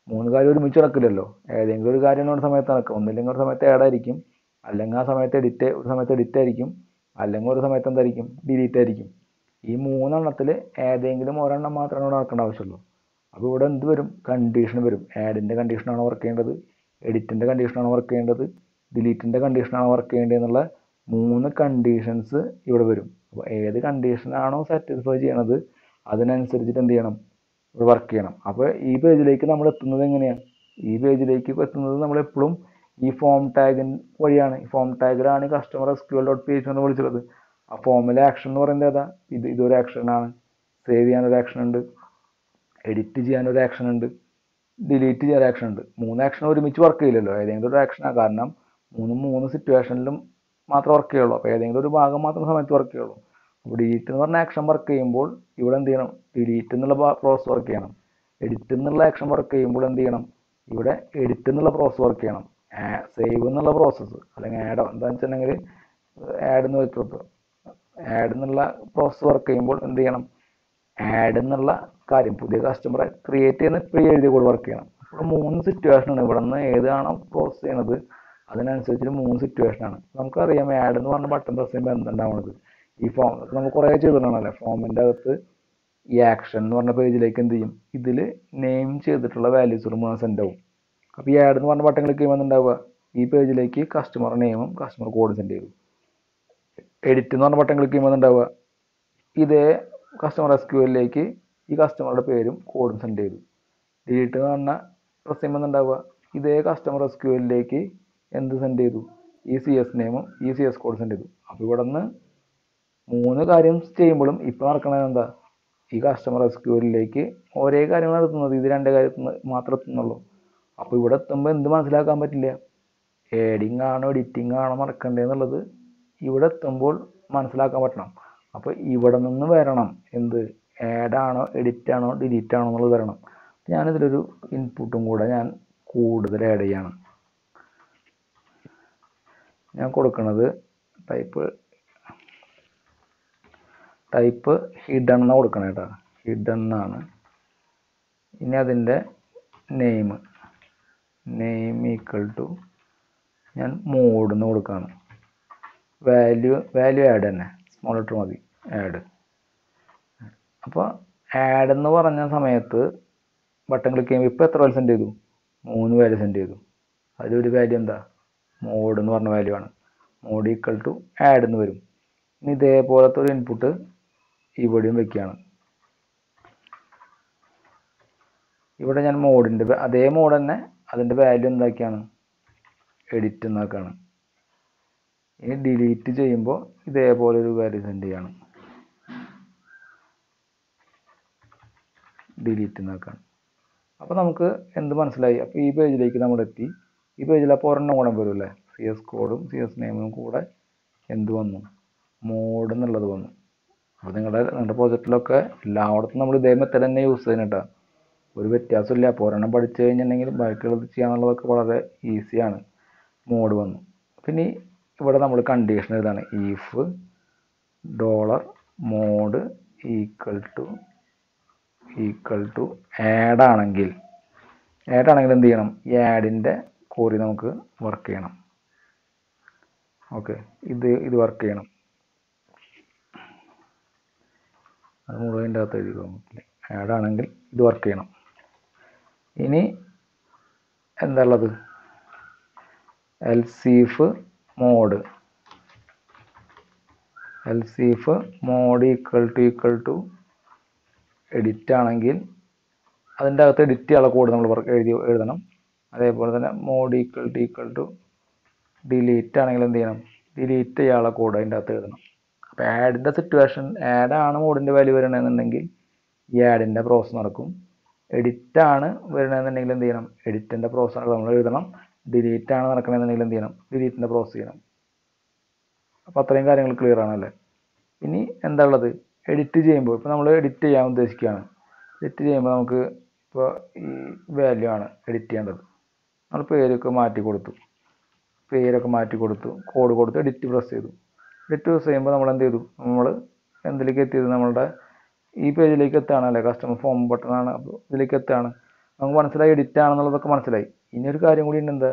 [SPEAKER 1] മൂന്ന് കാര്യം ഒരുമിച്ച് നടക്കില്ലല്ലോ ഏതെങ്കിലും ഒരു കാര്യം ഒരു സമയത്ത് നടക്കും ഒന്നില്ലെങ്കിൽ ഒരു സമയത്ത് ആഡ് ആയിരിക്കും അല്ലെങ്കിൽ ആ സമയത്ത് എഡിറ്റ് ഒരു സമയത്ത് എഡിറ്റ് ആയിരിക്കും അല്ലെങ്കിൽ ഒരു സമയത്ത് എന്തായിരിക്കും ഡിലീറ്റ് ആയിരിക്കും ഈ മൂന്നെണ്ണത്തിൽ ഏതെങ്കിലും ഒരെണ്ണം മാത്രമാണ് ഇവിടെ നടക്കേണ്ട ആവശ്യമുള്ളൂ അപ്പോൾ ഇവിടെ എന്ത് വരും കണ്ടീഷൻ വരും ആഡിൻ്റെ കണ്ടീഷനാണ് വർക്ക് ചെയ്യേണ്ടത് എഡിറ്റിൻ്റെ കണ്ടീഷനാണ് വർക്ക് ചെയ്യേണ്ടത് ഡിലീറ്റിൻ്റെ കണ്ടീഷനാണ് വർക്ക് ചെയ്യേണ്ടത് എന്നുള്ള മൂന്ന് കണ്ടീഷൻസ് ഇവിടെ വരും അപ്പോൾ ഏത് കണ്ടീഷനാണോ സാറ്റിസ്ഫൈ ചെയ്യണത് അതിനനുസരിച്ചിട്ട് എന്ത് ചെയ്യണം ഇവിടെ വർക്ക് ചെയ്യണം അപ്പോൾ ഈ പേജിലേക്ക് നമ്മൾ എത്തുന്നത് എങ്ങനെയാണ് ഈ പേജിലേക്ക് എത്തുന്നത് നമ്മൾ എപ്പോഴും ഈ ഫോം ടാഗിൻ വഴിയാണ് ഈ ഫോം ടാഗിലാണ് customer S Q L dot page എന്ന് വിളിച്ചത് ആ ഫോമിലെ ആക്ഷൻ എന്ന് പറയുന്നത് ഏതാ ഇത് ഇതൊരു ആക്ഷനാണ് സേവ് ചെയ്യാനൊരു ആക്ഷൻ ഉണ്ട് എഡിറ്റ് ചെയ്യാനൊരു ആക്ഷൻ ഉണ്ട് ഡിലീറ്റ് ചെയ്യാൻ ആക്ഷൻ ഉണ്ട് മൂന്ന് ആക്ഷൻ ഒരുമിച്ച് വർക്ക് ചെയ്യില്ലല്ലോ ഏതെങ്കിലും ഒരു ആക്ഷനാണ് കാരണം മൂന്നും മൂന്ന് സിറ്റുവേഷനിലും മാത്രമേ വർക്ക് ചെയ്യുള്ളൂ അപ്പോൾ ഏതെങ്കിലും ഒരു ഭാഗം മാത്രം സമയത്ത് വർക്ക് ചെയ്യുള്ളൂ അപ്പോൾ ഡിലീറ്റ് എന്ന് പറഞ്ഞ ആക്ഷൻ വർക്ക് ചെയ്യുമ്പോൾ ഇവിടെ എന്ത് ചെയ്യണം ഡിലീറ്റ് എന്നുള്ള പ്രോസസ് വർക്ക് ചെയ്യണം എഡിറ്റ് എന്നുള്ള ആക്ഷൻ വർക്ക് ചെയ്യുമ്പോൾ എന്ത് ചെയ്യണം ഇവിടെ എഡിറ്റ് എന്നുള്ള പ്രോസസ് വർക്ക് ചെയ്യണം സേവ് എന്നുള്ള പ്രോസസ്സ് അല്ലെങ്കിൽ ആഡ് എന്താണെന്ന് വെച്ചിട്ടുണ്ടെങ്കിൽ ആഡ് എന്ന് വെച്ചോട്ട് ആഡ് എന്നുള്ള പ്രോസസ്സ് വർക്ക് ചെയ്യുമ്പോൾ എന്ത് ചെയ്യണം ആഡ് എന്നുള്ള കാര്യം പുതിയ കസ്റ്റമറെ ക്രിയേറ്റ് ചെയ്യുന്ന പ്രീ എഴുതി കൂടെ വർക്ക് ചെയ്യണം അപ്പോൾ മൂന്ന് സിറ്റുവേഷൻ ആണ് ഇവിടെ നിന്ന് ഏതാണോ പ്രോസസ് ചെയ്യണത് അതിനനുസരിച്ച് മൂന്ന് സിറ്റുവേഷൻ ആണ് നമുക്കറിയാം ആഡ് എന്ന് പറഞ്ഞ ബട്ടൺ പ്രസ് ചെയ്യുമ്പോൾ എന്തുണ്ടാവണത് ഈ ഫോം നമ്മൾ കുറേ ചെയ്തിട്ടുണ്ടല്ലേ ഫോമിൻ്റെ അകത്ത് ഈ ആക്ഷൻ എന്ന് പറഞ്ഞ പേജിലേക്ക് എന്ത് ചെയ്യും ഇതിൽ നെയിം ചെയ്തിട്ടുള്ള വാല്യൂസ് മുഴുവൻ സെൻഡ് ആവും അപ്പോൾ ഈ ആഡ് എന്ന് പറഞ്ഞ ബട്ടൺ ക്ലിക്ക് ചെയ്യുമ്പോൾ ഉണ്ടാവുക ഈ പേജിലേക്ക് കസ്റ്റമർ നെയിമും കസ്റ്റമർ കോഡ് സെൻഡ് ചെയ്തു എഡിറ്റ് എന്ന് പറഞ്ഞ ബട്ടൺ ക്ലിക്ക് ചെയ്യുമ്പോൾ ഉണ്ടാവുക ഇതേ കസ്റ്റമർ എസ് ക്യു എല്ലിലേക്ക് ഈ കസ്റ്റമറുടെ പേരും കോഡും സെൻഡ് ചെയ്തു ഡിലീറ്റ് എന്ന് പറഞ്ഞ പ്രസ് ചെയ്യുമ്പോൾ ഉണ്ടാവുക ഇതേ കസ്റ്റമർ എസ് ക്യു എല്ലിലേക്ക് എന്ത് സെൻഡ് ചെയ്തു ഈ സി എസ് നെയിമും ഈ സി എസ് കോഡ് സെൻഡ് ചെയ്തു അപ്പോൾ ഇവിടെ നിന്ന് മൂന്ന് കാര്യം ചെയ്യുമ്പോഴും ഇപ്പോൾ നടക്കണത് എന്താ ഈ കസ്റ്റമർ എസ് ക്യു എല്ലിലേക്ക് ഒരേ കാര്യങ്ങളാണ് എത്തുന്നത് ഇത് രണ്ട് കാര്യത്തിൽ മാത്രമേ എത്തുന്നുള്ളൂ അപ്പോൾ ഇവിടെ എത്തുമ്പോൾ എന്ത് മനസ്സിലാക്കാൻ പറ്റില്ല ഏഡിങ് ആണോ എഡിറ്റിംഗ് ആണോ നടക്കേണ്ടതെന്നുള്ളത് ഇവിടെ എത്തുമ്പോൾ മനസ്സിലാക്കാൻ പറ്റണം അപ്പോൾ ഇവിടെ നിന്ന് വരണം എന്ത് ആഡ് ആണോ എഡിറ്റ് ആണോ ഡിലീറ്റ് ആണോ എന്നുള്ളത് വരണം ഞാനിതിലൊരു ഇൻപുട്ടും കൂടെ ഞാൻ കൂടുതൽ ആഡ് ചെയ്യാണ് ഞാൻ കൊടുക്കുന്നത് ടൈപ്പ് ടൈപ്പ് ഹിഡൺ എന്നാണ് കൊടുക്കണം കേട്ടോ ഹിഡൺ എന്നാണ് ഇനി അതിൻ്റെ നെയിം നെയിം ഈക്വൽ ടു ഞാൻ മോഡ് എന്ന് കൊടുക്കുകയാണ് വാല്യൂ വാല്യൂ ആഡ് തന്നെ സ്മോൾ ലെറ്റർ മതി ആഡ് അപ്പോൾ ആഡ് എന്ന് പറഞ്ഞ സമയത്ത് ബട്ടൺ ക്ലിക്ക് ചെയ്യുമ്പോൾ ഇപ്പോൾ എത്ര വാല്യൂ സെൻഡ് ചെയ്തു മൂന്ന് വാല്യൂ സെൻഡ് ചെയ്തു അതിലൊരു വാല്യൂ എന്താ മോഡ് എന്ന് പറഞ്ഞ വാല്യൂ ആണ് മോഡ് ഈക്വൽ ടു ആഡ് എന്ന് വരും ഇനി ഇതേപോലത്തെ ഒരു ഇൻപുട്ട് ഇവിടെയും വെക്കുകയാണ് ഇവിടെ ഞാൻ മോഡിൻ്റെ അതേ മോഡ് തന്നെ അതിൻ്റെ വാല്യൂ എന്താക്കിയാണ് എഡിറ്റ് എന്നാക്കാണ് ഇനി ഡിലീറ്റ് ചെയ്യുമ്പോൾ ഇതേപോലെ ഒരു വാല്യൂ സെൻഡ് ചെയ്യാണ് ഡിലീറ്റ് എന്നാക്കാണ് അപ്പോൾ നമുക്ക് എന്ത് മനസ്സിലായി അപ്പോൾ ഈ പേജിലേക്ക് നമ്മൾ എത്തി ഈ പേജിൽ അപ്പോൾ ഒരെണ്ണം കൂടെ വരും അല്ലേ സി എസ് കോഡും സി എസ് നെയിമും കൂടെ എന്ത് വന്നു മോഡ് എന്നുള്ളത് വന്നു അപ്പോൾ നിങ്ങളുടെ നിങ്ങളുടെ പ്രോജക്റ്റിലൊക്കെ എല്ലായിടത്തും നമ്മൾ ഇതേ മെത്തേഡ് തന്നെ യൂസ് ചെയ്യുന്നുണ്ടാ ഒരു വ്യത്യാസമില്ല അപ്പോൾ ഒരെണ്ണം പഠിച്ചു കഴിഞ്ഞിട്ടുണ്ടെങ്കിൽ ബാക്കിയുള്ളത് ചെയ്യാന്നുള്ളതൊക്കെ വളരെ ഈസിയാണ് മോഡ് വന്നു പിന്നെ ഇവിടെ നമ്മൾ കണ്ടീഷൻ എഴുതാണ് if dollar mode equal to equal to add ആണെങ്കിൽ ആഡ് ആണെങ്കിൽ എന്ത് ചെയ്യണം ഈ ആഡിൻ്റെ കോറി നമുക്ക് വർക്ക് ചെയ്യണം ഓക്കെ ഇത് ഇത് വർക്ക് ചെയ്യണം അത് മുഴുവൻ്റെ അകത്ത് എഴുതി പറ്റില്ല ആഡ് ആണെങ്കിൽ ഇത് വർക്ക് ചെയ്യണം ഇനി എന്താ ഉള്ളത് else if mode else if mode equal to equal to edit ആണെങ്കിൽ അതിൻ്റെ അകത്ത് എഡിറ്റ് ചെയ്യാനുള്ള കോഡ് നമ്മൾ വർക്ക് എഴുതി എഴുതണം അതേപോലെ തന്നെ mode equal to equal to delete ആണെങ്കിൽ എന്ത് ചെയ്യണം ഡിലീറ്റ് ചെയ്യാനുള്ള കോഡ് അതിൻ്റെ അകത്ത് എഴുതണം അപ്പോൾ ആഡിൻ്റെ സിറ്റുവേഷൻ ആഡാണ് മോഡിൻ്റെ വാല്യൂ വരണമെന്നുണ്ടെങ്കിൽ ഈ ആഡിൻ്റെ പ്രോസസ്സ് നടക്കും എഡിറ്റ് ആണ് വരണമെന്നുണ്ടെങ്കിൽ എന്ത് ചെയ്യണം എഡിറ്റിൻ്റെ പ്രോസസ്സ് നമ്മൾ എഴുതണം ഡിലീറ്റ് ആണ് നടക്കണമെന്നുണ്ടെങ്കിൽ എന്ത് ചെയ്യണം ഡിലീറ്റിൻ്റെ പ്രോസസ്സ് ചെയ്യണം അപ്പോൾ അത്രയും കാര്യങ്ങൾ ക്ലിയർ ആണല്ലേ ഇനി എന്താ ഉള്ളത് എഡിറ്റ് ചെയ്യുമ്പോൾ ഇപ്പോൾ നമ്മൾ എഡിറ്റ് ചെയ്യാൻ ഉദ്ദേശിക്കുകയാണ് എഡിറ്റ് ചെയ്യുമ്പോൾ നമുക്ക് ഇപ്പോൾ ഈ വാല്യൂ ആണ് എഡിറ്റ് ചെയ്യേണ്ടത് നമ്മൾ പേരൊക്കെ മാറ്റി കൊടുത്തു പേരൊക്കെ മാറ്റി കൊടുത്തു കോഡ് കൊടുത്ത് എഡിറ്റ് പ്രസ് ചെയ്തു എഡിറ്റ് പ്രസ് ചെയ്യുമ്പോൾ നമ്മൾ എന്ത് ചെയ്തു നമ്മൾ എന്തിലേക്ക് എത്തിയത് നമ്മളുടെ ഈ പേജിലേക്ക് എത്തുകയാണ് അല്ലേ കസ്റ്റമർ ഫോം ബട്ടൺ ആണ് അപ്പോൾ ഇതിലേക്ക് എത്തുകയാണ് നമുക്ക് മനസ്സിലായി എഡിറ്റ് ആണെന്നുള്ളതൊക്കെ മനസ്സിലായി ഇനി ഒരു കാര്യം കൂടി ഉണ്ട് എന്താ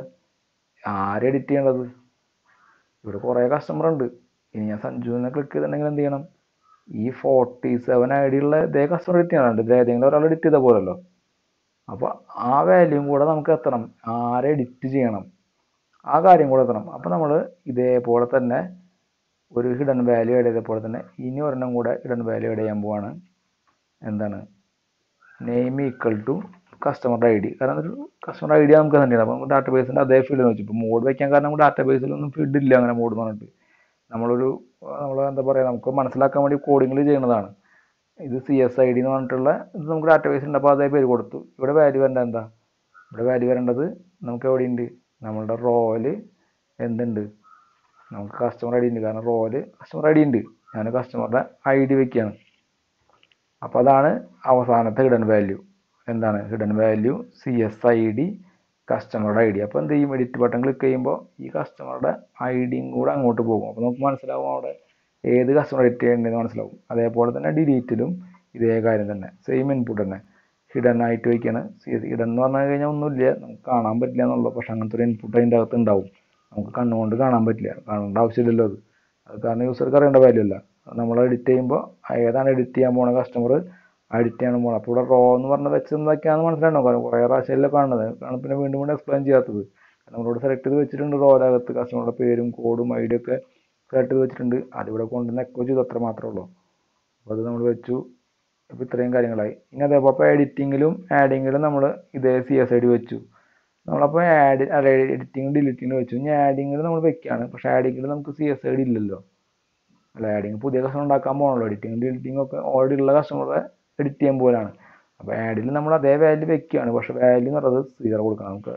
[SPEAKER 1] ആരെ എഡിറ്റ് ചെയ്യേണ്ടത് ഇവിടെ കുറേ കസ്റ്റമർ ഉണ്ട് ഇനി ഞാൻ സഞ്ജുവിനെ ക്ലിക്ക് ചെയ്തിട്ടുണ്ടെങ്കിൽ എന്ത് ചെയ്യണം ഈ ഫോർട്ടി സെവൻ ഐ ഡി ഉള്ള ഇതേ കസ്റ്റമർ എഡിറ്റ് ചെയ്യണുണ്ട് ഇത് ഏതെങ്കിലും ഒരാൾ എഡിറ്റ് ചെയ്ത പോലല്ലോ അപ്പോൾ ആ വാല്യൂം കൂടെ നമുക്ക് എത്തണം ആരെ എഡിറ്റ് ചെയ്യണം ആ കാര്യം കൂടെ എത്തണം അപ്പോൾ നമ്മൾ ഇതേപോലെ തന്നെ ഒരു ഹിഡൻ വാല്യൂ ആഡ് ചെയ്തപോലെ തന്നെ ഇനി ഒരെണ്ണം കൂടെ ഹിഡൻ വാല്യൂ ആഡ് ചെയ്യാൻ പോവാണ് എന്താണ് നെയിം ഈക്വൽ ടു കസ്റ്റമറുടെ ഐ ഡി കാരണം ഒരു കസ്റ്റമർ ഐ ഡി നമുക്ക് തന്നെയാണ് അപ്പോൾ നമുക്ക് ഡാറ്റാ ബേസിൻ്റെ അതേ ഫീൽഡ് വെച്ചു ഇപ്പോൾ മോഡ് വയ്ക്കാൻ കാരണം നമുക്ക് ഡാറ്റാ ബേസിലൊന്നും ഫീൽഡ് ഇല്ല അങ്ങനെ മോഡ് എന്ന് പറഞ്ഞിട്ട് നമ്മളൊരു നമ്മൾ എന്താ പറയുക നമുക്ക് മനസ്സിലാക്കാൻ വേണ്ടി കോഡിങ്ങിൽ ചെയ്യുന്നതാണ് ഇത് സി എസ് ഐ ഡി എന്ന് പറഞ്ഞിട്ടുള്ള ഇത് നമുക്ക് ഡാറ്റാ ബേസ് ഉണ്ട് അപ്പോൾ അതേ പേര് കൊടുത്തു ഇവിടെ വാല്യൂ വരേണ്ടത് എന്താ ഇവിടെ വാല്യൂ വരേണ്ടത് നമുക്ക് എവിടെയുണ്ട് നമ്മളുടെ റോയിൽ എന്തുണ്ട് നമുക്ക് കസ്റ്റമർ ഐ ഡി ഉണ്ട് കാരണം റോയിൽ കസ്റ്റമർ ഐ ഡി ഉണ്ട് ഞാൻ കസ്റ്റമറുടെ ഐ ഡി വെക്കുകയാണ് അപ്പോൾ അതാണ് അവസാനത്തെ ഹിഡൻ വാല്യൂ എന്താണ് hidden value C S I D കസ്റ്റമറുടെ ഐ ഡി അപ്പോൾ എന്ത് ചെയ്യും എഡിറ്റ് ബട്ടൺ ക്ലിക്ക് ചെയ്യുമ്പോൾ ഈ കസ്റ്റമറുടെ ഐ ഡിയും കൂടെ അങ്ങോട്ട് പോകും അപ്പോൾ നമുക്ക് മനസ്സിലാവും അവിടെ ഏത് കസ്റ്റമർ എഡിറ്റ് ചെയ്യേണ്ടതെന്ന് മനസ്സിലാവും അതേപോലെ തന്നെ ഡിലീറ്റിലും ഇതേ കാര്യം തന്നെ സെയിം ഇൻപുട്ട് തന്നെ ഹിഡൻ ആയിട്ട് വയ്ക്കുകയാണ് സി എസ് ഹിഡൻ എന്ന് പറഞ്ഞു കഴിഞ്ഞാൽ ഒന്നുമില്ല നമുക്ക് കാണാൻ പറ്റില്ല എന്നുള്ളൂ പക്ഷെ അങ്ങനത്തെ ഒരു ഇൻപുട്ട് അതിൻ്റെ അകത്ത് ഉണ്ടാവും നമുക്ക് കണ്ണുകൊണ്ട് കാണാൻ പറ്റില്ല കാണേണ്ട ആവശ്യമില്ലല്ലോ അത് അത് കാരണം യൂസർക്ക് അറിയേണ്ട വാല്യൂ അല്ല നമ്മൾ എഡിറ്റ് ചെയ്യുമ്പോൾ ഏതാണ് എഡിറ്റ് ചെയ്യാൻ പോണ കസ്റ്റമർ എഡിറ്റ് ചെയ്യാൻ പോകണം അപ്പോൾ ഇവിടെ റോ എന്ന് പറഞ്ഞത് വെച്ച് എന്തൊക്കെയാണെന്ന് മനസ്സിലാണോ കാരണം കുറേ പ്രാവശ്യമല്ലേ കാണുന്നത് കാരണം പിന്നെ വീണ്ടും വീണ്ടും എക്സ്പ്ലെയിൻ ചെയ്യാത്തത് നമ്മളിവിടെ സെലക്ട് ചെയ്ത് വെച്ചിട്ടുണ്ട് റോയിലകത്ത് കസ്റ്റമറുടെ പേരും കോഡും ഐ ഡി ഒക്കെ സെലക്ട് ചെയ്ത് വെച്ചിട്ടുണ്ട് അതിവിടെ കൊണ്ടുവന്ന് എക്കോ ചെയ്തു അത്ര മാത്രമേ ഉള്ളൂ അപ്പോൾ അത് നമ്മൾ വെച്ചു അപ്പോൾ ഇത്രയും കാര്യങ്ങളായി ഇനി അതേപോലെ അപ്പോൾ എഡിറ്റിങ്ങിലും ആഡിങ്ങിലും നമ്മൾ ഇതേ സി എസ് ഐ ഡി വെച്ചു നമ്മളപ്പോൾ ആഡ് അല്ല എഡിറ്റിംഗ് ഡിലീറ്റിംഗ് വെച്ചു ഇനി ആഡിങ്ങിൽ നമ്മൾ വെക്കുകയാണ് പക്ഷേ ആഡിങ്ങിൽ നമുക്ക് സി എസ് ഐ ഡി ഇല്ലല്ലോ അല്ല ആഡിങ് പുതിയ കസ്റ്റമർ ഉണ്ടാക്കാൻ പോകണല്ലോ എഡിറ്റിംഗ് ഡിലീറ്റിംഗ് ഒക്കെ ഓൾറെഡി ഉള്ള കസ്റ്റമറെ എഡിറ്റ് ചെയ്യാൻ പോലാണ് അപ്പോൾ ആഡിൽ നമ്മൾ അതേ വാല്യൂ വെക്കുകയാണ് പക്ഷേ വാല്യൂ എന്ന് പറയുന്നത് സീറോ കൊടുക്കണം നമുക്ക്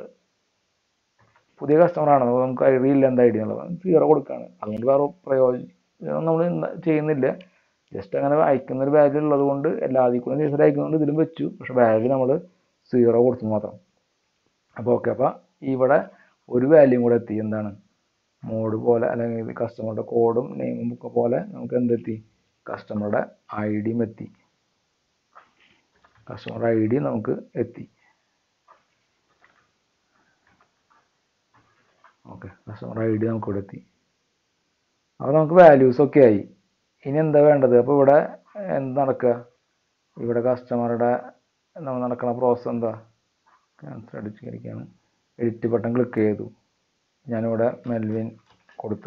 [SPEAKER 1] പുതിയ കസ്റ്റമറാണ് നമുക്ക് അറിയില്ല എന്താ ഐഡിയ എന്നുള്ളത് സീറോ കൊടുക്കുകയാണ് അതുകൊണ്ട് വേറെ പ്രയോജനം നമ്മൾ ചെയ്യുന്നില്ല ജസ്റ്റ് അങ്ങനെ അയക്കുന്ന ഒരു വാല്യൂ ഉള്ളത് കൊണ്ട് എല്ലാ അതിൽ കൂടെ സീസർ അയക്കുന്നതുകൊണ്ട് ഇതിലും വെച്ചു പക്ഷേ വാല്യൂ നമ്മൾ സീറോ കൊടുത്തു മാത്രം അപ്പോൾ ഓക്കെ അപ്പോൾ ഇവിടെ ഒരു വാല്യൂം കൂടെ എത്തി എന്താണ് മോഡ് പോലെ അല്ലെങ്കിൽ കസ്റ്റമറുടെ കോഡും നെയിമും ഒക്കെ പോലെ നമുക്ക് എന്തെത്തി കസ്റ്റമറുടെ ഐ ഡിയും എത്തി കസ്റ്റമർ ഐ ഡി നമുക്ക് എത്തി ഓക്കെ കസ്റ്റമർ ഐ ഡി നമുക്ക് ഇവിടെ എത്തി അപ്പോൾ നമുക്ക് വാല്യൂസ് ഒക്കെ ആയി ഇനി എന്താ വേണ്ടത് അപ്പോൾ ഇവിടെ എന്ത് നടക്കുക ഇവിടെ കസ്റ്റമറുടെ നമ്മൾ നടക്കുന്ന പ്രോസസ്സ് എന്താ ക്യാൻസൽ അടിച്ചിരിക്കുകയാണ് എഡിറ്റ് ബട്ടൺ ക്ലിക്ക് ചെയ്തു ഞാനിവിടെ മെൽവിൻ കൊടുത്തു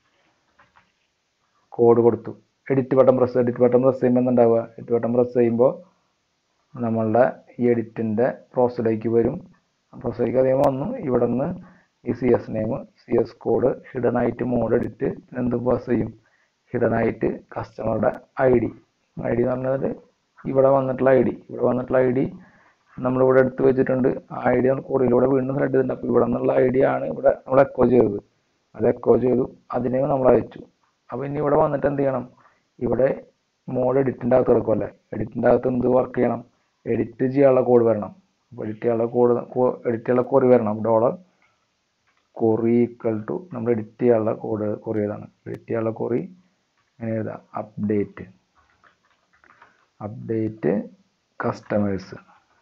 [SPEAKER 1] കോഡ് കൊടുത്തു edit button press edit button press ചെയ്യുമ്പോൾ എന്തുണ്ടാവുക എഡിറ്റ് ബട്ടൺ പ്രസ് ചെയ്യുമ്പോൾ നമ്മളുടെ ഈ എഡിറ്റിൻ്റെ പ്രോസസ്സിലേക്ക് വരും പ്രോസസ്സിലേക്ക് അധികം വന്നു ഇവിടെ നിന്ന് ഈ C S name C S code hidden ആയിട്ട് മോഡ് എഡിറ്റ് എന്ത് പാസ് ചെയ്യും ഹിഡൻ ആയിട്ട് കസ്റ്റമറുടെ ഐ ഡി ഐ ഡി എന്ന് പറഞ്ഞാൽ ഇവിടെ വന്നിട്ടുള്ള ഐ ഡി ഇവിടെ വന്നിട്ടുള്ള ഐ ഡി നമ്മളിവിടെ എടുത്ത് വെച്ചിട്ടുണ്ട് ആ ഐ ഡി നമ്മൾ കോറിയിലൂടെ വീണ്ടും സെലക്ട് ചെയ്തിട്ടുണ്ട് അപ്പോൾ ഇവിടെ നിന്നുള്ള ഐ ഡി ആണ് ഇവിടെ നമ്മൾ എക്കോ ചെയ്തത് അത് എക്കോ ചെയ്തു അതിനെ നമ്മൾ അയച്ചു അപ്പോൾ ഇനി ഇവിടെ വന്നിട്ട് എന്ത് ചെയ്യണം ഇവിടെ മോഡ് എഡിറ്റിൻ്റെ അകത്ത് കിടക്കുമല്ലേ എഡിറ്റിൻ്റെ അകത്ത് എന്ത് വർക്ക് ചെയ്യണം എഡിറ്റ് ചെയ്യാനുള്ള കോഡ് വരണം അപ്പോൾ എഡിറ്റ് ചെയ്യാനുള്ള കോഡ് എഡിറ്റ് ചെയ്യാനുള്ള കോറി വരണം ഡോളർ കൊറി ഈക്വൽ ടു നമ്മൾ എഡിറ്റ് ചെയ്യാനുള്ള കോഡ് കൊറി ഏതാണ് എഡിറ്റ് ചെയ്യാനുള്ള കൊറി അങ്ങനെ എഴുതാം അപ്ഡേറ്റ് അപ്ഡേറ്റ് കസ്റ്റമേഴ്സ്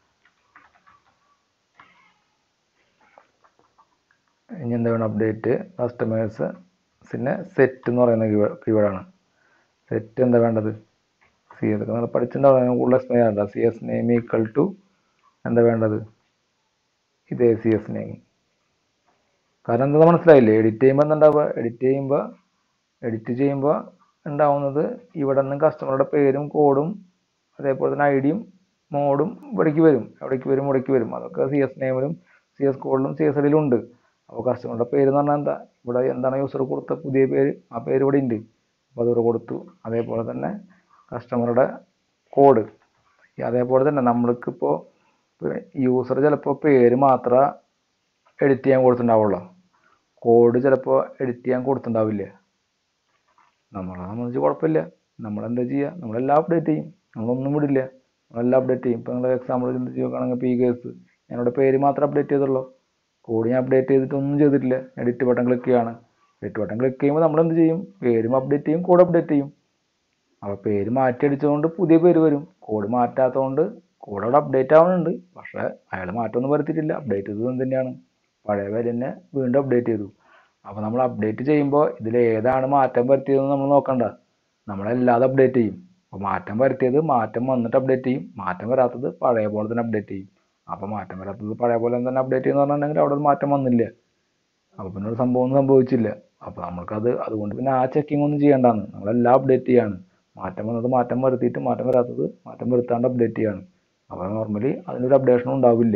[SPEAKER 1] ഇനി എന്താ വേണം അപ്ഡേറ്റ് കസ്റ്റമേഴ്സ് പിന്നെ സെറ്റ് എന്ന് പറയുന്ന കീവേഡാണ് സെറ്റ് എന്താ വേണ്ടത് സി എസ് നമ്മൾ പഠിച്ചിട്ടുണ്ടാവും കൂടുതൽ എക്സ്പ്ലെയിൻ ചെയ്യണ്ട C S name equal to എന്താ വേണ്ടത് ഇതേ സി എസ് നെയിം കാരണം എന്താ മനസ്സിലായില്ലേ എഡിറ്റ് ചെയ്യുമ്പോൾ എന്താ എഡിറ്റ് ചെയ്യുമ്പോൾ എഡിറ്റ് ചെയ്യുമ്പോൾ ഉണ്ടാവുന്നത് ഇവിടെ നിന്ന് കസ്റ്റമറുടെ പേരും കോഡും അതേപോലെ തന്നെ ഐ ഡിയും മോഡും ഇവിടേക്ക് വരും എവിടേക്ക് വരും ഇവിടേക്ക് വരും അതൊക്കെ സി എസ് നെയിമിലും സി എസ് കോഡിലും സി എസ് എല്ലിലും ഉണ്ട് അപ്പോൾ കസ്റ്റമറുടെ പേര് എന്ന് പറഞ്ഞാൽ എന്താ ഇവിടെ എന്താണ് യൂസർ കൊടുത്ത പുതിയ പേര് ആ പേര് ഇവിടെ ഉണ്ട് അപ്പോൾ അതിവിടെ കൊടുത്തു അതേപോലെ തന്നെ കസ്റ്റമറുടെ കോഡ് അതേപോലെ തന്നെ നമ്മൾക്കിപ്പോൾ യൂസർ ചിലപ്പോൾ പേര് മാത്രമേ എഡിറ്റ് ചെയ്യാൻ കൊടുത്തിട്ടുണ്ടാവുള്ളൂ കോഡ് ചിലപ്പോൾ എഡിറ്റ് ചെയ്യാൻ കൊടുത്തിട്ടുണ്ടാവില്ല നമ്മളെ സംബന്ധിച്ച് കുഴപ്പമില്ല നമ്മളെന്താ ചെയ്യുക നമ്മളെല്ലാം അപ്ഡേറ്റ് ചെയ്യും നമ്മളൊന്നും വിടില്ല നമ്മളെല്ലാം അപ്ഡേറ്റ് ചെയ്യും ഇപ്പോൾ നിങ്ങൾ എക്സാമ്പിൾ ചിന്തിച്ച് നോക്കുകയാണെങ്കിൽ പി കേസ് ഞാനിവിടെ പേര് മാത്രം അപ്ഡേറ്റ് ചെയ്തുള്ളൂ കോഡ് ഞാൻ അപ്ഡേറ്റ് ചെയ്തിട്ടൊന്നും ചെയ്തിട്ടില്ല എഡിറ്റ് ബട്ടൺ ക്ലിക്ക് ചെയ്യാണ് എഡിറ്റ് ബട്ടൺ ക്ലിക്ക് ചെയ്യുമ്പോൾ നമ്മൾ എന്ത് ചെയ്യും പേരും അപ്ഡേറ്റ് ചെയ്യും കോഡ് അപ്ഡേറ്റ് ചെയ്യും അപ്പോൾ പേര് മാറ്റി അടിച്ചതുകൊണ്ട് പുതിയ പേര് വരും കോഡ് മാറ്റാത്തതുകൊണ്ട് കോഡ് അവിടെ അപ്ഡേറ്റ് ആവുന്നുണ്ട് പക്ഷേ അയാൾ മാറ്റമൊന്നും വരുത്തിയിട്ടില്ല അപ്ഡേറ്റ് ചെയ്തത് തന്നെയാണ് പഴയ വാല്യൂ തന്നെ വീണ്ടും അപ്ഡേറ്റ് ചെയ്തു അപ്പോൾ നമ്മൾ അപ്ഡേറ്റ് ചെയ്യുമ്പോൾ ഇതിൽ ഏതാണ് മാറ്റം വരുത്തിയതെന്ന് നമ്മൾ നോക്കണ്ട നമ്മളെല്ലാതും അപ്ഡേറ്റ് ചെയ്യും അപ്പോൾ മാറ്റം വരുത്തിയത് മാറ്റം വന്നിട്ട് അപ്ഡേറ്റ് ചെയ്യും മാറ്റം വരാത്തത് പഴയ പോലെ തന്നെ അപ്ഡേറ്റ് ചെയ്യും അപ്പോൾ മാറ്റം വരാത്തത് പഴയ പോലെ തന്നെ അപ്ഡേറ്റ് ചെയ്യുന്ന പറഞ്ഞിട്ടുണ്ടെങ്കിൽ അവിടെ ഒരു മാറ്റം വന്നില്ല അപ്പോൾ പിന്നെ ഒരു സംഭവം ഒന്നും സംഭവിച്ചില്ല അപ്പോൾ നമ്മൾക്കത് അതുകൊണ്ട് പിന്നെ ആ ചെക്കിംഗ് ഒന്നും ചെയ്യേണ്ടതാണ് നമ്മളെല്ലാം അപ്ഡേറ്റ് ചെയ്യാണ് മാറ്റം വന്നത് മാറ്റം വരുത്തിയിട്ട് മാറ്റം വരാത്തത് മാറ്റം വരുത്താണ്ട് അപ്ഡേറ്റ് ചെയ്യാണ് അപ്പോൾ നോർമലി അതിനൊരു അപ്ഡേഷനും ഉണ്ടാവില്ല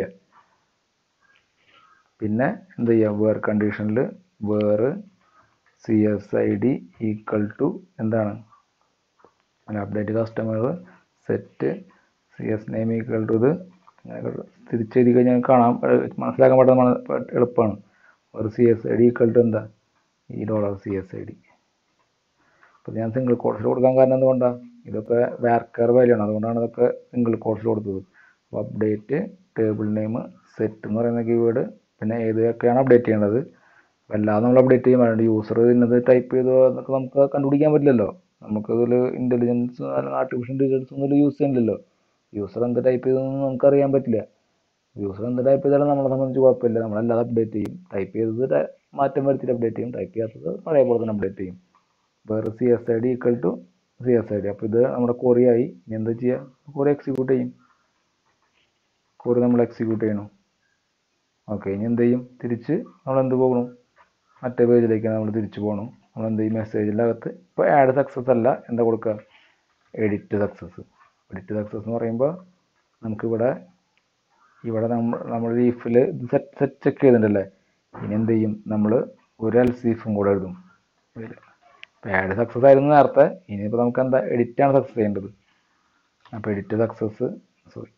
[SPEAKER 1] പിന്നെ എന്ത് ചെയ്യുക വേർ കണ്ടീഷനിൽ where C S I D equal to എന്താണ് അല്ല update customer set C S name equal to ഇത് അങ്ങനെ തിരിച്ചെഴുതി കഴിഞ്ഞാൽ കാണാൻ എ- മനസ്സിലാക്കാൻ പെട്ടെന്ന് എളുപ്പമാണ് ഒരു C S I D equal to എന്താ ഈ dollar C S I D അപ്പോൾ ഞാൻ സിംഗിൾ കോഴ്സിൽ കൊടുക്കാൻ കാരണം എന്തുകൊണ്ടാണ് ഇതൊക്കെ വാർക്കർ വാല്യൂ അതുകൊണ്ടാണ് ഇതൊക്കെ സിംഗിൾ കോഴ്സിൽ കൊടുത്തത് അപ്പോൾ അപ്ഡേറ്റ് ടേബിൾ നെയിം സെറ്റ് എന്ന് പറയുന്ന കീവേഡ് പിന്നെ ഏതൊക്കെയാണ് അപ്ഡേറ്റ് ചെയ്യേണ്ടത് അപ്പോൾ എല്ലാം നമ്മൾ അപ്ഡേറ്റ് ചെയ്യാൻ വേണ്ടി യൂസർ ഇന്നത് ടൈപ്പ് ചെയ്തോ എന്നൊക്കെ നമുക്ക് കണ്ടുപിടിക്കാൻ പറ്റില്ലല്ലോ നമുക്കതിൽ ഇൻ്റലിജൻസ് അല്ലെങ്കിൽ ആർട്ടിഫിഷ്യൽ ഇൻ്റലിജൻസ് ഒന്നും യൂസ് ചെയ്യുന്നില്ലല്ലോ യൂസർ എന്ത് ടൈപ്പ് ചെയ്തതെന്ന് നമുക്കറിയാൻ പറ്റില്ല യൂസർ എന്ത് ടൈപ്പ് ചെയ്താലും നമ്മളെ സംബന്ധിച്ച് കുഴപ്പമില്ല നമ്മളല്ലാതെ അപ്ഡേറ്റ് ചെയ്യും ടൈപ്പ് ചെയ്തത് ട- മാറ്റം വരുത്തിയിട്ട് അപ്ഡേറ്റ് ചെയ്യും ടൈപ്പ് ചെയ്യാത്തത് പഴയ പോലെ തന്നെ അപ്ഡേറ്റ് ചെയ്യും വേറെ C S I D equal to C S I D അപ്പോൾ ഇത് നമ്മുടെ query ആയി ഇനി എന്താ ചെയ്യുക query എക്സിക്യൂട്ട് ചെയ്യും query നമ്മൾ എക്സിക്യൂട്ട് ചെയ്യണം ഓക്കെ ഇനി എന്ത് ചെയ്യും തിരിച്ച് നമ്മൾ എന്ത് പോകണം മറ്റേ പേജിലേക്ക് നമ്മൾ തിരിച്ചു പോകണം നമ്മൾ എന്ത് ചെയ്യും മെസ്സേജിൻ്റെ അകത്ത് ഇപ്പോൾ ആഡ് സക്സസ് അല്ല എന്താ കൊടുക്കുക എഡിറ്റ് സക്സസ് എഡിറ്റ് സക്സസ് എന്ന് പറയുമ്പോൾ നമുക്കിവിടെ ഇവിടെ നമ്മൾ നമ്മൾ ലീഫിൽ സെറ്റ് സെറ്റ് ചെക്ക് ചെയ്തിട്ടുണ്ടല്ലേ ഇനി എന്ത് ചെയ്യും നമ്മൾ ഒരു എൽസീഫും കൂടെ എഴുതും ഇതിൽ ഇപ്പോൾ ആഡ് സക്സസ് ആയിരുന്നു നേരത്തെ ഇനിയിപ്പോൾ നമുക്ക് എന്താ എഡിറ്റാണ് സക്സസ് ചെയ്യേണ്ടത് അപ്പോൾ എഡിറ്റ് സക്സസ് സോറി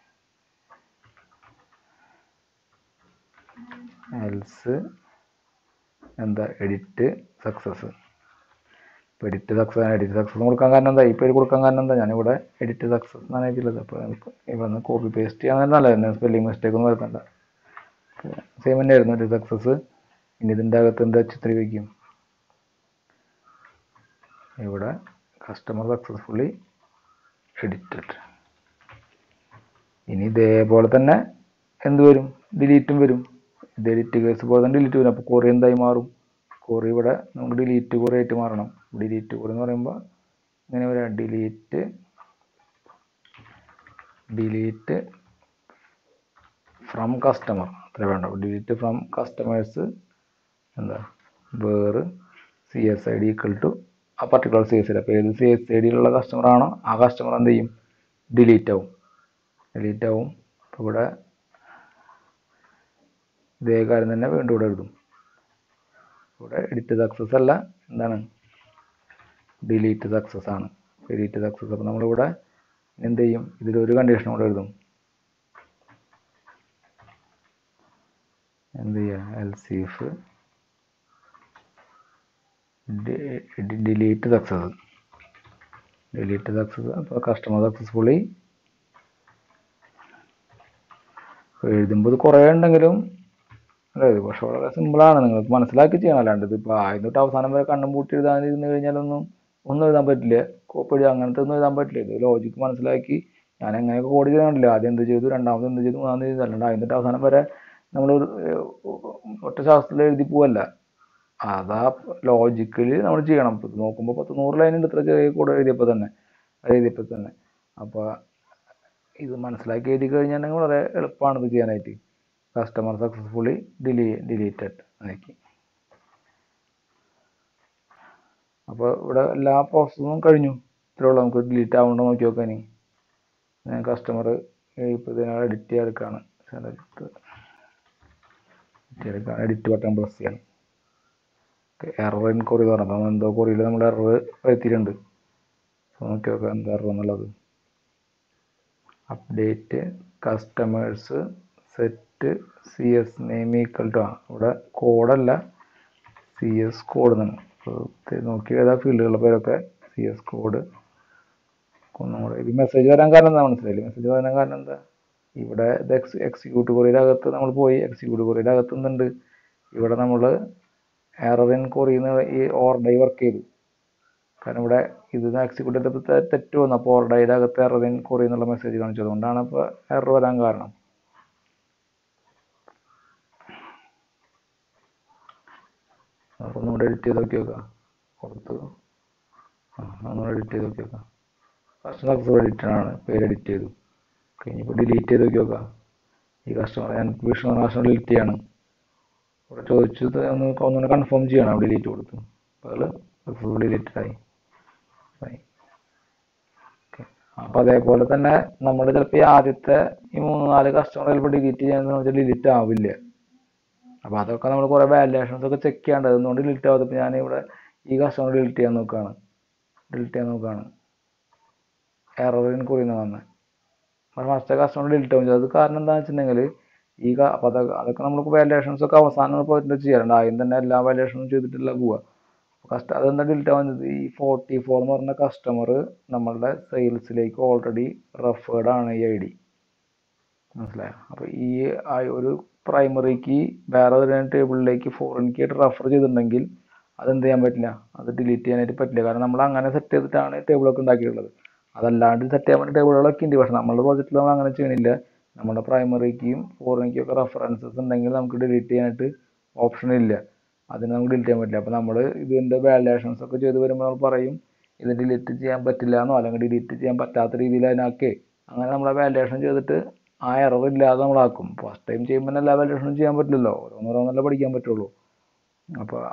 [SPEAKER 1] എൽസ് എന്താ എഡിറ്റ് സക്സസ് ഇപ്പോൾ എഡിറ്റ് സക്സസ് എഡിറ്റ് സക്സസ് കൊടുക്കാൻ കാരണം എന്താ ഈ പേര് കൊടുക്കാൻ കാരണം എന്താ ഞാനിവിടെ എഡിറ്റ് സക്സസ് എന്നാണ് എഴുതിയുള്ളത് അപ്പോൾ നമുക്ക് ഇവിടെ നിന്ന് കോപ്പി പേസ്റ്റ് ചെയ്യാൻ നല്ലതന്നെ സ്പെല്ലിംഗ് മിസ്റ്റേക്ക് ഒന്നും വരുത്തണ്ട സെയിം തന്നെയായിരുന്നു എഡിറ്റ് സക്സസ് ഇനി ഇതിൻ്റെ അകത്ത് എന്താ ചിത്രീകരിക്കും ഇവിടെ കസ്റ്റമർ സക്സസ്ഫുള്ളി എഡിറ്റഡ് ഇനി ഇതേപോലെ തന്നെ എന്ത് വരും ഡിലീറ്റും വരും ഇത് എഡിറ്റ് കേസ് പോലെ തന്നെ ഡിലീറ്റ് വരും അപ്പോൾ കുറേ എന്തായി മാറും കുറേ ഇവിടെ നമുക്ക് ഡിലീറ്റ് കുറേ ആയിട്ട് മാറണം ഡിലീറ്റ് കുറേ എന്ന് പറയുമ്പോൾ ഇങ്ങനെ വരാം ഡിലീറ്റ് ഡിലീറ്റ് ഫ്രം കസ്റ്റമർ അത്ര വേണ്ട ഡിലീറ്റ് ഫ്രം കസ്റ്റമേഴ്സ് എന്താ where C S I D equal to ആ particular C S I D അപ്പോൾ ഏത് സി എസ് ഐ ഡിയിലുള്ള കസ്റ്റമർ ആണോ ആ കസ്റ്റമർ എന്ത് ചെയ്യും ഡിലീറ്റ് ആവും ഡിലീറ്റ് ആവും അപ്പോൾ ഇവിടെ ഇതേ കാര്യം തന്നെ വീണ്ടും ഇവിടെ എഴുതും ഇവിടെ എഡിറ്റ് സക്സസ് അല്ല എന്താണ് ഡിലീറ്റ് സക്സസ് ആണ് ഡിലീറ്റ് സക്സസ് അപ്പോൾ നമ്മളിവിടെ എന്ത് ചെയ്യും ഇതിലൊരു കണ്ടീഷൻ കൂടെ എഴുതും എന്ത് ചെയ്യുക else if delete success delete success അപ്പോൾ കസ്റ്റമർ സക്സസ്ഫുള്ളി എഴുതുമ്പോൾ ഇത് കുറേ ഉണ്ടെങ്കിലും അല്ലേ ഇത് പക്ഷെ വളരെ സിമ്പിളാണ് നിങ്ങൾക്ക് മനസ്സിലാക്കി ചെയ്യണം അല്ലാണ്ട് ഇതിപ്പോൾ ആദ്യം തൊട്ട് അവസാനം വരെ കണ്ണും പൂട്ടി എഴുതാനിരുന്ന് കഴിഞ്ഞാലൊന്നും ഒന്നും എഴുതാൻ പറ്റില്ല കോപ്പി എഴുതി അങ്ങനത്തെ ഒന്നും എഴുതാൻ പറ്റില്ല ഇത് ലോജിക്ക് മനസ്സിലാക്കി ഞാൻ എങ്ങനെയൊക്കെ കോഡ് ചെയ്താണ്ടില്ല ആദ്യം എന്ത് ചെയ്തു രണ്ടാമത് എന്ത് ചെയ്തു മൂന്നാമത് ചെയ്തു അല്ലാണ്ട് ആദ്യം തൊട്ട് അവസാനം വരെ നമ്മൾ ഒറ്റ ശാസ്ത്രത്തിൽ എഴുതി പോവല്ല അതാ ലോജിക്കലി നമ്മൾ ചെയ്യണം ഇപ്പം നോക്കുമ്പോൾ പത്ത് നൂറ് ലൈൻ ഉണ്ട് ഇത്ര ചെറിയ കോഡ് എഴുതിയപ്പോൾ തന്നെ അത് എഴുതിയപ്പോൾ തന്നെ അപ്പോൾ ഇത് മനസ്സിലാക്കി എഴുതി കഴിഞ്ഞിട്ടുണ്ടെങ്കിൽ വളരെ എളുപ്പമാണ് ഇത് ചെയ്യാനായിട്ട് കസ്റ്റമർ സക്സസ്ഫുള്ളി ഡിലീ ഡിലീറ്റഡ് ആക്കി അപ്പോൾ ഇവിടെ എല്ലാ പ്രോസസ്സും കഴിഞ്ഞു ഇത്രേ ഉള്ളൂ നമുക്ക് ഡിലീറ്റ് ആവുന്നുണ്ടോ നോക്കി നോക്കാൻ ഇനി ഞാൻ കസ്റ്റമർ ഇപ്പോൾ ഇതിനാൾ എഡിറ്റ് ചെയ്തെടുക്കുകയാണ് സെലക്ട് എടുക്കുകയാണ് എഡിറ്റ് ബട്ടൺ പ്രസ് ചെയ്യണം എറർ ഇൻ കൊറി പറഞ്ഞു അപ്പോൾ എന്തോ കൊറിയിൽ നമ്മൾ എറർ വരുത്തിയിട്ടുണ്ട് അപ്പോൾ നോക്കി നോക്കാം എന്താ എറർ എന്നുള്ളത് update customers set C S name equal to ആ ഇവിടെ കോഡല്ല സി എസ് കോഡ് എന്നാണ് അപ്പോൾ നോക്കി ഏതാ ഫീൽഡുകളുടെ പേരൊക്കെ സി എസ് കോഡ് ഒന്നും കൂടെ ഇത് മെസ്സേജ് വരാൻ കാരണം എന്താ മനസ്സിലായില്ലേ മെസ്സേജ് വരാൻ കാരണം എന്താ ഇവിടെ ഇത് എക്സ് എക്സിക്യൂട്ട് കൊറിയുടെ അകത്ത് നമ്മൾ പോയി എക്സിക്യൂട്ട് കൊറിയുടെ അകത്ത് എന്തുണ്ട് ഇവിടെ നമ്മൾ എറർ ഇൻ കൊറിന്ന് ഈ ഓർഡർ വർക്ക് ചെയ്തു കാരണം ഇവിടെ ഇത് എക്സിക്യൂട്ട് ചെയ്തപ്പോൾ തെ- തെറ്റ് വന്നു അപ്പോൾ ഓർഡയുടെ അകത്ത് എററിൻ കുറി എന്നുള്ള മെസ്സേജ് കാണിച്ചത് അതുകൊണ്ടാണ് ഇപ്പോൾ എറർ വരാൻ കാരണം അപ്പോൾ ഒന്നുകൂടെ എഡിറ്റ് ചെയ്ത് നോക്കി നോക്കാം കൊടുത്ത് ആ ഒന്നുകൂടെ എഡിറ്റ് ചെയ്ത് നോക്കി നോക്കാം ഫസ്റ്റ് സക്സസ് എഡിറ്റഡ് ആണ് പേര് എഡിറ്റ് ചെയ്തു കഴിഞ്ഞപ്പോൾ ഡിലീറ്റ് ചെയ്ത് നോക്കി നോക്കാം ഈ കസ്റ്റമർ ഞാൻ വിഷ്ണു നാഷണൽ ഡിലീറ്റ് ചെയ്യാണ് ഇവിടെ ചോദിച്ചത് ഒന്ന് ഒന്നുകൂടെ കൺഫേം ചെയ്യണം ഡിലീറ്റ് കൊടുത്തു അപ്പോൾ അതിൽ സക്സസ്ഫുൾ ഡിലീറ്റഡ് ആയി ആയി അപ്പൊ അതേപോലെ തന്നെ നമ്മൾ ചിലപ്പോൾ ഈ ആദ്യത്തെ ഈ മൂന്ന് നാല് കസ്റ്റമർ ചിലപ്പോൾ ഡിലീറ്റ് ചെയ്യാന്ന് വെച്ചാൽ ഡിലീറ്റ് ആവില്ല അപ്പൊ അതൊക്കെ നമ്മൾ കുറെ വാലിഡേഷൻസ് ഒക്കെ ചെക്ക് ചെയ്യേണ്ടത് അതുകൊണ്ട് ഡിലീറ്റ് ആവാതെ ഇപ്പൊ ഞാൻ ഇവിടെ ഈ കസ്റ്റമർ ഡിലീറ്റ് ചെയ്യാൻ നോക്കുകയാണ് ഡിലീറ്റ് ചെയ്യാൻ നോക്കുകയാണ് എററിന് കുറയുന്ന വന്നത് ഫസ്റ്റ് കസ്റ്റമർ ഡിലീറ്റ് ആവും അത് കാരണം എന്താണെന്ന് വെച്ചിട്ടുണ്ടെങ്കിൽ ഈ ക- അപ്പൊ അതൊക്കെ അതൊക്കെ നമ്മൾ വാലിഡേഷൻസ് ഒക്കെ അവസാനം പോയിട്ട് ചെയ്യാറുണ്ട് ആദ്യം തന്നെ എല്ലാ വാലിഡേഷനും ചെയ്തിട്ടില്ല പോവുക കസ്റ്റ അതെന്താ ഡിലീറ്റ് ആവുന്നത് ഈ ഫോർട്ടി ഫോർ എന്ന് പറഞ്ഞ കസ്റ്റമർ നമ്മളുടെ സെയിൽസിലേക്ക് ഓൾറെഡി റെഫേർഡ് ആണ് ഈ ഐ ഡി മനസ്സിലായോ അപ്പോൾ ഈ ആ- ഒരു പ്രൈമറിക്ക് വേറെ ഒരു ടേബിളിലേക്ക് ഫോറിൻ കീ ആയിട്ട് റെഫർ ചെയ്തിട്ടുണ്ടെങ്കിൽ അത് എന്ത് ചെയ്യാൻ പറ്റില്ല അത് ഡിലീറ്റ് ചെയ്യാനായിട്ട് പറ്റില്ല കാരണം നമ്മൾ അങ്ങനെ സെറ്റ് ചെയ്തിട്ടാണ് ടേബിളൊക്കെ ഉണ്ടാക്കിയിട്ടുള്ളത് അതല്ലാണ്ട് സെറ്റ് ചെയ്യാൻ വേണ്ടി ടേബിളുകളൊക്കെ ഉണ്ട് പക്ഷെ നമ്മുടെ പ്രോജക്റ്റിൽ നമ്മൾ അങ്ങനെ ചെയ്യണില്ല നമ്മുടെ പ്രൈമറിക്കും ഫോറിനിക്കും ഒക്കെ റെഫറൻസസ് ഉണ്ടെങ്കിൽ നമുക്ക് ഡിലീറ്റ് ചെയ്യാനായിട്ട് ഓപ്ഷൻ ഇല്ല അതിന് നമുക്ക് ഡിലീറ്റ് ചെയ്യാൻ പറ്റില്ല അപ്പോൾ നമ്മൾ ഇതിൻ്റെ വാലിഡേഷൻസ് ഒക്കെ ചെയ്ത് വരുമ്പോൾ നമ്മൾ പറയും ഇത് ഡിലീറ്റ് ചെയ്യാൻ പറ്റില്ല എന്നോ അല്ലെങ്കിൽ ഡിലീറ്റ് ചെയ്യാൻ പറ്റാത്ത രീതിയിൽ അതിനാക്കേ അങ്ങനെ നമ്മൾ വാലിഡേഷൻ ചെയ്തിട്ട് ആ എറർ ഇല്ലാതെ നമ്മളാക്കും ഫസ്റ്റ് ടൈം ചെയ്യുമ്പോൾ എല്ലാ വാലിഡേഷനും ചെയ്യാൻ പറ്റില്ലല്ലോ ഓരോന്നോരോന്നല്ലേ പഠിക്കാൻ പറ്റുള്ളൂ അപ്പോൾ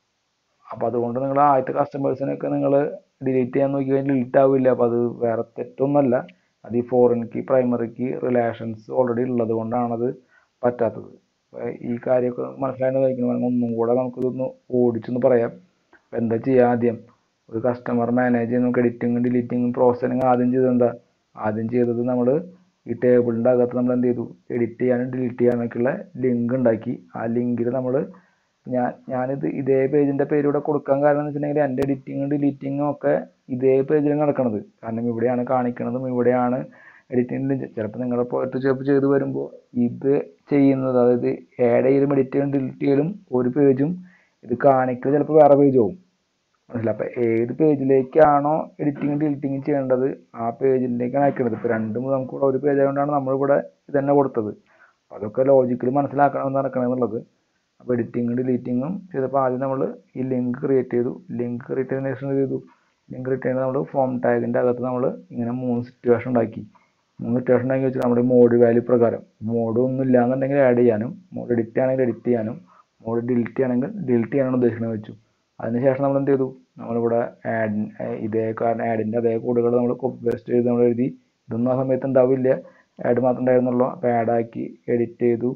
[SPEAKER 1] അപ്പോൾ അതുകൊണ്ട് നിങ്ങൾ ആദ്യത്തെ കസ്റ്റമേഴ്സിനൊക്കെ നിങ്ങൾ ഡിലീറ്റ് ചെയ്യാൻ നോക്കി കഴിഞ്ഞാൽ ഡിലീറ്റ് ആവില്ല അപ്പോൾ അത് വേറെ തെറ്റൊന്നുമല്ല അത് ഈ ഫോറിൻക്ക് പ്രൈമറിക്ക് റിലേഷൻസ് ഓൾറെഡി ഉള്ളത് കൊണ്ടാണത് പറ്റാത്തത് അപ്പോൾ ഈ കാര്യമൊക്കെ മനസ്സിലായിട്ട് കഴിക്കണം ഒന്നും കൂടെ നമുക്കിതൊന്ന് ഓടിച്ചൊന്ന് പറയാം അപ്പോൾ എന്താ ചെയ്യുക ആദ്യം ഒരു കസ്റ്റമർ മാനേജ് ചെയ്യുന്ന നമുക്ക് എഡിറ്റിങ്ങും ഡിലീറ്റിങ്ങും പ്രോസസ്സിങ് ആദ്യം ചെയ്തത് എന്താ ആദ്യം ചെയ്തത് നമ്മൾ ഈ ടേബിളിൻ്റെ അകത്ത് നമ്മൾ എന്ത് ചെയ്തു എഡിറ്റ് ചെയ്യാനും ഡിലീറ്റ് ചെയ്യാനൊക്കെയുള്ള ലിങ്ക് ഉണ്ടാക്കി ആ ലിങ്കിൽ നമ്മൾ ഞാൻ ഞാനിത് ഇതേ പേജിൻ്റെ പേര് ഇവിടെ കൊടുക്കാൻ കാരണം എന്ന് വെച്ചിട്ടുണ്ടെങ്കിൽ എൻ്റെ എഡിറ്റിങ്ങും ഡിലീറ്റിങ്ങും ഒക്കെ ഇതേ പേജിലാണ് നടക്കുന്നത് കാരണം ഇവിടെയാണ് കാണിക്കണതും ഇവിടെയാണ് എഡിറ്റിംഗ് ചിലപ്പോൾ നിങ്ങളുടെ പോയിട്ട് ചിലപ്പോൾ ചെയ്ത് വരുമ്പോൾ ഇത് ചെയ്യുന്നത് അതായത് ആഡ് ചെയ്യലും എഡിറ്റ് ചെയ്യലും ഡിലീറ്റ് ചെയ്യലും ഒരു പേജും ഇത് കാണിക്കൽ ചിലപ്പോൾ വേറെ പേജ് ആവും മനസ്സിലായി അപ്പോൾ ഏത് പേജിലേക്കാണോ എഡിറ്റിംഗ് ഡിലീറ്റിംഗ് ചെയ്യേണ്ടത് ആ പേജിലേക്കാണ് അയക്കേണ്ടത് ഇപ്പോൾ രണ്ടും നമുക്കിവിടെ ഒരു പേജ് ആയതുകൊണ്ടാണ് നമ്മളിവിടെ ഇത് തന്നെ കൊടുത്തത് അപ്പോൾ അതൊക്കെ ലോജിക്കലി മനസ്സിലാക്കണം നടക്കണമെന്നുള്ളത് അപ്പോൾ എഡിറ്റിംഗ് ഡിലീറ്റിങ്ങും ചെയ്തപ്പോൾ ആദ്യം നമ്മൾ ഈ ലിങ്ക് ക്രിയേറ്റ് ചെയ്തു ലിങ്ക് ക്രിയേറ്റ് ചെയ്തതിന് ശേഷം എന്ത് ചെയ്തു ലിങ്ക് ക്രിയേറ്റ് ചെയ്യുന്നത് നമ്മൾ ഫോം ടാഗിൻ്റെ അകത്ത് നമ്മൾ ഇങ്ങനെ മൂന്ന് സിറ്റുവേഷൻ ഉണ്ടാക്കി മൂന്ന് സിറ്റുവേഷൻ ഉണ്ടാക്കി വെച്ചാൽ നമ്മുടെ മോഡ് വാല്യൂ പ്രകാരം മോഡ് ഒന്നും ഇല്ലാന്നുണ്ടെങ്കിൽ ആഡ് ചെയ്യാനും മോഡ് എഡിറ്റ് ആണെങ്കിൽ എഡിറ്റ് ചെയ്യാനും മോഡ് ഡിലീറ്റ് ചെയ്യണമെങ്കിൽ ഡിലീറ്റ് ചെയ്യാനാണ് ഉദ്ദേശിക്കുന്നത് വെച്ചു അതിനുശേഷം നമ്മൾ എന്ത് ചെയ്തു നമ്മളിവിടെ ആഡ് ഇതേ കാരണം ആഡിൻ്റെ അതേ കോഡുകൾ നമ്മൾ കോപ്പി പേസ്റ്റ് ചെയ്ത് നമ്മൾ എഴുതി ഇതൊന്നും ആ സമയത്ത് ഉണ്ടാവില്ല ആഡ് മാത്രമേ ഉണ്ടായിരുന്നുള്ളൂ അപ്പോൾ ആഡ് ആക്കി എഡിറ്റ് ചെയ്തു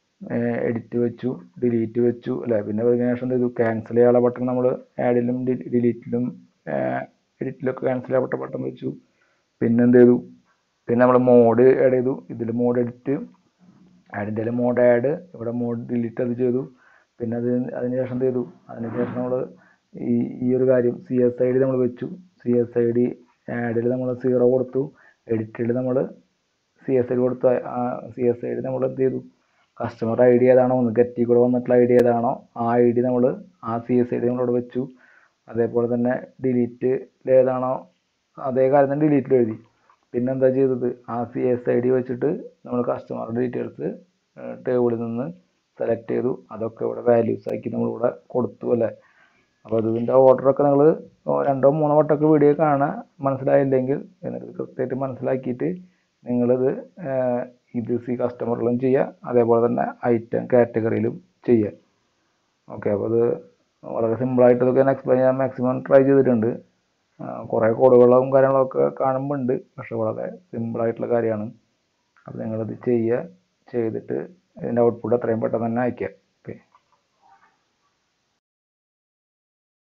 [SPEAKER 1] എഡിറ്റ് വെച്ചു ഡിലീറ്റ് വെച്ചു അല്ലേ പിന്നെ അതിന് ശേഷം എന്ത് ചെയ്തു ക്യാൻസൽ ചെയ്യാനുള്ള ബട്ടൺ നമ്മൾ ആഡിലും ഡിലീറ്റിലും എഡിറ്റിലൊക്കെ ക്യാൻസൽ ചെയ്യാൻ ബട്ടൺ വെച്ചു പിന്നെ എന്ത് ചെയ്തു പിന്നെ നമ്മൾ മോഡ് ആഡ് ചെയ്തു ഇതിൽ മോഡ് എഡിറ്റ് ആഡിൻ്റെ മോഡ് ആഡ് ഇവിടെ മോഡ് ഡിലീറ്റ് അത് ചെയ്തു പിന്നെ അത് അതിന് ശേഷം എന്ത് ചെയ്തു അതിന് ശേഷം നമ്മൾ ഈ ഈ ഒരു കാര്യം സി എസ് ഐ ഡി നമ്മൾ വെച്ചു സി എസ് ഐ ഡി ആഡിൽ നമ്മൾ സീറോ കൊടുത്തു എഡിറ്റിൽ നമ്മൾ സി എസ് ഐ ഡി കൊടുത്തു ആ സി എസ് ഐ ഡി നമ്മൾ എന്ത് ചെയ്തു കസ്റ്റമർ ഐ ഡി ഏതാണോ വന്ന് ഗെറ്റി കൂടെ വന്നിട്ടുള്ള ഐ ഡി ഏതാണോ ആ ഐ ഡി നമ്മൾ ആ സി എസ് ഐ ഡി നമ്മളിവിടെ വെച്ചു അതേപോലെ തന്നെ ഡിലീറ്റ് ഏതാണോ അതേ കാര്യം തന്നെ ഡിലീറ്റിൽ എഴുതി പിന്നെ എന്താ ചെയ്തത് ആ സി എസ് ഐ ഡി വെച്ചിട്ട് നമ്മൾ കസ്റ്റമറുടെ ഡീറ്റെയിൽസ് ടേബിളിൽ നിന്ന് സെലക്ട് ചെയ്തു അതൊക്കെ ഇവിടെ വാല്യൂസ് ആക്കി നമ്മളിവിടെ കൊടുത്തു അല്ലേ അപ്പോൾ ഇതിൻ്റെ ഓർഡറൊക്കെ നിങ്ങൾ രണ്ടോ മൂന്നോ വട്ടമൊക്കെ വീഡിയോ കാണുക മനസ്സിലായില്ലെങ്കിൽ എന്നിട്ട് കൃത്യമായിട്ട് മനസ്സിലാക്കിയിട്ട് നിങ്ങളിത് ഏർ ഇത് സി കസ്റ്റമറിലും ചെയ്യുക അതേപോലെ തന്നെ ഐറ്റം കാറ്റഗറിയിലും ചെയ്യുക ഓക്കെ അപ്പോൾ അത് വളരെ സിമ്പിളായിട്ട് ഇതൊക്കെ ഞാൻ എക്സ്പ്ലെയിൻ ചെയ്യാൻ മാക്സിമം ട്രൈ ചെയ്തിട്ടുണ്ട് കുറേ കോഡുകളും കാര്യങ്ങളൊക്കെ കാണുമ്പോൾ ഉണ്ട് പക്ഷെ വളരെ സിമ്പിളായിട്ടുള്ള കാര്യമാണ് അപ്പോൾ നിങ്ങളിത് ചെയ്യുക ചെയ്തിട്ട് ഇതിൻ്റെ ഔട്ട്പുട്ട് എത്രയും പെട്ടെന്ന് തന്നെ അയക്കുക